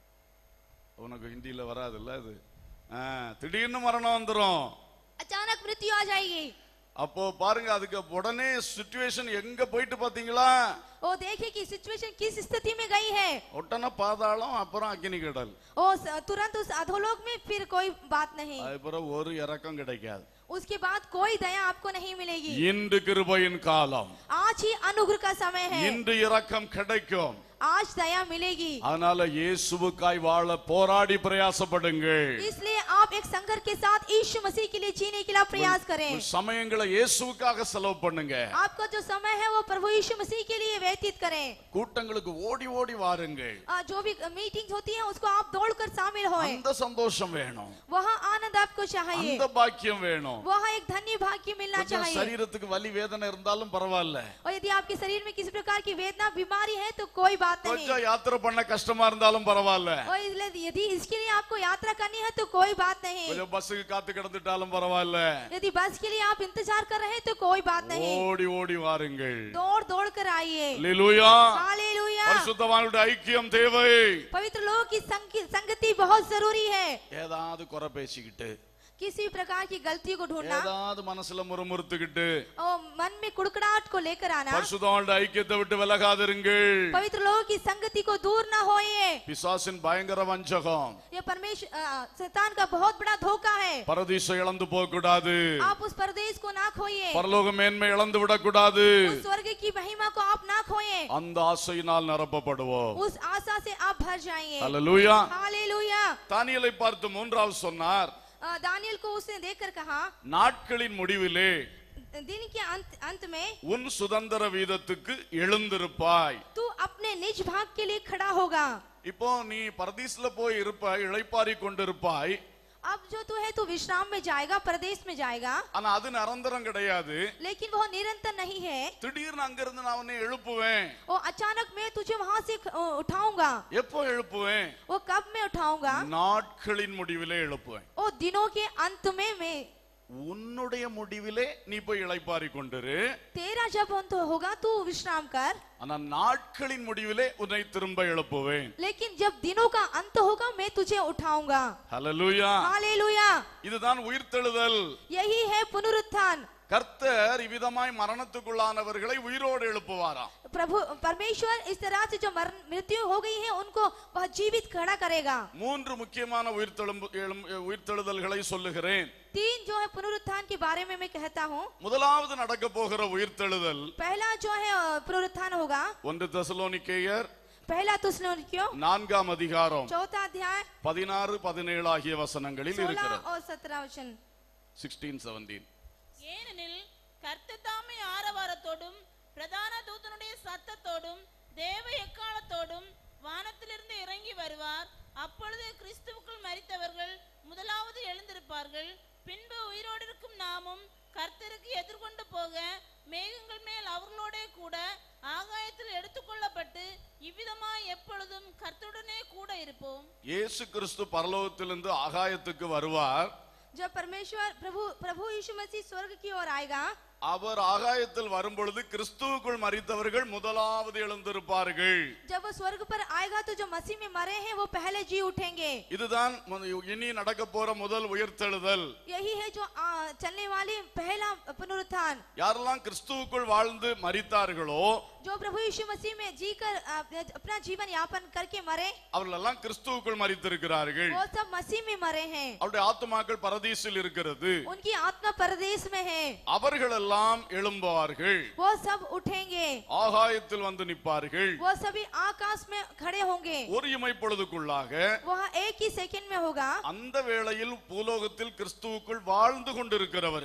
உனக்கு ஹிந்தியில வராதுல்ல அது ஆ, திடீர்னு மரணம் வந்துரும் अचानक मृत्यु आ जाएगी அப்போ பாருங்க அதுக்கு உடனே சுச்சுவேஷன் எங்க போயிட்டு பாத்தீங்களா ओ देखिए कि सिचुएशन किस स्थिति में गई है ஒட்டன பாதாளம் அப்புறம் அக்கினி கடல் ओ स- तुरंत उस अधोलोक में फिर कोई बात नहीं அதுக்கப்புறம் ஒரு இறக்கம் கிடைக்காது उसके बाद कोई दया आपको नहीं मिलेगी இன்று கிருபையின் காலம் आज ही अनुग्रह का समय है இன்று இரக்கம் கிடைக்கும் आज दया मिलेगी அதனால இயேசுவுக்காய் வாழ போராடி பிரயாசப்படுங்கள் इसलिए आप एक संघर्ष के साथ यीशु मसीह के लिए जीने के लिए आप प्रयास करें உங்க சமயங்களை இயேசுவுக்காக செலவு பண்ணுங்க आपका जो समय है वो प्रभु यीशु मसीह के लिए व्यतीत करें கூட்டங்களுக்கு ஓடி ஓடி வாருங்கள் आ, जो भी मीटिंग होती है उसको आप दौड़कर शामिल होए அந்த சந்தோஷம் வேணும் वहाँ आनंद आपको चाहिए அந்த பாக்கியம் வேணும் वहाँ एक धन्य भाग्य मिलना கொஞ்சம் चाहिए சரீரத்துக்கு வலி வேதனை இருந்தாலும் பரவாயில்ல और यदि आपके शरीर में किसी प्रकार की वेदना बीमारी है तो कोई बात नहीं கொஞ்சம் யாத்திரை பண்ண கஷ்டமா இருந்தாலும் பரவாயில்ல और इसलिए यदि इसके लिए आपको यात्रा करनी है तो कोई बात नहीं கொஞ்சம் பஸ்ஸுக்கு காத்து கிடந்துட்டாலும் பரவாயில்ல यदि बस के लिए आप इंतजार कर रहे हैं तो कोई बात नहीं ஓடி ஓடி வாருங்கள் दौड़ दौड़ कर आइए அல்லேலூயா हालेलुया பரிசுத்தவானுடைய ஐக்கியம் தேவை पवित्र लोगों की संग- संगति बहुत जरूरी है ஏதாவது குறை பேசிக்கிட்டு किसी भी प्रकार की गलतियों को ढूंढना ஏதாவது மனசுல முறுமுறுத்துக்கிட்டு और मन में कुड़कड़ाहट को लेकर आना பரிசுத்தவானுடைய ஐக்கியத்தை விட்டு விலகாதிருங்கள் पवित्र लोगों की संगति को दूर न होइए பிசாசின் பயங்கர வஞ்சகம் ये परमेश्वर अ, शैतान का बहुत बड़ा धोखा है பரதீசை இழந்து போக கூடாது आप उस परदेश को ना खोइए பரலோக மேன்மை இழந்து விடக்கூடாது उस स्वर्ग की महिमा को आप ना खोइए அந்த ஆசையினால் நிரப்பப்படுவோம் उस आशा से आप भर जाइए அல்லேலூயா हालेलुया தானியலை பார்த்து மூன்றாவது சொன்னார் अ, दानियल को उसने देखकर कहा நாட்களின் முடிவிலே दिन के अंत अंत में உன் சுதந்திர வீதத்துக்கு எழுந்திருப்பாய் तू अपने निज भाग के लिए खड़ा होगा இப்போ நீ பரதீஸ்ல போய் இருப்பாய் இளைப்பாரி கொண்டிருப்பாய் अब जो तू है तू विश्राम में जाएगा प्रदेश में जाएगा ஆனா அது நிரந்தரம் கிடையாது लेकिन वह निरंतर नहीं है திடீர்னு அங்கிருந்து நான் உன்னை எழுப்புவேன் और अचानक मैं तुझे वहां से ख- अ, उठाऊंगा எப்போ எழுப்புவேன் वो कब मैं उठाऊंगा நாட்களின் முடிவிலே எழுப்புவேன் और दिनों के अंत में मैं உன்னுடைய முடிவிலே நீ போய் இளைப்பாரி கொண்டிரு तेरा जब अंत होगा तू विश्राम कर ஆனா நாட்களின் முடிவிலே உன்னை திரும்ப எழுப்புவேன் लेकिन जब दिनों का अंत होगा मैं तुझे उठाऊंगा ஹalleluya हालेलुया இதுதான் உயிர்த்தெழுதல் यही है पुनरुत्थान கர்த்தர் இவ்விதமாய் மரணத்துக்குள்ளானவர்களை உயிரோடு எழுப்புவாராம் प्रभु परमेश्वर इस तरह से जो मरण मृत्यु हो गई है उनको वह जीवित खड़ा करेगा மூன்று முக்கியமான உயிர்த்தெழும்பு எழும்- உயிர்த்தெழுதல்களை சொல்லுகிறேன் तीन जो है पुनरुत्थान के बारे में मैं कहता हूँ முதலாவது நடக்க போகிற உயிர்த்தெழுதல் पहला जो है अ, पुनरुत्थान होगा ஒன்று தெசலோனிக்கேயர் पहला तुस्लोनिकियों நான்காம் அதிகாரம் चौथा अध्याय பதினாறு பதினேழு ஆகிய வசனங்களில் सोलह இருக்கிறது और सत्रह वचन சிக்ஸ்டீன் செவன்டீன் ஏனெனில் கர்த்தர் தாமே ஆரவாரத்தோடும் பிரதான தூதனுடைய சத்தத்தோடும் தேவ எக்காலத்தோடும் வானத்திலிருந்து இறங்கி வருவார் அப்பொழுது கிறிஸ்துவுக்குள் மரித்தவர்கள் முதலாவது எழுந்திருப்பார்கள் பின்பு உயிரோடு இருக்கும் நாமும் கர்த்தருக்கு எதிர்கொண்டு போக மேகங்கள் மேல் அவர்களோடே கூட ஆகாயத்தில் எடுத்துக்கொள்ளப்பட்டு இவ்விதமாய் எப்பொழுதும் கர்த்தருடனே கூட இருப்போம் இயேசு கிறிஸ்து பரலோகத்திலிருந்து ஆகாயத்துக்கு வருவார் जब परमेश्वर प्रभु प्रभु यीशु मसीह स्वर्ग की ओर आएगा அவர் ஆகாயத்தில் வரும்பொழுது கிறிஸ்துவுக்குள் மரித்தவர்கள் முதலாவது எழுந்திருப்பார்கள் जब वो स्वर्ग पर आएगा तो जो मसीह में मरे हैं वो पहले जी उठेंगे இதுதான் மு- இனி நடக்க போற முதல் உயிர்த்தெழுதல் यही है जो आ, चलने वाली पहला पुनरुत्थान யாரெல்லாம் கிறிஸ்துவுக்குள் வாழ்ந்து மரித்தார்களோ जो प्रभु यीशु मसीह में जी कर आ, अपना जीवन यापन करके मरे அவர்களெல்லாம் கிறிஸ்துவுக்குள் மரித்திருக்கிறார்கள் वो सब मसीह में मरे हैं அவருடைய ஆத்துமாக்கள் பரதீசில் இருக்கிறது उनकी आत्मा परदेश में है அவர்களெல்லாம் எழும்புவார்கள் वो सब उठेंगे ஆகாயத்தில் வந்து நிற்பார்கள் वो सभी आकाश में खड़े होंगे ஒரு இமைப்பொழுதுக்குள்ளாக वह एक ही सेकंड में होगा அந்த வேளையில் பூலோகத்தில் கிறிஸ்துவுக்குள் வாழ்ந்து கொண்டிருக்கிறவர்கள்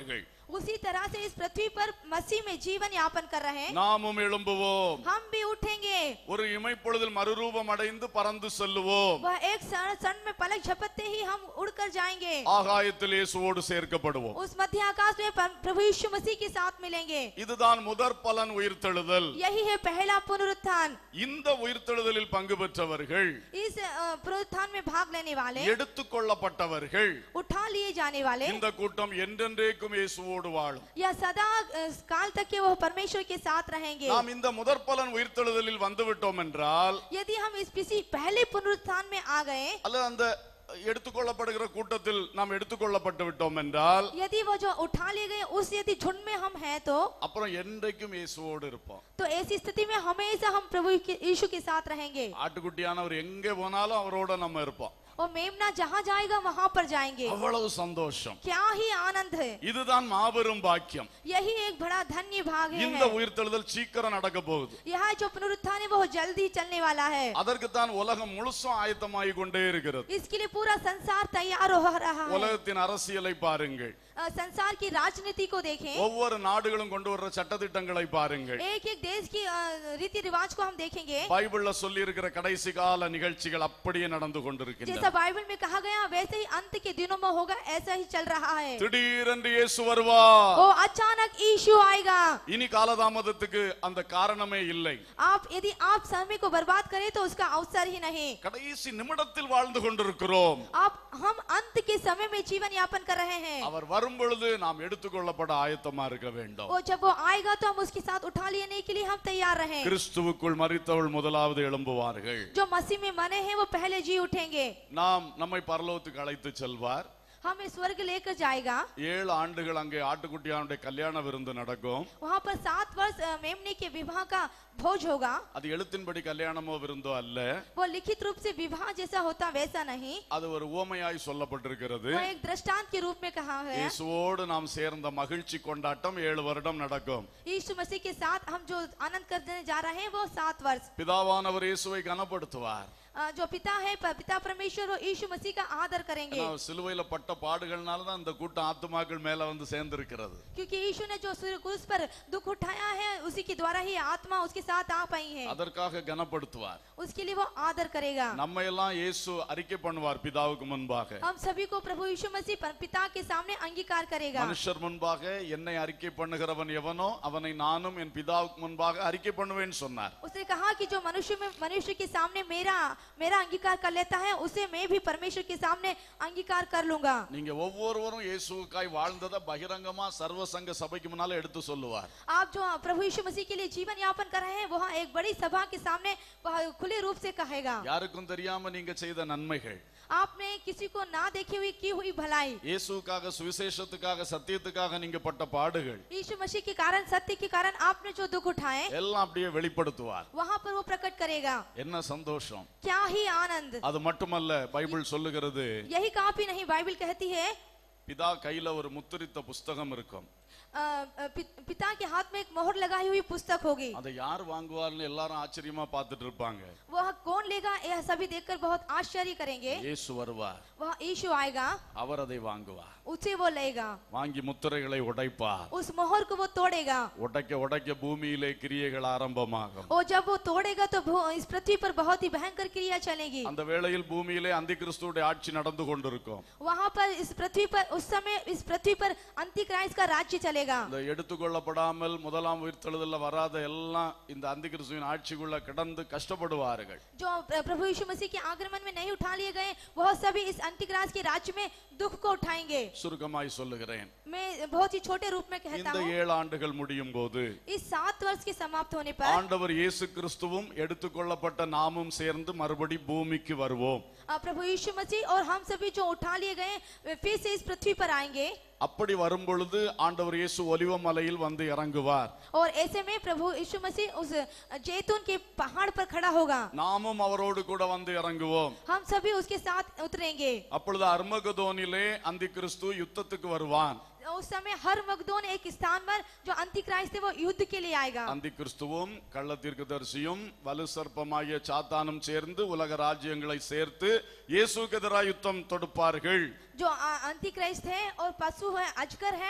उसी तरह से इस पृथ्वी पर मसीह में जीवन यापन कर रहे हैं நாமும் எழும்புவோம் हम भी उठेंगे ஒரு இமைப்பொழுதில் மறுரூபம் அடைந்து பறந்து செல்லுவோம் वह एक क्षण क्षण में पलक झपकते ही हम उड़कर जाएंगे ஆகாயத்தில் இயேசுவோடு சேர்க்கப்படுவோம் उस मध्य आकाश में पर- प्रभु यीशु मसीह के साथ मिलेंगे இதுதான் முதற் பலன் உயிர்த்தெழுதல் यही है पहला पुनरुत्थान இந்த உயிர்த்தெழுதலில் பங்கு பெற்றவர்கள் इस अ, पुनरुत्थान में भाग लेने वाले எடுத்துக் கொள்ளப்பட்டவர்கள் उठा लिए जाने वाले இந்த கூட்டம் என்றென்றைக்கும் இயேசுவோடு வாழும் या सदा अ, काल तक के वो परमेश्वर के साथ रहेंगे நாம் இந்த முதற் பலன் உயிர்த்தெழுதலில் வந்துவிட்டோம் என்றால் यदि हम इस किसी पहले पुनरुत्थान में आ गए அல்லது அந்த எடுத்துக்கொள்ளப்படுகிற கூட்டத்தில் நாம் எடுத்துக்கொள்ளப்பட்டு விட்டோம் என்றால் यदि वो जो उठा लिए गए उस यदि झुंड में हम हैं तो அப்புறம் என்றைக்கும் இயேசுவோடு இருப்போம் तो ऐसी स्थिति में हमेशा हम प्रभु के- यीशु के साथ रहेंगे ஆட்டுக்குட்டியானவர் எங்கே போனாலும் அவரோட நம்ம இருப்போம் और मेमना जहाँ जाएगा वहां पर जाएंगे அவ்வளவு சந்தோஷம் क्या ही आनंद है இதுதான் மாபெரும் பாக்கியம் यही एक बड़ा धन्य भाग है இந்த உயிர்த்தெழுதல் சீக்கிரம் நடக்க போகுது यह जो पुनरुत्थान है वो जल्दी चलने वाला है அதற்குத்தான் உலகம் முழுசும் ஆயத்தமாகி கொண்டே இருக்கிறது इसके लिए पूरा संसार तैयार हो रहा है உலகத்தின் அரசியலை பாருங்கள் अ, संसार की राजनीति को देखें ஒவ்வொரு நாடுகளும் கொண்டு வர்ற சட்டதிட்டங்களை பாருங்கள் एक एक देश की अ, रीति रिवाज को हम देखेंगे பைபிள்ல சொல்லி இருக்கிற கடைசி கால நிகழ்ச்சிகள் அப்படியே நடந்து கொண்டிருக்கின்றன जैसा बाइबल में कहा गया वैसे ही अंत के दिनों में होगा ऐसा ही चल रहा है திடீரென்று இயேசு வருவார் ओ अचानक यीशु आएगा இனி காலதாமதத்துக்கு அந்த காரணமே இல்லை आप यदि आप समय को बर्बाद करें तो उसका अवसर ही नहीं கடைசி நிமிடத்தில் வாழ்ந்து கொண்டிருக்கிறோம் आप हम अंत के समय में जीवन यापन कर रहे हैं அவர் வரும் பொழுது நாம் எடுத்துக்கொள்ளப்பட ஆயத்தமா இருக்க வேண்டும் वो जब वो आएगा तो हम उसके साथ उठा लेने के लिए हम तैयार रहें கிறிஸ்துவுக்குள் மறித்தவள் முதலாவது எழும்புவார்கள் जो मसीह में मने हैं वो पहले जी उठेंगे நாம் நம்மை பரலோகத்துக்கு அழைத்து செல்வார் हमें स्वर्ग लेकर जाएगा ஏழு ஆண்டுகள் அங்கே ஆட்டுக்குட்டியானுடைய கல்யாண விருந்து நடக்கும் वहाँ पर सात वर्ष अ, मेमने के विवाह का भोज होगा அது எழுத்தின்படி கல்யாணமோ விருந்தோ அல்ல वो लिखित रूप से विवाह जैसा होता वैसा नहीं அது ஒரு உவமையாய் சொல்லப்பட்டிருக்கிறது वो एक दृष्टांत के रूप में कहा है இயேசுவோடு நாம் சேர்ந்த மகிழ்ச்சி கொண்டாட்டம் ஏழு வருடம் நடக்கும் यीशु मसीह के साथ हम जो आनंद करने जा रहे हैं वो सात वर्ष பிதாவானவர் இயேசுவை கனப்படுத்துவார் अ, जो पिता है प- पिता परमेश्वर वो यीशु मसीह का आदर करेंगे ஏன்னா, சிலுவையில பட்ட பாடுகள்னால தான் இந்த கூட்டம் ஆத்துமாக்கள் மேல வந்து சேர்ந்திருக்கிறது क्योंकि यीशु ने जो सूर्य क्रूस पर दुख उठाया है उसी के द्वारा ही आत्मा उसके साथ आ पाई है அதற்காக கனப்படுத்துவார் उसके लिए वो आदर करेगा நம்ம எல்லாம் இயேசு அறிக்கை பண்ணுவார் பிதாவுக்கு முன்பாக हम सभी को प्रभु यीशु मसीह पर- पिता के सामने अंगीकार करेगा மனுஷர் முன்பாக என்னை அறிக்கை பண்ணுகிறவன் எவனோ அவனை நானும் என் பிதாவுக்கு முன்பாக அறிக்கை பண்ணுவேன்னு சொன்னார் उसने कहा कि जो मनुष्य में मनुष्य के सामने मेरा मेरा अंगीकार कर लेता है उसे मैं भी परमेश्वर के सामने अंगीकार कर लूंगा நீங்க ஒவ்வொருவரும் இயேசுவுக்காய் வாழ்ந்ததை பகிரங்கமா சர்வ சங்க சபைக்கு முன்னால எடுத்து சொல்லுவார் आप जो प्रभु यीशु मसीह के लिए जीवन यापन कर रहे हैं वहाँ एक बड़ी सभा के सामने वह खुले रूप से कहेगा யாருக்கும் தெரியாம நீங்க செய்த நன்மைகள் आपने किसी को ना देखी हुई की हुई भलाई இயேசுவுக்காக சுவிசேஷத்துக்காக சத்தியத்துக்காக நீங்க பட்ட பாடுகள் यीशु मसीह के कारण सत्य के कारण आपने जो दुख उठाए எல்லாம் அப்படியே வெளிப்படுத்துவார் वहाँ पर वो प्रकट करेगा என்ன சந்தோஷம் क्या ही आनंद அது மட்டுமல்ல பைபிள் சொல்லுகிறது यही काफी नहीं बाइबल कहती है பிதா கையில ஒரு முத்திரித்த புஸ்தகம் இருக்கும் अ, अ, पि- पिता के हाथ में एक मोहर लगाई हुई पुस्तक होगी அதை யார் வாங்குவார்னு எல்லாரும் ஆச்சரியமா பார்த்துட்டு இருப்பாங்க वह कौन लेगा यह सभी देखकर बहुत आश्चर्य करेंगे இயேசு வருவார் वह यीशु आएगा அவர் அதை வாங்குவார் उसे वो लेगा வாங்கி முத்திரைகளை உடைப்பார் उस मोहर को वो तोड़ेगा உடைக்க உடைக்க பூமியிலே கிரியைகள் ஆரம்பமாகும் और जब वो तोड़ेगा तो भू- इस पृथ्वी पर बहुत ही भयंकर क्रिया चलेगी அந்த வேளையில் பூமியிலே அந்தி கிறிஸ்துடைய ஆட்சி நடந்து கொண்டிருக்கும் वहाँ पर इस पृथ्वी पर उस समय इस पृथ्वी पर अंति क्राइस्ट का राज्य चलेगा இந்த எடுத்துக்கொள்ளப்படாமல் முதலாம் உயிர்த்தெழுதல்ல வராத எல்லாம் இந்த அந்தி கிறிஸ்துவின் ஆட்சிக்குள்ள கிடந்து கஷ்டப்படுவார்கள் जो प्र- प्रभु यीशु मसीह के आगमन में नहीं उठा लिए गए वह सभी इस अंतिक्रास के राज्य में दुख को उठाएंगे சுருக்கமாய் சொல்லுகிறேன் मैं बहुत ही छोटे रूप में कहता இந்த हूँ ஏழு ஆண்டுகள் முடியும் போது इस सात वर्ष के समाप्त होने पर ஆண்டவர் இயேசு கிறிஸ்துவும் எடுத்துக்கொள்ளப்பட்ட நாமும் சேர்ந்து மறுபடி பூமிக்கு வருவோம் अ, प्रभु यीशु मसीह और हम सभी जो उठा लिए गए वे फिर से इस पृथ्वी पर आएंगे அப்படி வரும் பொழுது ஆண்டவர் இயேசு ஒலிவ மலையில் வந்து இறங்குவார் और ऐसे में प्रभु यीशु मसीह उस जैतून के पहाड़ पर खड़ा होगा நாமும் அவரோடு கூட வந்து இறங்குவோம் हम सभी उसके साथ उतरेंगे அப்பொழுது அர்மகதோனிலே அந்தி கிறிஸ்து யுத்தத்துக்கு வருவான் उस समय हर मगदोन एक स्थान पर जो अंतिक्राइस्ट थे वो युद्ध के लिए आएगा அந்தி கிறிஸ்துவும் கள்ள தீர்க்கதரிசியும் வலு சர்ப்பமாகிய சாத்தானும் சேர்ந்து உலக ராஜ்யங்களை சேர்த்து இயேசுக்கு எதிராக யுத்தம் தொடுப்பார்கள் जो अंतिक्राइस्ट है और पशु है अजगर है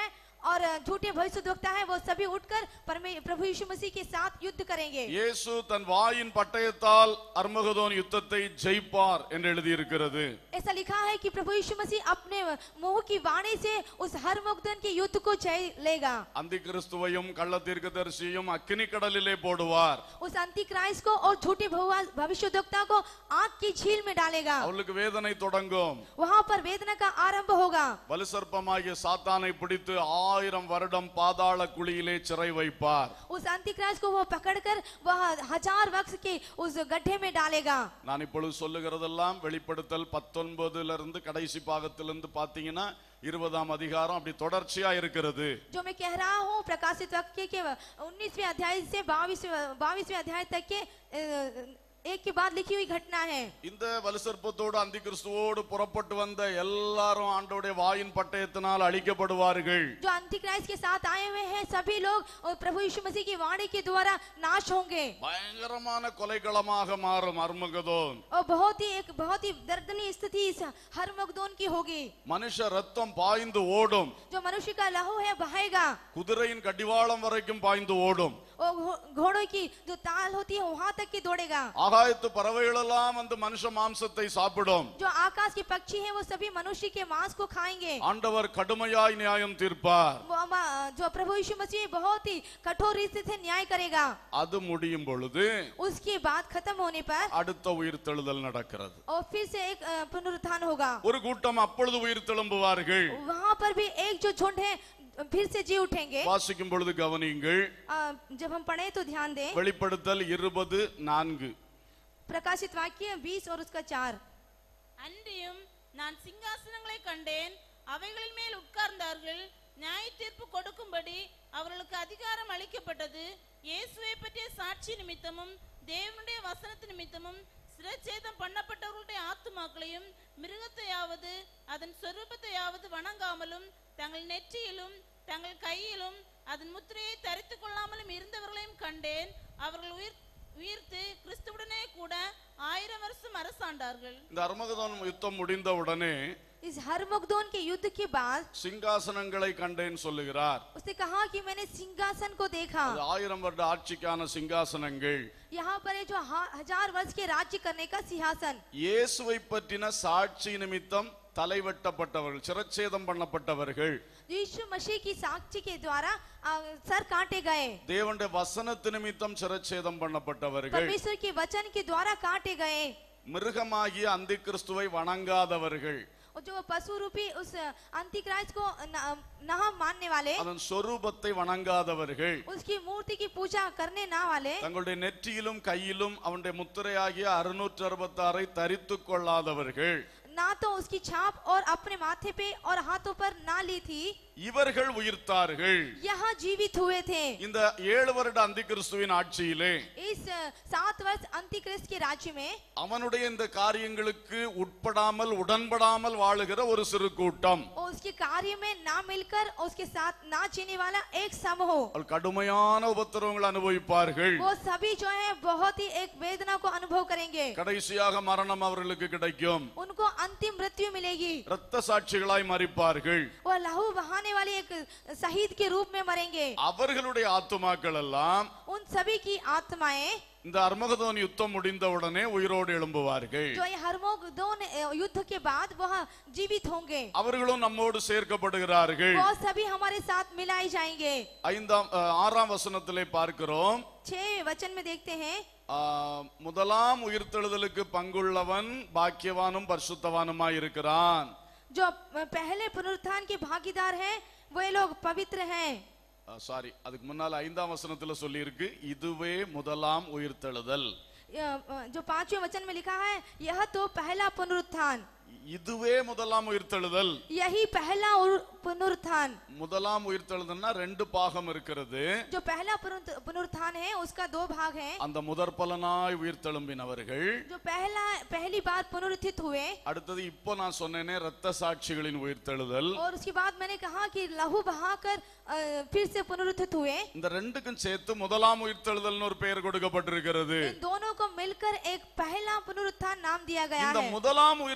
और झूठे भविष्यद्वक्ता है वो सभी उठकर परमे- प्रभु यीशु मसीह के साथ युद्ध करेंगे இயேசு தன் வாயின் பட்டயத்தால் அர்மகதோன் யுத்தத்தை ஜெயிப்பார் என்று எழுதியிருக்கிறது ऐसा लिखा है कि प्रभु यीशु मसीह अपने मुंह की वाणी से उस हर मुकदन के युद्ध को जय लेगा அந்தி கிறிஸ்துவையும் கள்ள தீர்க்கதரிசியும் அக்கினி கடலிலே போடுவார் उस अंति क्राइस्ट को और झूठे भगवा- भविष्यद्वक्ता को आग की झील में डालेगा அவளுக்கு வேதனை தொடங்கும் वहां पर वेदना का आरंभ होगा வலுசர்ப்பமாகிய சாத்தானை பிடித்து ஆயிரம் வருடம் பாதாள குழியிலே சிறை வைப்பார் उस अंति क्राइस्ट को वो पकड़कर वह हजार वक्त के उस गड्ढे में डालेगा நான் இப்பொழுது சொல்லுகிறதெல்லாம் வெளிப்படுத்தல் பத்தொன்பதுல இருந்து கடைசி பாகத்திலிருந்து பாத்தீங்கன்னா இருபதாம் அதிகாரம் அப்படி தொடர்ச்சியா இருக்கிறது जो मैं कह रहा हूँ प्रकाशित वाक्य के उन्नीसवें अध्याय से बाईसवें बाईसवें अध्याय तक के अ, एक के बाद लिखी हुई घटना है இந்த வலுசர்ப்பத்தோடு அந்தி கிறிஸ்துவோடு புறப்பட்டு வந்த எல்லாரும் ஆண்டோடைய வாயின் பட்டயத்தினால் அழிக்கப்படுவார்கள் जो अंति क्राइस्ट के साथ आए हुए हैं सभी लोग और प्रभु यीशु मसीह की वाणी के द्वारा नाश होंगे பயங்கரமான கொலைக்களமாக மாறும் அர்மகதோன் और बहुत ही एक बहुत ही दर्दनीय स्थिति इस हर मकदून की होगी மனுஷ ரத்தம் பாய்ந்து ஓடும் जो मनुष्य का लहू है बहेगा குதிரையின் கடிவாளம் வரைக்கும் பாய்ந்து ஓடும் और घो- घोड़ों की जो ताल होती है वहां तक की दौड़ेगा ஆகாயத்து பறவைகளெல்லாம் வந்து மனுஷ மாம்சத்தை சாப்பிடும் जो आकाश के पक्षी हैं वो सभी मनुष्य के मांस को खाएंगे ஆண்டவர் கடுமையாய் நியாயம் தீர்ப்பார் वो हमा- जो प्रभु यीशु मसीह बहुत ही कठोर रीति से न्याय करेगा அது முடியும் பொழுது उसके बाद खत्म होने पर அடுத்த உயிர்த்தெழுதல் நடக்கிறது और फिर से एक अ, पुनरुत्थान होगा ஒரு கூட்டம் அப்பொழுது உயிர்த்தெழும்புவார்கள் वहां पर भी एक जो झुंड है फिर से जी उठेंगे வாசிக்கும் பொழுது கவனியுங்கள் अ, जब हम पढ़े तो ध्यान दें வெளிப்படுத்தல் இருபது நான்கு प्रकाशित वाक्य बीस और उसका चार அன்றியும் நான் சிங்காசனங்களை கண்டேன் அவைகளின் மேல் உட்கார்ந்தார்கள் நியாய தீர்ப்பு கொடுக்கும்படி அவர்களுக்கு அதிகாரம் அளிக்கப்பட்டது இயேசுவை பற்றிய சாட்சி நிமித்தமும் தேவனுடைய வசனத்து நிமித்தமும் சிரச்சேதம் பண்ணப்பட்டவர்களுடைய ஆத்துமாக்களையும் மிருகத்தையாவது அதன் சொரூபத்தையாவது வணங்காமலும் தங்கள் நெற்றியிலும் தங்கள் கையிலும் அதன் முத்திரையை தரித்துக் கொள்ளாமலும் இருந்தவர்களையும் கண்டேன் அவர்கள் உயிர் உயிர்த்து கிறிஸ்துவுடனே கூட ஆயிரம் வருஷம் அரசாண்டார்கள் இந்த அர்மகதோன் யுத்தம் முடிந்தவுடனே इस हर मकदून के युद्ध के बाद சிங்காசனங்களை கண்டேன் சொல்லுகிறார் उसने कहा कि मैंने सिंहासन को देखा அது ஆயிரம் வருட ஆட்சிக்கான சிங்காசனங்கள் यहाँ पर है जो हा- हजार वर्ष के राज्य करने का सिंहासन இயேசுவை பற்றின சாட்சி நிமித்தம் தலைவெட்டப்பட்டவர்கள் சிரச்சேதம் பண்ணப்பட்டவர்கள் यीशु मसीह की साक्षी के द्वारा अ, सर काटे गए தேவனுடைய வசனத்து நிமித்தம் சிரச்சேதம் பண்ணப்பட்டவர்கள் परमेश्वर के वचन के द्वारा काटे गए மிருகமாகிய அந்தி கிறிஸ்துவை வணங்காதவர்கள் और जो पशु रूपी उस अंतिक्राइस्ट को न- न मानने वाले அதன் சொரூபத்தை வணங்காதவர்கள் उसकी मूर्ति की पूजा करने ना वाले தங்களுடைய நெற்றியிலும் கையிலும் அவனுடைய முத்திரையாகிய அறுநூற்று அறுபத்தாறை தரித்துக் கொள்ளாதவர்கள் ना तो उसकी छाप और अपने माथे पे और हाथों पर ना ली थी இவர்கள் உயிர்த்தார்கள் यहाँ जीवित हुए थे இந்த ஏழு வருட அந்தி கிறிஸ்துவின் ஆட்சியிலே इस अ, सात वर्ष अंतिक्रिस्त के राज्य में அவனுடைய இந்த காரியங்களுக்கு உட்படாமல் உடன்படாமல் வாழுகிற ஒரு சிறு கூட்டம் और उसके कार्य में ना मिलकर और उसके साथ ना जीने वाला एक समूह அவள் கடுமையான உபத்திரவங்களை அனுபவிப்பார்கள் वो सभी जो है बहुत ही एक वेदना को अनुभव करेंगे கடைசியாக மரணம் அவர்களுக்கு கிடைக்கும் उनको अंतिम मृत्यु मिलेगी இரத்த சாட்சிகளாய் மறிப்பார்கள் वो लहू बहाने वाले एक शहीद के रूप में मरेंगे அவர்களுடைய ஆத்துமாக்கள் எல்லாம் उन सभी की आत्माएं இந்த அர்மகதோன் யுத்தம் முடிந்தவுடனே உயிரோடு எழும்புவார்கள் जो ये हरमोग दोन युद्ध के बाद वह जीवित होंगे அவர்களும் நம்மோடு சேர்க்கப்படுகிறார்கள் वो सभी हमारे साथ मिलाए जाएंगे ஐந்தாம் அஹ், ஆறாம் வசனத்திலே பார்க்கிறோம் छह वचन में देखते हैं ஆஹ், முதலாம் உயிர்த்தெழுதலுக்கு பங்குள்ளவன் பாக்கியவானும் பரிசுத்தவானுமாய் இருக்கிறான் जो पहले पुनरुत्थान के भागीदार हैं वे लोग पवित्र हैं சாரி அதுக்கு முன்னால ஐந்தாம் வசனத்துல சொல்லி இருக்கு இதுவே முதலாம் உயிர்த்தெழுதல் य- जो पांचवें वचन में लिखा है यह तो पहला पुनरुत्थान இதுவே முதலாம் உயிர்த்தெழுதல் यही पहला उर- पुनरुत्थान முதலாம் உயிர்த்தெழுதல்னா ரெண்டு பாகம் இருக்கிறது जो पहला पुनरुत्थ- पुनरुत्थान है उसका दो भाग है அந்த முதற் பலனாய் உயிர்த்தெழும்பினவர்கள் जो पहला पहली बार पुनरुत्थित हुए அடுத்தது இப்போ நான் சொன்னேனே இரத்த சாட்சிகளின் உயிர்த்தெழுதல் और उसके बाद मैंने कहा कि लहू बहाकर अ, फिर से पुनरुत्थित हुए இந்த ரெண்டுக்கும் சேர்த்து முதலாம் உயிர்த்தெழுதல்னு ஒரு பெயர் கொடுக்கப்பட்டிருக்கிறது इन दोनों को मिलकर एक पहला पुनरुत्थान नाम दिया गया இந்த है முதலாம் உயிர்த்தெழுதலில்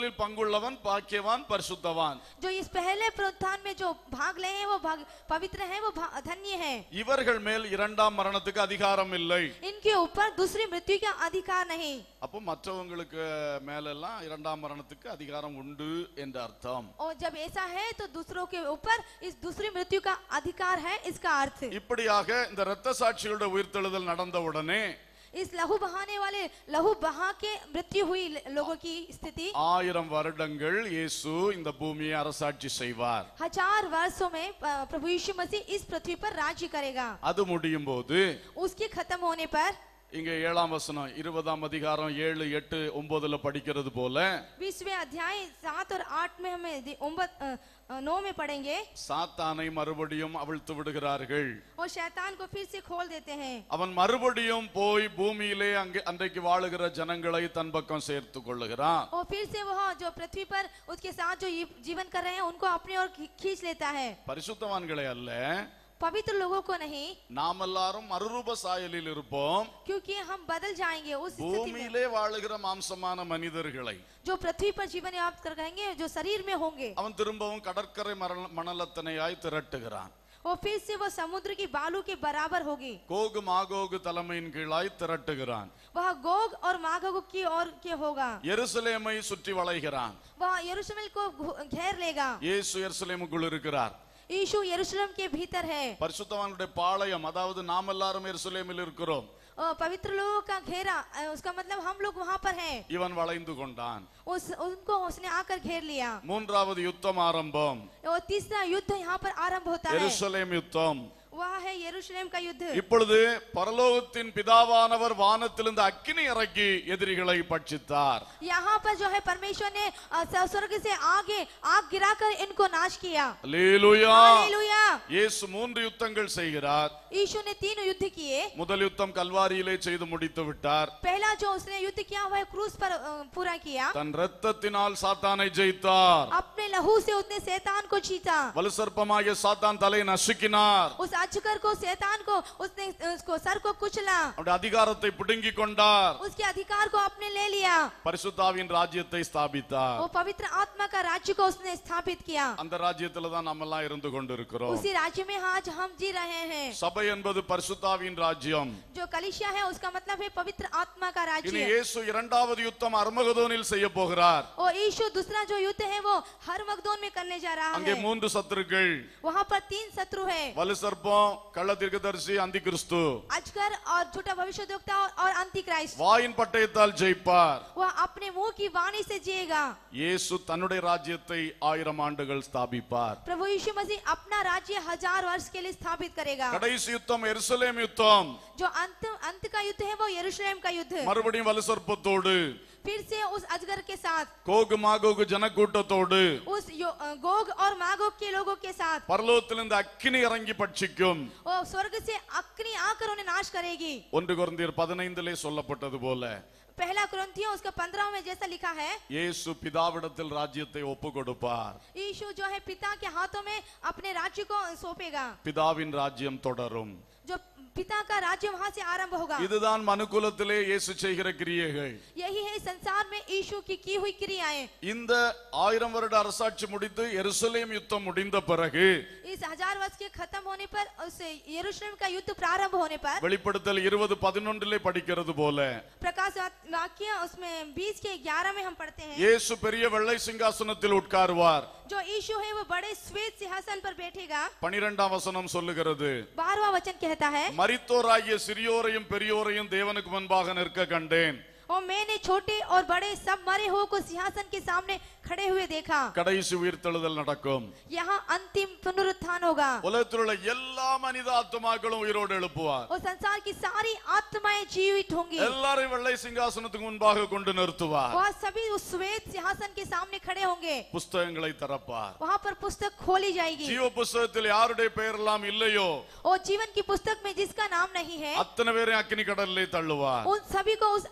உயிர்த்தெழுதலில் பங்குள்ளவன் பாக்கியவான் பரிசுத்தவான் जो इस पहले पुनरुत्थान में जो भाग ले हैं वो भाग पवित्र हैं वो भा- धन्य हैं இவர்கள் மேல் இரண்டாம் மரணத்துக்கு அதிகாரம் இல்லை इनके ऊपर दूसरी मृत्यु का अधिकार नहीं அப்போ மற்றவங்களுக்கு மேலெல்லாம் இரண்டாம் மரணத்துக்கு அதிகாரம் உண்டு என்ற அர்த்தம் और जब ऐसा है तो दूसरों के ऊपर इस दूसरी मृत्यु का अधिकार है इसका अर्थ இப்படியாக இந்த இரத்த சாட்சிகளுடைய உயிர்த்தெழுதல் நடந்தவுடனே इस लहू बहाने वाले लहू बहा के मृत्यु हुई लोगों की स्थिति ஆயிரம் வருடங்கள் இயேசு இந்த பூமியை அரசாட்சி செய்வார் हजार वर्षों में अ, प्रभु यीशु मसीह इस पृथ्वी पर राज्य करेगा அது முடியும் போது उसके खत्म होने पर இங்க ஏழாம் வசனம் இருபதாம் அதிகாரம் ஏழு எட்டு ஒன்பதுல படிக்கிறது போல बीसवें अध्याय सात और आठ में हमें दि- ओम्बत- अ, अ, नौ में पढ़ेंगे சாத்தானை மறுபடியும் அவிழ்த்து விடுகிறார்கள் और शैतान को फिर से खोल देते हैं அவன் மறுபடியும் போய் பூமியிலே அங்கே அன்றைக்கு வாழுகிற ஜனங்களை தன் பக்கம் சேர்த்து கொள்ளுகிறான் और फिर से वह जो पृथ्वी पर उसके साथ जो ये जीवन कर रहे हैं उनको अपनी ओर खी- खींच लेता है பரிசுத்தவான்களை அல்ல पवित्र लोगों को नहीं நாம் எல்லாரும் மறுரூப சாயலில் இருப்போம் क्योंकि हम बदल जाएंगे उस स्थिति में பூமியிலே வாழுகிற மாம்சமான மனிதர்களை जो पृथ्वी पर जीवन यापन कर रहेंगे जो शरीर में होंगे அவன் திரும்பவும் கடற்கரை மரண- மணலத்தனையாய் திரட்டுகிறான் और फिर से वो समुद्र की बालू के बराबर होगी கோகு மாகோகு தலைமையின் கீழாய் திரட்டுகிறான் वह गोग और मागोग की ओर के होगा எருசலேமை சுற்றி வளைகிறான் वह यरूशलेम को घु- घेर लेगा இயேசு எருசலேமுக்குள் இருக்கிறார் यीशु यरूशलेम के भीतर है பரிசுத்தவானுடைய பாளையம் அதாவது நாம் எல்லாரும் எருசலேமில் இருக்கிறோம் और पवित्र लोगों का घेरा अ, उसका मतलब हम लोग वहां पर हैं இவன் வளைந்து கொண்டான் उस उनको उसने आकर घेर लिया மூன்றாவது யுத்தம் ஆரம்பம் और तीसरा युद्ध यहाँ पर आरंभ होता है எருசலேம் யுத்தம் वह है यरूशलेम का युद्ध இப்பொழுது பரலோகத்தின் பிதாவானவர் வானத்திலிருந்து அக்கினி இறக்கி எதிரிகளை பட்சித்தார் यहाँ पर जो है परमेश्वर ने अ, स- स्वर्ग से आगे आग गिराकर इनको नाश किया அல்லேலூயா हालेलुया இயேசு மூன்று யுத்தங்கள் செய்கிறார் यीशु ने तीन युद्ध किए முதல் யுத்தம் கல்வாரியிலே செய்து முடித்து விட்டார் पहला जो उसने युद्ध किया वह क्रूस पर अ, पूरा किया தன் இரத்தத்தினால் சாத்தானை ஜெயித்தார் अपने लहू से उसने शैतान को जीता வலுசற்பமாகிய சாத்தான் தலையை நசுக்கினார் उस अजगर को शैतान को उसने उसको सर को कुचला அவருடைய அதிகாரத்தை பிடுங்கிக் கொண்டார் उसके अधिकार को अपने ले लिया பரிசுத்தாவின் ராஜ்யத்தை ஸ்தாபித்தார் वो पवित्र आत्मा का राज्य को उसने स्थापित किया அந்த ராஜ்யத்துல தான் நம்ம எல்லாம் இருந்து கொண்டிருக்கிறோம் उसी राज्य में आज हम जी रहे हैं சபை என்பது பரிசுத்தாவின் ராஜ்யம் जो कलिशिया है उसका मतलब है पवित्र आत्मा का இனி राज्य இயேசு இரண்டாவது யுத்தம் அர்மகதோனில் செய்ய போகிறார் और यीशु दूसरा जो युद्ध है वो हर मगदोन में करने जा रहा அங்கே है மூன்று சத்துருக்கள் वहाँ पर तीन शत्रु है வலு சர்ப்பம் கள்ள தீர்க்கதரிசி அந்தி கிறிஸ்து अजगर और झूठा भविष्यद्वक्ता और, और अंति क्राइस्ट வாயின் பட்டயத்தால் ஜெயிப்பார் वह अपने मुंह की वाणी से जिएगा இயேசு தன்னுடைய ராஜ்யத்தை ஆயிரம் ஆண்டுகள் ஸ்தாபிப்பார் प्रभु यीशु मसीह अपना राज्य हजार वर्ष के लिए स्थापित करेगा கடைசி யுத்தம் எருசலேம் யுத்தம் जो अंत अंत का युद्ध है वो यरूशलेम का युद्ध மறுபடியும் வலு சர்ப்பத்தோடு फिर से उस अजगर के साथ கோகு மாகோகு ஜனக்கூட்டத்தோடு उस यो- अ, गोग और मागोग के लोगों के साथ பரலோகத்திலிருந்து அக்கினி இறங்கி பட்சிக்கும் वो स्वर्ग से अग्नि आकर उन्हें नाश करेगी ஒன்று குருந்தியர் பதினைந்திலே சொல்லப்பட்டது போல पहला कुरंथियों उसका पंद्रह में जैसा लिखा है இயேசு பிதாவிடத்தில் ராஜ்யத்தை ஒப்பு கொடுப்பார் यीशु जो है पिता के हाथों में अपने राज्य को सौंपेगा பிதாவின் ராஜ்யம் தொடரும் जो पिता का राज्य वहां से आरंभ होगा இதுதான் மனுக்குலத்திலே இயேசு செய்கிற கிரியைகள் यही है संसार में यीशु की की हुई क्रियाएं இந்த ஆயிரம் வருட அரசாட்சி முடித்து எருசலேம் யுத்தம் முடிந்த பிறகு इस हजार वर्ष के खत्म होने पर उस यरूशलेम का युद्ध प्रारंभ होने पर வெளிப்படுத்தல் இருபது பதினொன்றிலே படிக்கிறது போல प्रकाश वाक्य उसमें बीस के ग्यारह में हम पढ़ते हैं இயேசு பெரிய வெள்ளை சிங்காசனத்தில் உட்காருவார் जो यीशु है वो बड़े श्वेत सिंहासन पर बैठेगा பனிரெண்டாம் வசனம் சொல்லுகிறது बारहवा वचन कहता है மரித்தோராகிய சிறியோரையும் பெரியோரையும் தேவனுக்கு முன்பாக நிற்க கண்டேன் और मैंने छोटे और बड़े सब मरे हो को सिंहासन के सामने खड़े हुए देखा கடைசி உயிர்த்தெழுதல் நடக்கும் यहाँ अंतिम पुनरुत्थान होगा உலகத்தில் உள்ள எல்லா மனித ஆத்மாக்களும் உயிரோடு எழுப்புவார் और संसार की सारी आत्माएं जीवित होंगी எல்லாரையும் வெள்ளை சிங்காசனத்துக்கு முன்பாக கொண்டு நிறுத்துவார் वह सभी उस श्वेत सिंहासन के सामने खड़े होंगे புஸ்தகங்களை திறப்பார் वहां पर पुस्तक खोली जाएगी ஜீவ புஸ்தகத்தில் யாருடைய பெயர் எல்லாம் இல்லையோ और जीवन की पुस्तक में जिसका नाम नहीं है அத்தனை பேரையும் அக்கினி கடலிலே தள்ளுவார் उन सभी को उस आग की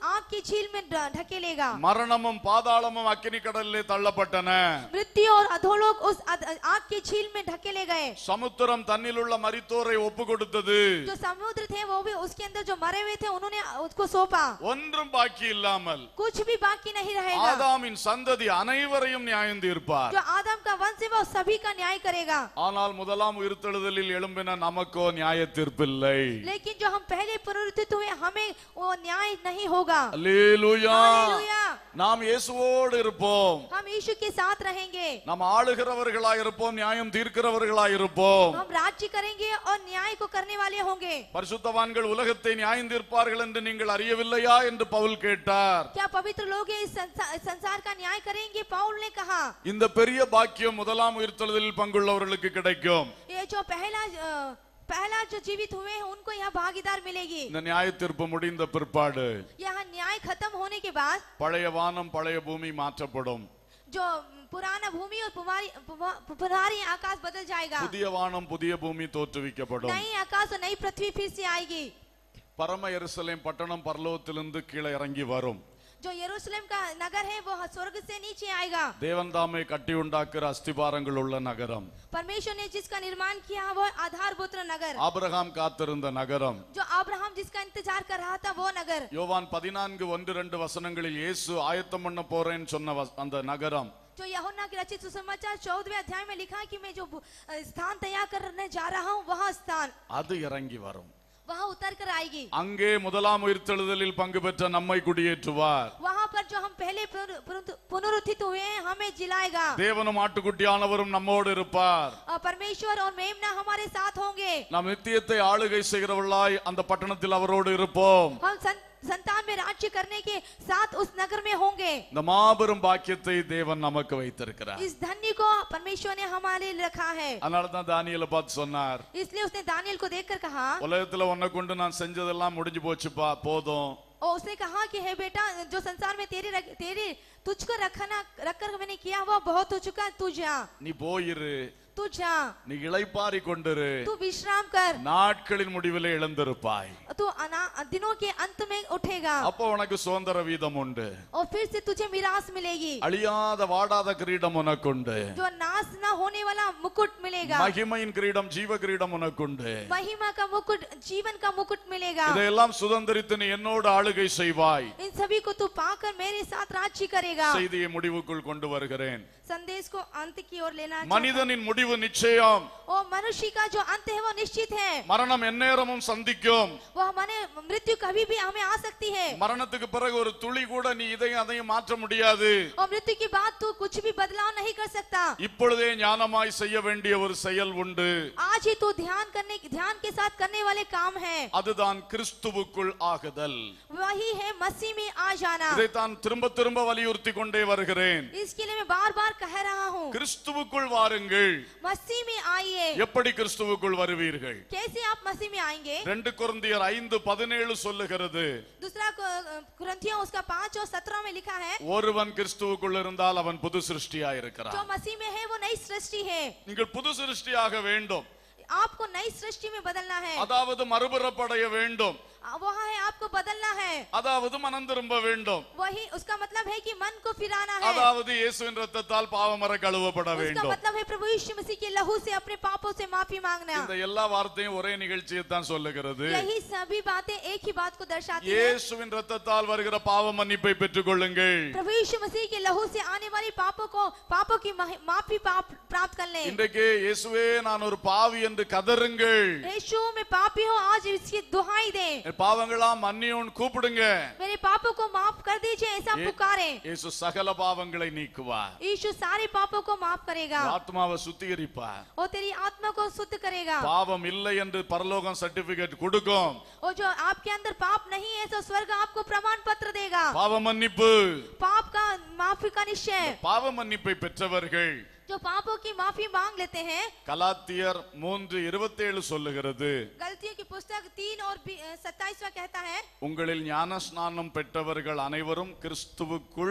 झील में ढ- ढकेलेगा மரணமும் பாதாளமும் அக்கினி கடலிலே தள்ளப்பட்டன मृत्यु और अधोलोक उस अध- आग की झील में ढकेले गए சமுத்திரம் தன்னிலுள்ள மரித்தோரை ஒப்பு கொடுத்தது जो समुद्र थे वो भी उसके अंदर जो मरे हुए थे उन्होंने उसको सौंपा ஒன்றும் பாக்கி இல்லாமல் कुछ भी बाकी नहीं रहेगा ஆதாமின் சந்ததி அனைவரையும் நியாயம் தீர்ப்பார் जो आदम का वंश है वो सभी का न्याय करेगा ஆனால் முதலாம் உயிர்த்தெழுதலில் எழும்பின நமக்கோ நியாய தீர்ப்பில்லை लेकिन जो हम पहले पुनरुत्थित हुए हमें वो न्याय नहीं होगा அல்லேலூயா हालेलुया। நாம் இயேசுவோடு இருப்போம் हम यीशु के साथ रहेंगे நாம் ஆளுகிறவர்களாய் இருப்போம் நியாயம் தீர்க்கிறவர்களாய் இருப்போம் हम राज्य करेंगे और न्याय को करने वाले होंगे பரிசுத்தவான்கள் உலகத்தை நியாயம் தீர்ப்பார்கள் என்று நீங்கள் அறியவில்லையா என்று பவுல் கேட்டார் क्या पवित्र लोग हैं इस संसा- संसार का न्याय करेंगे पाउल ने कहा இந்த பெரிய பாக்கியம் முதலாம் உயிர்த்தெழுதலில் பங்குள்ளவர்களுக்கு கிடைக்கும் ये जो पहला अ, पहला जो जीवित हुए हैं उनको यहाँ भागीदार मिलेगी இந்த நியாய தீர்ப்பு முடிந்த பிற்பாடு यहाँ न्याय खत्म होने के बाद பழைய வானம் பழைய பூமி மாற்றப்படும் जो पुराना भूमि और पुमारी पुमा- पुरानी आकाश बदल जाएगा புதிய வானம் புதிய பூமி தோற்றுவிக்கப்படும் नई आकाश और नई पृथ्वी फिर से आएगी பரம எருசலேம் பட்டணம் பரலோகத்திலிருந்து கீழே இறங்கி வரும் जो यरूशलेम का नगर है वो स्वर्ग से नीचे आएगा தேவன் தாமே கட்டி உண்டாக்குற அஸ்திபாரங்கள் உள்ள நகரம் परमेश्वर ने जिसका निर्माण किया वो आधारभूत नगर ஆபிரகாம் காத்திருந்த நகரம் जो अब्राहम जिसका इंतजार कर रहा था वो नगर யோவான் பதினான்கு ஒன்று ரெண்டு வசனங்களில் இயேசு ஆயத்தம் பண்ண போறேன்னு சொன்ன வச- அந்த நகரம் जो यहोना के रचित सुसमाचार चौदहवें अध्याय में लिखा है कि मैं जो अ, स्थान तैयार करने जा रहा हूँ वहाँ स्थान அது இறங்கி வரும் वहाँ उतर कर आएगी அங்கே முதலாம் உயிர்த்தெழுதலில் பங்கு பெற்ற நம்மை குடியேற்றுவார் वहाँ पर जो हम पहले पुनरु- पुनरु- पुनरुत्थित हुए हैं हमें जिलाएगा தேவனும் ஆட்டுக்குட்டியானவரும் நம்மோடு இருப்பார் और परमेश्वर और मेमना हमारे साथ होंगे நாம் நித்தியத்தை ஆளுகை செய்கிறவர்களாய் அந்த பட்டணத்தில் அவரோடு இருப்போம் हम सं- संतान में राज्य करने के साथ उस नगर में होंगे இந்த மாபெரும் பாக்கியத்தை தேவன் நமக்கு வைத்திருக்கிறார் इस धन्य को परमेश्वर ने हमारे लिए रखा है அதனால தான் தானியலை பார்த்து சொன்னார் इसलिए उसने दानियल को देखकर कहा உலகத்துல உன்னை கொண்டு நான் செஞ்சதெல்லாம் முடிஞ்சு போச்சுப்பா போதும் और उसने कहा कि हे बेटा जो संसार में तेरे रख, तेरे तुझको रखना रखकर मैंने किया हुआ बहुत हो चुका तू जा நீ போயிரு तू जा நீ இளைப்பாரி கொண்டிரு तू विश्राम कर நாட்களின் முடிவிலே இழந்திருப்பாய் तू अना दिनों के अंत में उठेगा அப்போ உனக்கு சுதந்திர வீதம் உண்டு और फिर से तुझे मिरास मिलेगी அழியாத வாடாத கிரீடம் உனக்குண்டு जो नाश ना होने वाला मुकुट मिलेगा மகிமையின் கிரீடம் ஜீவ கிரீடம் உனக்குண்டு महिमा का मुकुट जीवन का मुकुट मिलेगा இதையெல்லாம் சுதந்திரித்து நீ என்னோடு ஆளுகை செய்வாய் इन सभी को तू पाकर मेरे साथ राज्य करेगा செய்தியை முடிவுக்குள் கொண்டு வருகிறேன் संदेश को अंत की ओर लेना चाहता- மனிதனின் முடிவு நிச்சயம் और मनुष्य का जो अंत है वो निश्चित है மரணம் எந்நேரமும் சந்திக்கும் वो हमारे मृत्यु कभी भी हमें आ सकती है மரணத்துக்கு பிறகு ஒரு துளி கூட நீ இதையும் அதையும் மாற்ற முடியாது और मृत्यु के बाद तू कुछ भी बदलाव नहीं कर सकता இப்பொழுதே ஞானமாய் செய்ய வேண்டிய ஒரு செயல் உண்டு आज ही तू ध्यान करने ध्यान के साथ करने वाले काम है அதுதான் கிறிஸ்துவுக்குள் ஆகுதல் वही है मसीह में आ जाना இதைத்தான் திரும்ப திரும்ப வலியுறுத்தி கொண்டே வருகிறேன் इसके लिए मैं बार बार कह रहा हूँ கிறிஸ்துவுக்குள் வாருங்கள் मसीह में आइए எப்படி கிறிஸ்துவுக்குள் வருவீர்கள் कैसे आप मसीह में आएंगे ரெண்டு குருந்தியர் ஐந்து பதினேழு சொல்லுகிறது दूसरा कुरंथियों उसका पांच और सत्रह में लिखा है ஒருவன் கிறிஸ்துவுக்குள் இருந்தால் அவன் புது சிருஷ்டியா जो இருக்கிறான் मसीह में है वो नई सृष्टि है நீங்கள் புது சிருஷ்டியாக வேண்டும் आपको नई सृष्टि में बदलना है அதாவது மறுபுறப்படைய வேண்டும் वहाँ है आपको बदलना है அதாவது மனம் திரும்ப வேண்டும் वही उसका मतलब है कि मन को फिराना है அதாவது இயேசுவின் ரத்தத்தால் பாவமர கழுவப்பட उसका வேண்டும் मतलब है प्रभु यीशु मसीह के लहू से अपने पापों से माफी मांगना இந்த எல்லா வார்த்தையும் ஒரே நிகழ்ச்சியை தான் சொல்லுகிறது यही सभी बातें एक ही बात को दर्शाती है இயேசுவின் ரத்தத்தால் வருகிற பாவ மன்னிப்பை பெற்றுக் கொள்ளுங்கள் प्रभु यीशु मसीह के लहू से आने वाली पापों को पापों की माहि- माफी पाप प्राप्त कर ले இன்றைக்கு இயேசுவே நான் ஒரு பாவி என்று கதறுங்கள் यीशु मैं पापी हूँ आज इसकी दुहाई दे என் பாவங்களாம் மன்னியும் கூப்பிடுங்க मेरे पापों को माफ कर दीजिए ऐसा ये- पुकारे இயேசு சகல பாவங்களை நீக்குவார் यीशु सारे पापों को माफ करेगा ஆத்மாவை சுத்திகரிப்பார் और तेरी आत्मा को शुद्ध करेगा பாவம் இல்லை என்று பரலோகம் சர்டிபிகேட் கொடுக்கும் और जो आपके अंदर पाप नहीं है तो स्वर्ग आपको प्रमाण पत्र देगा பாவ மன்னிப்பு पाप का माफी का निश्चय பாவ மன்னிப்பை பெற்றவர்கள் जो पापों की माफी मांग लेते हैं கலாத்தியர் மூன்று இருபத்தேழு சொல்லுகிறது गलतियों की पुस्तक तीन और सत्ताईसवा कहता है உங்களில் ஞான ஸ்நானம் பெற்றவர்கள் அனைவரும் கிறிஸ்துவுக்குள்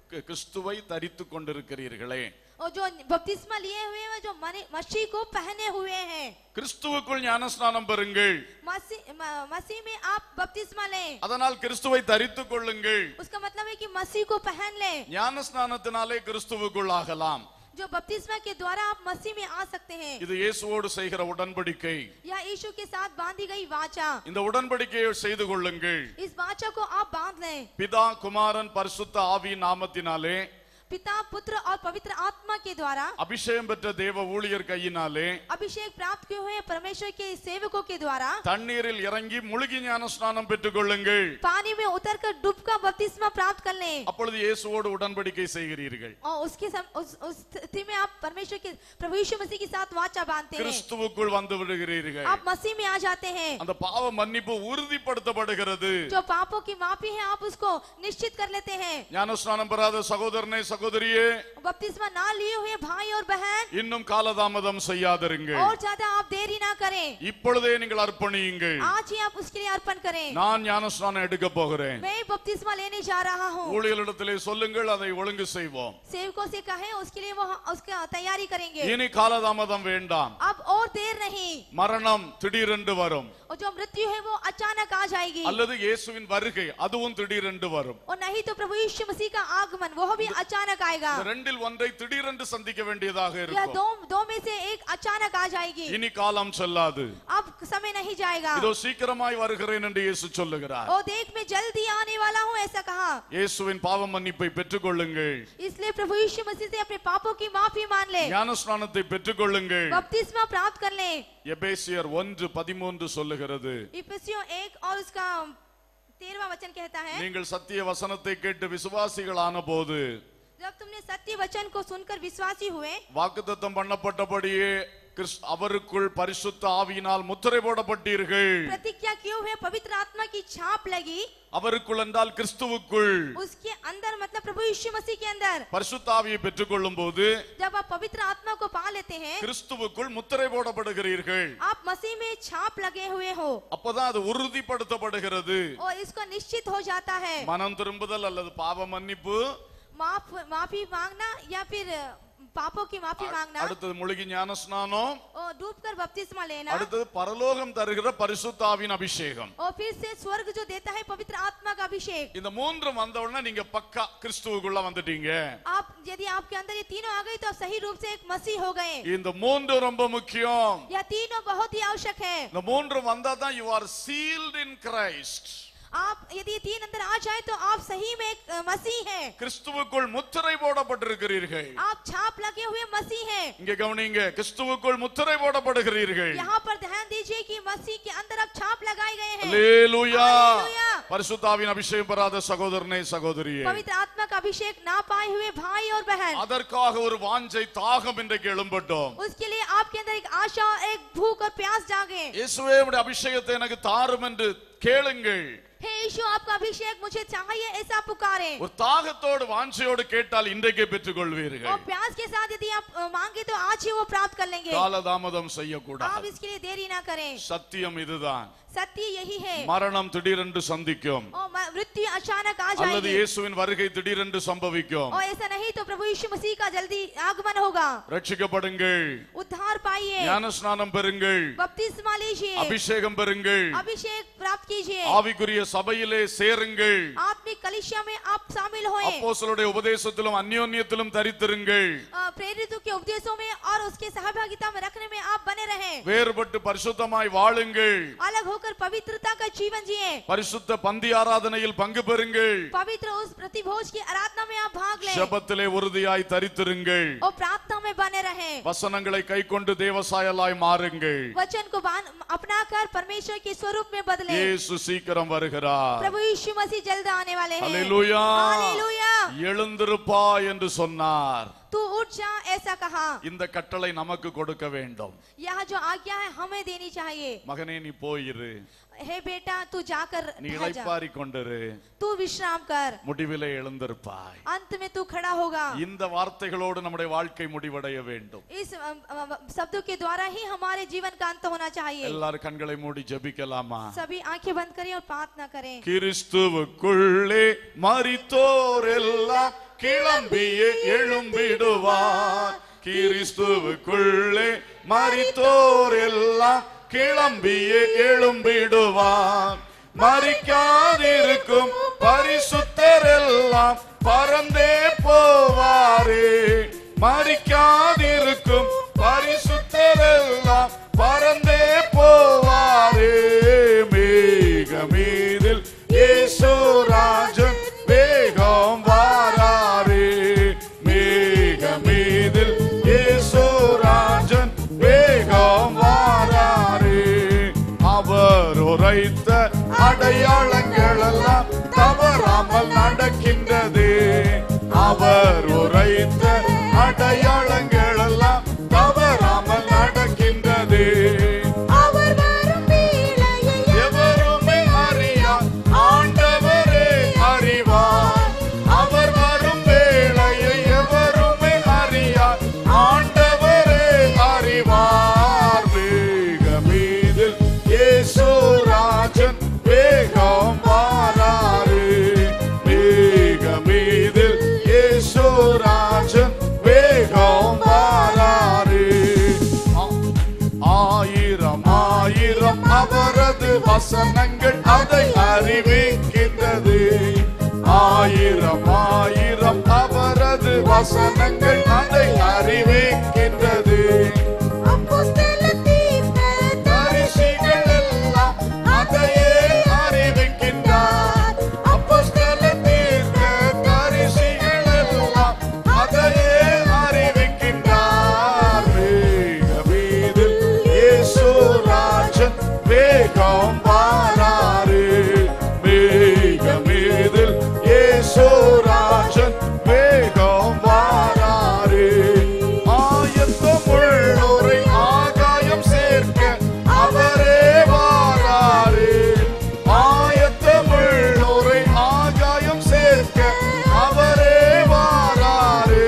கி- கிறிஸ்துவை தரித்து கொண்டிருக்கிறீர்களே और जो बपतिस्मा लिए हुए हैं जो मने- मसीह को पहने हुए हैं கிறிஸ்துவுக்குள் ஞானஸ்நானம் பெறுங்கள் मसीह म- मसीह में आप बपतिस्मा लें அதனால் கிறிஸ்துவை தரித்து கொள்ளுங்கள் उसका मतलब है कि मसीह को पहन लें ஞானஸ்நானத்தினாலே கிறிஸ்துவுக்குள் ஆகலாம் जो बपतिस्मा के द्वारा आप मसीह में आ सकते हैं இது இயேசுவோடு செய்கிற உடன்படிக்கை या यीशु के साथ बांधी गई वाचा இந்த உடன்படிக்கையை செய்து கொள்ளுங்கள் इस वाचा को आप बांध लें பிதா குமாரன் பரிசுத்த ஆவி நாமத்தினாலே पिता पुत्र और पवित्र आत्मा के द्वारा அபிஷேகம் பெற்ற தேவ ஊழியர் கையினாலே अभिषेक प्राप्त किए हुए परमेश्वर के सेवकों के द्वारा தண்ணீரில் இறங்கி முழுகி ஞானஸ்நானம் பெற்றுக் கொள்ளுங்கள் पानी में उतरकर डूबकर बपतिस्मा प्राप्त कर लें அப்பொழுது இயேசுவோடு உடன்படிக்கை செய்கிறீர்கள் और उसके सम, उस, उस स्थिति में आप परमेश्वर के प्रभु यीशु मसीह के साथ वाचा बांधते हैं கிறிஸ்துவுக்குள் வந்து விடுகிறீர்கள் आप मसीह में आ जाते हैं அந்த பாவ மன்னிப்பு உறுதிப்படுத்தப்படுகிறது जो पापों की माफी है आप उसको निश्चित कर लेते हैं ஞானஸ்நானம் பெறாத சகோதரனே சகோதரியே बपतिस्मा ना लिए हुए भाई और बहन இன்னும் காலதாமதம் செய்யாதிருங்கள் और ज्यादा आप देरी ना करें இப்பொழுதே நீங்கள் அர்ப்பணியுங்கள் आज ही आप उसके लिए अर्पण करें நான் ஞானஸ்நானம் எடுக்க போகிறேன் मैं बपतिस्मा लेने जा रहा हूँ ஊழியர்களிடத்திலே சொல்லுங்கள் அதை ஒழுங்கு செய்வோம் सेवकों से कहें उसके लिए वो उसका तैयारी करेंगे இனி காலதாமதம் வேண்டாம் अब और देर नहीं மரணம் திடீரென்று வரும் और जो मृत्यु है वो अचानक आ जाएगी அல்லது இயேசுவின் வருகை அதுவும் திடீரென்று வரும் और नहीं तो प्रभु यीशु मसीह का आगमन वो भी अचानक आएगा இந்த ரெண்டில் ஒன்றை திடீரென்று சந்திக்க வேண்டியதாக यह இருக்கும் दो दो में से एक अचानक आ जाएगी இனி காலம் செல்லாது अब समय नहीं जाएगा இதோ சீக்கிரமாய் வருகிறேன் என்று இயேசு சொல்லுகிறார் और देख मैं जल्दी आने वाला हूँ ऐसा कहा இயேசுவின் பாவ மன்னிப்பை பெற்றுக்கொள்ளுங்கள் इसलिए प्रभु यीशु मसीह से अपने पापों की माफी मान ले ஞானஸ்நானத்தை பெற்றுக்கொள்ளுங்கள் बपतिस्मा प्राप्त कर ले எபேசியர் ஒன்று பதிமூன்று சொல்லுகிறது इफिसियों एक और उसका तेरहवा वचन कहता है நீங்கள் சத்திய வசனத்தை கேட்டு விசுவாசிகளான போது जब तुमने सत्य वचन को सुनकर विश्वासी हुए வாக்குத்தத்தம் பண்ணப்பட்டபடியே கிறிஸ்- அவருக்குள் பரிசுத்த ஆவியினால் முத்திரை போடப்பட்டீர்கள் प्रतिज्ञा किए हुए पवित्र आत्मा की छाप लगी அவருக்குள் என்றால் கிறிஸ்துவுக்குள் उसके अंदर मतलब प्रभु यीशु मसीह के अंदर பரிசுத்த ஆவியை பெற்றுக்கொள்ளும் போது जब आप पवित्र आत्मा को पा लेते हैं கிறிஸ்துவுக்குள் முத்திரை போடப்படுகிறீர்கள் आप मसीह में छाप लगे हुए हो அப்பதான் அது உறுதிப்படுத்தப்படுகிறது और इसको निश्चित हो जाता है மனம் திரும்புதல் அல்லது பாவ மன்னிப்பு माफ माफी मांगना या फिर पापों की माफी मांगना அடுத்தது முழுகி ஞானஸ்நானம் और डूब कर बपतिस्मा लेना அடுத்தது பரலோகம் தருகிற பரிசுத்தாவின் அபிஷேகம் और फिर से स्वर्ग जो देता है पवित्र आत्मा का अभिषेक இந்த மூன்றும் வந்த உடனே நீங்க பக்கா கிறிஸ்துவுக்குள்ள வந்துட்டீங்க आप यदि आपके अंदर ये तीनों आ गई तो आप सही रूप से एक मसीह हो गए இந்த மூன்று ரொம்ப முக்கியம் यह तीनों बहुत ही आवश्यक है இந்த மூன்று வந்தா தான் you are sealed in Christ आप यदि ये तीन अंदर आ जाए तो आप सही में एक अ, मसीह हैं கிறிஸ்துவுக்குள் முத்திரை போடப்பட்டிருக்கிறீர்கள் आप छाप लगे हुए मसीह हैं இங்க கவனிங்க கிறிஸ்துவுக்குள் முத்திரை போடப்படுகிறீர்கள் यहाँ पर ध्यान दीजिए कि मसीह के अंदर अब छाप लगाए गए हैं அல்லேலூயா அல்லேலூயா. பரிசுத்தாவின் அபிஷேகம் பெறாத சகோதரனே சகோதரியே पवित्र आत्मा का अभिषेक ना पाए हुए भाई और बहन அதற்காக ஒரு வாஞ்சை தாகம் இன்றைக்கு எழும்பட்டோம் उसके लिए आपके अंदर एक आशा और एक भूख और प्यास जागे இயேசுவே உம்முடைய அபிஷேகத்தை எனக்கு தாரும் என்று கேளுங்கள் हे यीशु आपका अभिषेक मुझे चाहिए ऐसा पुकारे ஒரு தாகத்தோடு வாஞ்சையோடு கேட்டால் இன்றைக்கே பெற்றுக்கொள்வீர்கள் और प्यास के साथ यदि आप अ, मांगे तो आज ही वो प्राप्त कर लेंगे காலதாமதம் आप செய்யக்கூடாது इसके लिए देरी ना करें சத்தியம் இதுதான் सत्य यही है மரணம் திடீரென்று சந்திக்கும் और म- मृत्यु अचानक आ அல்லது जाएगी இயேசுவின் வருகை திடீரென்று சம்பவிக்கும் और ऐसा नहीं तो प्रभु यीशु मसीह का जल्दी आगमन होगा ரட்சிக்கப்படுங்கள் उद्धार पाइए ஞானஸ்நானம் பெறுங்கள் बपतिस्मा लीजिए அபிஷேகம் பெறுங்கள் अभिषेक प्राप्त कीजिए ஆவிக்குரிய சபையிலே சேருங்கள் आत्मिक कलिसिया में आप शामिल होए அப்போஸ்தலருடைய உபதேசத்திலும் அந்யோன்யத்திலும் தரித்திருங்கள் अ, प्रेरितों के उपदेशों में और उसके सहभागिता में रखने में आप बने रहें வேறுபட்டு பரிசுத்தமாய் வாழுங்கள் अलग होकर पवित्रता का जीवन जिए பரிசுத்த பந்தி ஆராதனையில் பங்கு பெறுங்கள் पवित्र उस प्रतिभोज की आराधना में आप भाग लें ஜெபத்திலே உறுதியாய் தரித்திருங்கள் और प्रार्थना में बने रहें வசனங்களை கைக்கொண்டு தேவசாயலாய் மாறுங்கள் वचन को बान- अपनाकर परमेश्वर के स्वरूप में बदले இயேசு சீக்கிரம் வருகிறார் प्रभु यीशु मसीह जल्द आने वाले हैं ஹalleluya हालेलुया எழுந்திருப்பா என்று சொன்னார் तू उठ जा ऐसा कहा இந்த கட்டளை நமக்கு கொடுக்க வேண்டும் यह जो आज्ञा है हमें देनी चाहिए மகனே நீ போயிரு हे बेटा तू जाकर நீ ठहर जा இளைப்பாரி கொண்டிரு तू विश्राम कर முடிவிலே எழுந்திருப்பாய் अंत में तू खड़ा होगा இந்த வார்த்தைகளோடு நம்முடைய வாழ்க்கை முடிவடைய வேண்டும் इस अ, अ, शब्दों के द्वारा ही हमारे जीवन का अंत होना चाहिए எல்லாரும் கண்களை மூடி ஜெபிக்கலாமா सभी आंखें बंद करें और प्रार्थना करें கிறிஸ்துவுக்குள்ளே மரித்தோர் எல்லாம் கிளம்பியே எழும்பிடுவார் கிறிஸ்துவுக்குள்ளே மரித்தோர் எல்லாம் கிளம்பியே எழும்பிடுவார் மறிக்காதிருக்கும் பரிசுத்தர் எல்லாம் பறந்தே போவாரே மறிக்காதிருக்கும் பரிசுத்தர் எல்லாம் பறந்தே போவாரே மேக மீதில் இயேசுராஜன் வேகம் வாராரே மேக மீதில் இயேசுராஜன் வேகம் வாராரே அவர் உரைத்த அடையாளங்கள் எல்லாம் தவறாமல் நடக்கின்றது அவர் உரைத்த அடையாளங்கள் எல்லாம் தவறாமல் நடக்கின்றது அவர் வரும் வேளையை எவருமே அறியார் ஆண்டவரே அறிவார் அவர் வரும் வேளையை எவருமே அறியார் ஆண்டவரே அறிவார் வேக மீதில் இயேசுராஜன் வேகம் வாராரு வேக மீதில் இயேசுராஜன் வேகம் வாராரு ஆயிரம் ஆயிரம் அவரது வசனங்கள் அதை அறிவிக்கின்றது ஆயிரம் ஆயிரம் அவரது வசனங்கள் அதை அறிவிக்கின்றது அப்போஸ்தல தீர்க்க தரிசிகள் எல்லாம் அதையே அறிவிக்கின்றார் அப்போஸ்தல தீர்க்க தரிசிகள் எல்லாம் அதையே அறிவிக்கின்றார் வேக வீதில் இயேசுராஜன் வேகம் வாராரு வேக மீதில் இயேசுராஜன் வேகம் வாராரு ஆயத்தமுள்ளோரை ஆகாயம் சேர்க்க அவரே வாராரு ஆயத்தமுள்ளோரை ஆகாயம் சேர்க்க அவரே வாராரு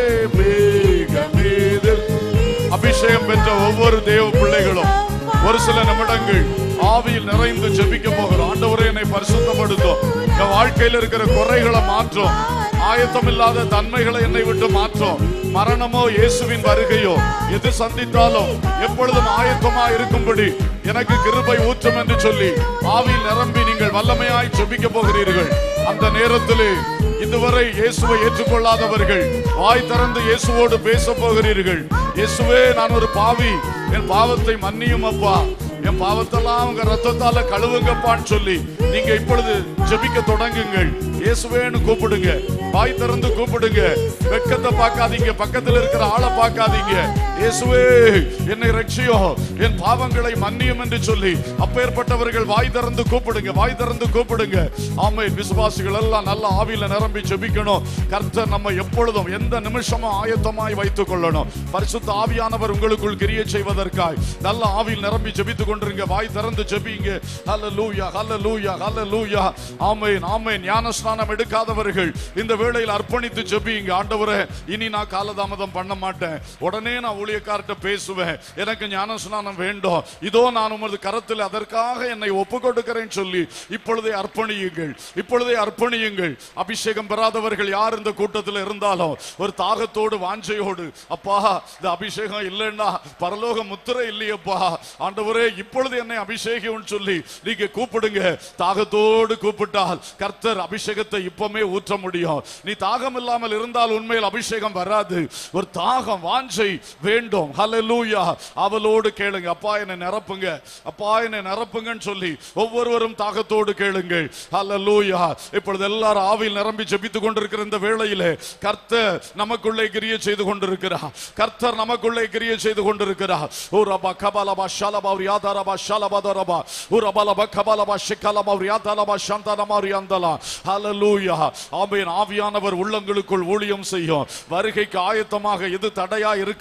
மேக மீதில் அபிஷேகம் பெற்ற ஒவ்வொரு தேவ பிள்ளைகளும் ஒரு சில நிமிடங்கள் ஆவியில் நிறைந்து ஜெபிக்க போகிறோம் ஆண்டவரே என்னை பரிசுத்தப்படுத்தும் என் வாழ்க்கையில் இருக்கிற குறைகளை மாற்றும் ஆயத்தம் இல்லாத தன்மைகளை என்னை விட்டு மாற்றும் மரணமோ இயேசுவின் வருகையோ எது சந்தித்தாலும் எப்பொழுதும் ஆயத்தமா இருக்கும்படி எனக்கு கிருபை ஊற்றும் என்று சொல்லி ஆவியில் நிரம்பி நீங்கள் வல்லமையாய் ஜெபிக்க போகிறீர்கள் அந்த நேரத்திலே இதுவரை இயேசுவை ஏற்றுக்கொள்ளாதவர்கள் வாய் திறந்து இயேசுவோடு பேச போகிறீர்கள் இயேசுவே நான் ஒரு பாவி என் பாவத்தை மன்னியும் அப்பா என் பாவத்தெல்லாம் உங்க ரத்தத்தால கழுவுங்கப்பான்னு சொல்லி நீங்க இப்பொழுது ஜெபிக்க தொடங்குங்கள் இயேசுவேன்னு கூப்பிடுங்க வாய் திறந்து கூப்பிடுங்க வெக்கத்தை பார்க்காதீங்க பக்கத்துல இருக்கிற ஆளை பார்க்காதீங்க இயேசுவே என்னை ரட்சியோ என் பாவங்களை மன்னியும் என்று சொல்லி அப்பேற்பட்டவர்கள் வாய் திறந்து கூப்பிடுங்க வாய் திறந்து கூப்பிடுங்க ஆமை விசுவாசிகள் எல்லாம் நல்ல ஆவியில நிரம்பி ஜெபிக்கணும் கர்த்தர் நம்ம எப்பொழுதும் எந்த நிமிஷமும் ஆயத்தமாய் வைத்துக் கொள்ளணும் பரிசுத்த ஆவியானவர் உங்களுக்குள் கிரிய செய்வதற்காய் நல்ல ஆவியில் நிரம்பி ஜெபித்துக் கொண்டிருங்க வாய் திறந்து ஜெபிங்க ஹalleluya ஹalleluya ஹalleluya ஆமென் ஆமென் ஞான ஸ்நானம் எடுக்காதவர்கள் இந்த வேளையில் அர்ப்பணித்து ஜெபிங்க ஆண்டவரே இனி நான் காலதாமதம் பண்ண மாட்டேன் உடனே நான் ஊழியக்கார்ட்ட பேசுவேன் எனக்கு ஞான ஸ்நானம் வேண்டும் இதோ நான் உமது கரத்தில் அதற்காக என்னை ஒப்பு கொடுக்கிறேன் சொல்லி இப்பொழுதே அர்ப்பணியுங்கள் இப்பொழுதே அர்ப்பணியுங்கள் அபிஷேகம் பெறாதவர்கள் யார் இந்த கூட்டத்தில் இருந்தாலும் ஒரு தாகத்தோடு வாஞ்சையோடு அப்பா இந்த அபிஷேகம் இல்லைன்னா பரலோக முத்திரை இல்லையப்பா ஆண்டவரே இப்பொழுது என்னை அபிஷேகம் சொல்லி நீங்க கூப்பிடுங்க தாகத்தோடு கூப்பிட்டால் கர்த்தர் அபிஷேகத்தை இப்பமே ஊற்ற முடியும் நீ தாகம் இல்லாமல் இருந்தால் உண்மையில் அபிஷேகம் வராது ஒரு தாகம் வாஞ்சை வேண்டும் ஹalleluya அவளோடு கேளுங்க அப்பா என்னை நிரப்புங்க அப்பா என்னை நிரப்புங்கன்னு சொல்லி ஒவ்வொருவரும் தாகத்தோடு கேளுங்கள் ஹalleluya இப்பொழுது எல்லாரும் ஆவியில் நிரம்பி ஜெபித்துக் கொண்டிருக்கிற இந்த வேளையிலே கர்த்தர் நமக்குள்ளே கிரிய செய்து கொண்டிருக்கிறார் கர்த்தர் நமக்குள்ளே கிரிய செய்து கொண்டிருக்கிறார் ஓ ரபா கபாலபா ஷாலபா ரியாதாரபா ஷாலபாதரபா ஓ ரபாலபா கபாலபா ஷிக்கலபா ரியாதாலபா ஷாந்தாலமா ரியாந்தலா ஹalleluya ஆமென் ஆவியானவர் உள்ளங்களுக்குள் ஊழியம் செய்யும் வருகைக்கு ஆயத்தமாக எது தடையா இருக்கிறது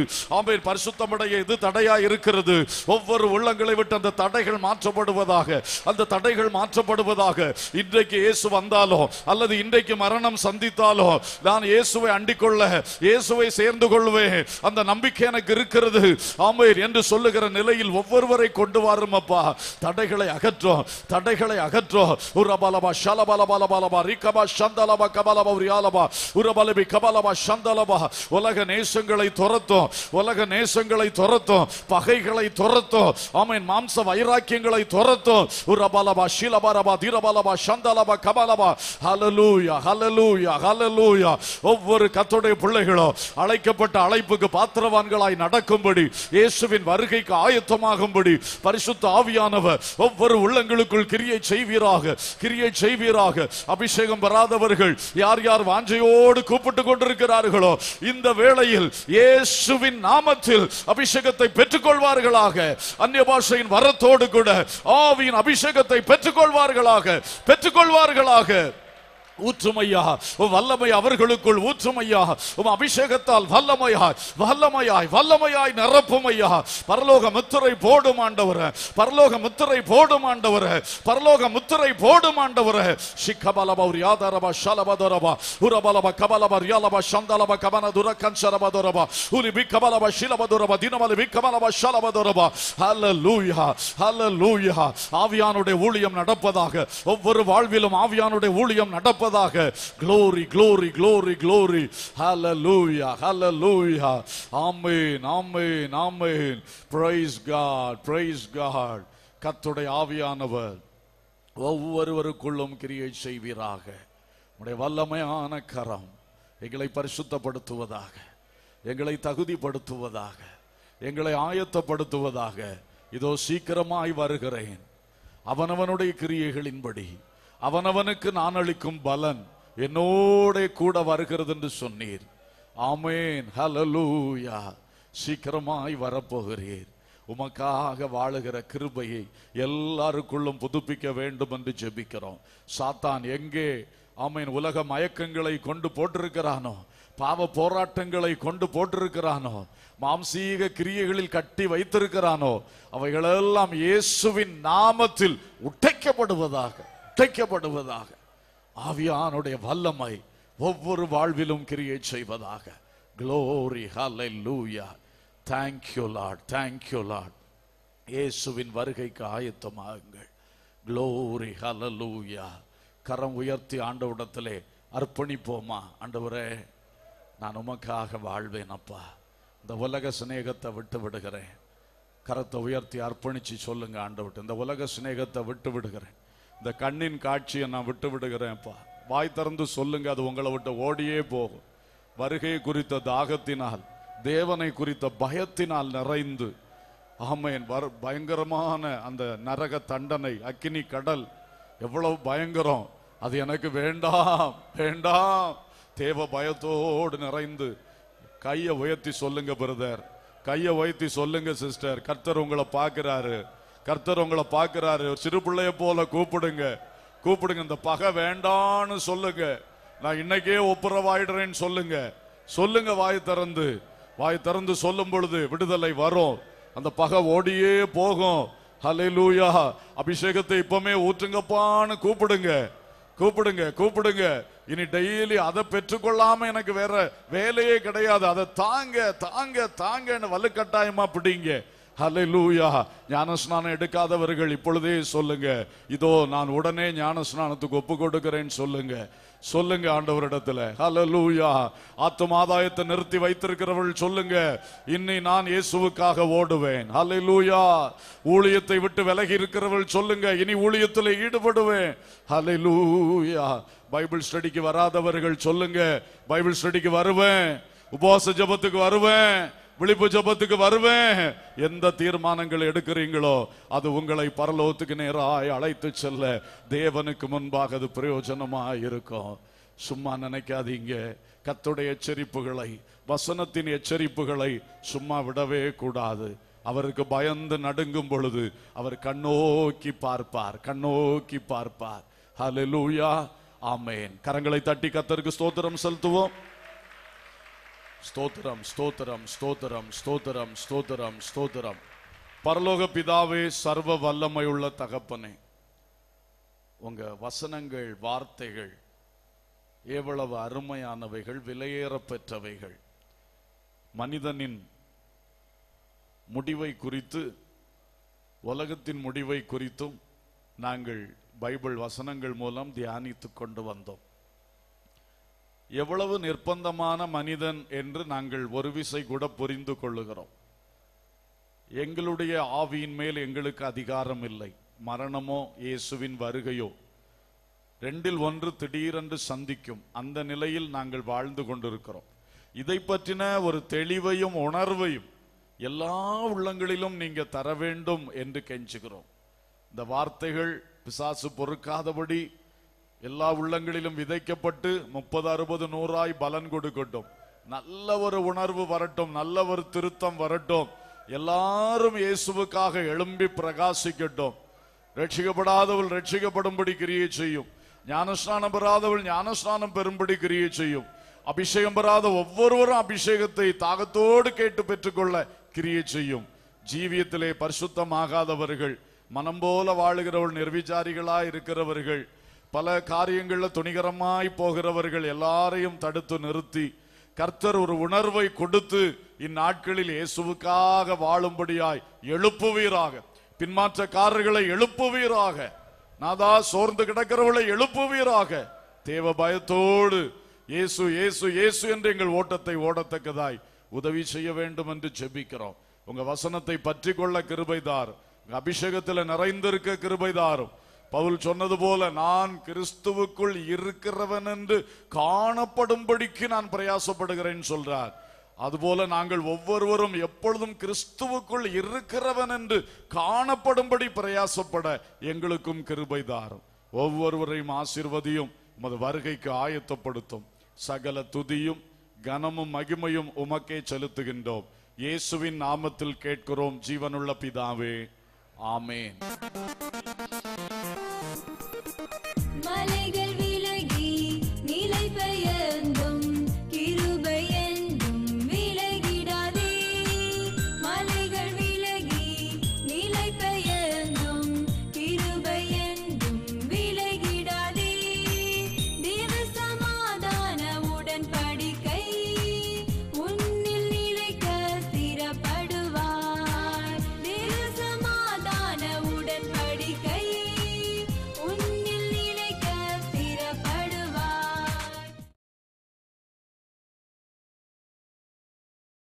ஆமென் பரிசுத்தமடைய எது தடையா இருக்கிறது ஒவ்வொரு உள்ளங்களை விட்டு அந்த தடைகள் மாற்றப்படுவதாக அந்த தடைகள் மாற்றப்படுவதாக இன்றைக்கு இயேசு வந்தாலோ அல்லது இன்றைக்கு மரணம் சந்தித்தாலோ நான் இயேசுவை அண்டிக்கொள்ள இயேசுவை சேர்ந்து கொள்வேன் அந்த நம்பிக்கை எனக்கு இருக்கிறது ஆமென் என்று சொல்லுகிற நிலையில் ஒவ்வொருவரை கொண்டு வரும் அப்பா தடைகளை அகற்றும் தடைகளை அகற்றும் உரபலபா ஷலபலபலபலபா ரிகபா சந்தலபா கபலபா உரியாலபா உரபலபி கபலபா சந்தலபா உலக நேசங்களை துரத்தும் உலக நேசங்களை துரத்தும் பகைகளை துரத்தும் ஆமென் மாம்ச வைராக்கியங்களை துரத்தும் உரபலபா ஷிலபரபா தீரபலபா சந்தலபா கபலபா ஹalleluya ஹalleluya ஹalleluya ஒவ்வொரு கர்த்தருடைய பிள்ளைகளும் அழைக்கப்பட்ட அழைப்புக்கு பாத்திரவான்களாய் நடக்கும்படி இயேசுவின் வருகைக்கு ஆயத்தமாகும்படி பரிசுத்த ஆவியானவர் ஒவ்வொரு உள்ளங்களுக்குள் கிரியை செய்வீராக கிரியை செய்வீராக அபிஷேகம் பெறாதவர்கள் யார் யார் வாஞ்சையோடு கூப்பிட்டு கொண்டிருக்கிறார்களோ இந்த வேளையில் இயேசுவின் நாமத்தில் அபிஷேகத்தை பெற்றுக்கொள்வார்களாக அந்நிய பாஷையின் வரத்தோடு கூட ஆவியின் அபிஷேகத்தை பெற்றுக்கொள்வார்களாக பெற்றுக்கொள்வார்களாக ஊற்றுமையா உம் வல்லமை அவர்களுக்குள் ஊற்றுமையா உம் அபிஷேகத்தால் வல்லமையாய் வல்லமையாய் வல்லமையாய் நிரப்புமையா பரலோக முத்திரை போடும் ஆண்டவர பரலோக முத்திரை போடும் ஆண்டவர பரலோக முத்திரை போடும் ஆண்டவர சிக்கபலப உரியாதரப ஷலபதரப உரபலப கபலப ரியாலப சந்தலப கபன துரக்கன் சரபதரப உலி பிக்கபலப ஷிலபதுரப தினமலி பிக்கபலப ஷலபதரப ஹalleluya ஹalleluya ஆவியானுடைய ஊழியம் நடப்பதாக ஒவ்வொரு வாழ்விலும் ஆவியானுடைய ஊழியம் நடப்பதாக glory glory glory glory hallelujah hallelujah amen amen amen praise god praise god கர்த்தருடைய ஆவியானவர் ஒவ்வொருவருக்குள்ளும் கிரியை செய்வீராக உடைய வல்லமையான கரம் எங்களை பரிசுத்தப்படுத்துவதாக எங்களை தகுதிப்படுத்துவதாக எங்களை ஆயத்தப்படுத்துவதாக இதோ சீக்கிரமாய் வருகிறேன் அவனவனுடைய கிரியைகளின்படி அவனவனுக்கு நான் அளிக்கும் பலன் என்னோட கூட வருகிறது என்று சொன்னீர் ஆமேன் ஹalleluya சீக்கிரமாய் வரப்போகிறீர் உமக்காக வாழுகிற கிருபையை எல்லாருக்குள்ளும் புதுப்பிக்க வேண்டும் என்று ஜெபிக்கிறோம் சாத்தான் எங்கே ஆமேன் உலக மயக்கங்களை கொண்டு போட்டிருக்கிறானோ பாவ போராட்டங்களை கொண்டு போட்டிருக்கிறானோ மாம்சீக கிரியைகளில் கட்டி வைத்திருக்கிறானோ அவைகளெல்லாம் இயேசுவின் நாமத்தில் உடைக்கப்படுவதாக உடைக்கப்படுவதாக ஆவியானுடைய வல்லமை ஒவ்வொரு வாழ்விலும் கிரியை செய்வதாக glory hallelujah thank you lord thank you lord இயேசுவின் வருகைக்கு ஆயத்தமாகுங்கள் glory hallelujah கரம் உயர்த்தி ஆண்டவரிடத்திலே அர்ப்பணிப்போமா ஆண்டவரே நான் உமக்காக வாழ்வேன் அப்பா இந்த உலக சிநேகத்தை விட்டு விடுகிறேன் கரத்தை உயர்த்தி அர்ப்பணிச்சு சொல்லுங்க ஆண்டவர்கிட்ட இந்த உலக சிநேகத்தை விட்டு விடுகிறேன் இந்த கண்ணின் காட்சியை நான் விட்டு விடுகிறேன்ப்பா வாய் திறந்து சொல்லுங்க அது உங்களை விட்டு ஓடியே போகும் வருகை குறித்த தாகத்தினால் தேவனை குறித்த பயத்தினால் நிறைந்து ஆமையன் வர பயங்கரமான அந்த நரக தண்டனை அக்கினி கடல் எவ்வளவு பயங்கரம் அது எனக்கு வேண்டாம் வேண்டாம் தேவ பயத்தோடு நிறைந்து கையை உயர்த்தி சொல்லுங்க பிரதர் கையை உயர்த்தி சொல்லுங்க சிஸ்டர் கர்த்தர் உங்களை பார்க்கிறாரு கர்த்தர் உங்களை பார்க்கிறாரு ஒரு சிறு பிள்ளைய போல கூப்பிடுங்க கூப்பிடுங்க இந்த பகை வேண்டான்னு சொல்லுங்க நான் இன்னைக்கே ஒப்புரவாயிடுறேன்னு சொல்லுங்க சொல்லுங்க வாய் திறந்து வாய் திறந்து சொல்லும் பொழுது விடுதலை வரும் அந்த பகை ஓடியே போகும் ஹalleluya அபிஷேகத்தை இப்பமே ஊற்றுங்கப்பான்னு கூப்பிடுங்க கூப்பிடுங்க கூப்பிடுங்க இனி டெய்லி அதை பெற்றுக்கொள்ளாம எனக்கு வேற வேலையே கிடையாது அதை தாங்க தாங்க தாங்கன்னு வலுக்கட்டாயமா பிடிங்க ஹalleluya ஞானஸ்நானம் எடுக்காதவர்கள் இப்பொழுதே சொல்லுங்க இதோ நான் உடனே ஞானஸ்நானத்துக்கு ஒப்பு கொடுக்கிறேன்னு சொல்லுங்க சொல்லுங்க ஆண்டவரிடத்துல ஹalleluya ஆத்தும ஆதாயத்தை நிறுத்தி வைத்திருக்கிறவர்கள் சொல்லுங்க இன்னி நான் இயேசுவுக்காக ஓடுவேன் ஹalleluya ஊழியத்தை விட்டு விலகி இருக்கிறவர்கள் சொல்லுங்க இனி ஊழியத்தில் ஈடுபடுவேன் ஹalleluya பைபிள் ஸ்டடிக்கு வராதவர்கள் சொல்லுங்க பைபிள் ஸ்டடிக்கு வருவேன் உபவாச ஜெபத்துக்கு வருவேன் விழிப்பு ஜெபத்துக்கு வருவேன் எந்த தீர்மானங்கள் எடுக்கிறீங்களோ அது உங்களை பரலோகத்துக்கு நேராய் அழைத்து செல்ல தேவனுக்கு முன்பாக அது பிரயோஜனமாய் இருக்கும் சும்மா நினைக்காதீங்க கத்துடைய எச்சரிப்புகளை வசனத்தின் எச்சரிப்புகளை சும்மா விடவே கூடாது அவருக்கு பயந்து நடுங்கும் பொழுது அவர் கண்ணோக்கி பார்ப்பார் கண்ணோக்கி பார்ப்பார் ஹalleluya ஆமென் கரங்களை தட்டி கத்தருக்கு ஸ்தோத்திரம் செலுத்துவோம் ஸ்தோத்திரம் ஸ்தோத்திரம் ஸ்தோத்திரம் ஸ்தோத்திரம் ஸ்தோத்திரம் ஸ்தோத்திரம் பரலோக பிதாவே சர்வ வல்லமையுள்ள தகப்பனே உங்க வசனங்கள் வார்த்தைகள் எவ்வளவு அருமையானவைகள் விலையேற பெற்றவைகள் மனிதனின் முடிவை குறித்து உலகத்தின் முடிவை குறித்தும் நாங்கள் பைபிள் வசனங்கள் மூலம் தியானித்துக் கொண்டு வந்தோம் எவ்வளவு நிர்பந்தமான மனிதன் என்று நாங்கள் ஒரு விசை கூட புரிந்து கொள்ளுகிறோம் எங்களுடைய ஆவியின் மேல் எங்களுக்கு அதிகாரம் இல்லை மரணமோ இயேசுவின் வருகையோ ரெண்டில் ஒன்று திடீரென்று சந்திக்கும் அந்த நிலையில் நாங்கள் வாழ்ந்து கொண்டிருக்கிறோம் இதை பற்றின ஒரு தெளிவையும் உணர்வையும் எல்லா உள்ளங்களிலும் நீங்க தர வேண்டும் என்று கெஞ்சுகிறோம் இந்த வார்த்தைகள் பிசாசு பொறுக்காதபடி எல்லா உள்ளங்களிலும் விதைக்கப்பட்டு முப்பது அறுபது நூறாய் பலன் கொடுக்கட்டும் நல்ல ஒரு உணர்வு வரட்டும் நல்ல ஒரு திருத்தம் வரட்டும் எல்லாரும் இயேசுவுக்காக எழும்பி பிரகாசிக்கட்டும் ரட்சிக்கப்படாதவள் ரட்சிக்கப்படும்படி கிரியை செய்யும் ஞானஸ்நானம் பெறாதவள் ஞானஸ்நானம் பெறும்படி கிரியை செய்யும் அபிஷேகம் பெறாத ஒவ்வொருவரும் அபிஷேகத்தை தாகத்தோடு கேட்டு பெற்றுக்கொள்ள கிரியை செய்யும் ஜீவியத்திலே பரிசுத்தமாகாதவர்கள் மனம் போல வாழுகிறவள் நிர்விச்சாரிகளாய் இருக்கிறவர்கள் பல காரியங்கள்ல துணிகரமாய் போகிறவர்கள் எல்லாரையும் தடுத்து நிறுத்தி கர்த்தர் ஒரு உணர்வை கொடுத்து இந்நாட்களில் இயேசுவுக்காக வாழும்படியாய் எழுப்புவீராக பின்மாற்றக்காரர்களை எழுப்புவீராக நாதா சோர்ந்து கிடக்கிறவளை எழுப்புவீராக தேவ பயத்தோடு இயேசு இயேசு இயேசு என்று எங்கள் ஓட்டத்தை ஓடத்தக்கதாய் உதவி செய்ய வேண்டும் என்று ஜெபிக்கிறோம் உங்க வசனத்தை பற்றி கொள்ள கிருபைதார் உங்க அபிஷேகத்தில் நிறைந்திருக்க கிருபைதாரும் பவுல் சொன்னது போல நான் கிறிஸ்துவுக்குள் இருக்கிறவன் என்று காணப்படும்படிக்கு நான் பிரயாசப்படுகிறேன் சொல்றார் அதுபோல நாங்கள் ஒவ்வொருவரும் எப்பொழுதும் கிறிஸ்துவுக்குள் இருக்கிறவன் என்று காணப்படும்படி பிரயாசப்பட எங்களுக்கும் கிருபை தாரும் ஒவ்வொருவரையும் ஆசிர்வதியும் உமது வருகைக்கு ஆயத்தப்படுத்தும் சகல துதியும் கனமும் மகிமையும் உமக்கே செலுத்துகின்றோம் இயேசுவின் நாமத்தில் கேட்கிறோம் ஜீவனுள்ள பிதாவே ஆமேன்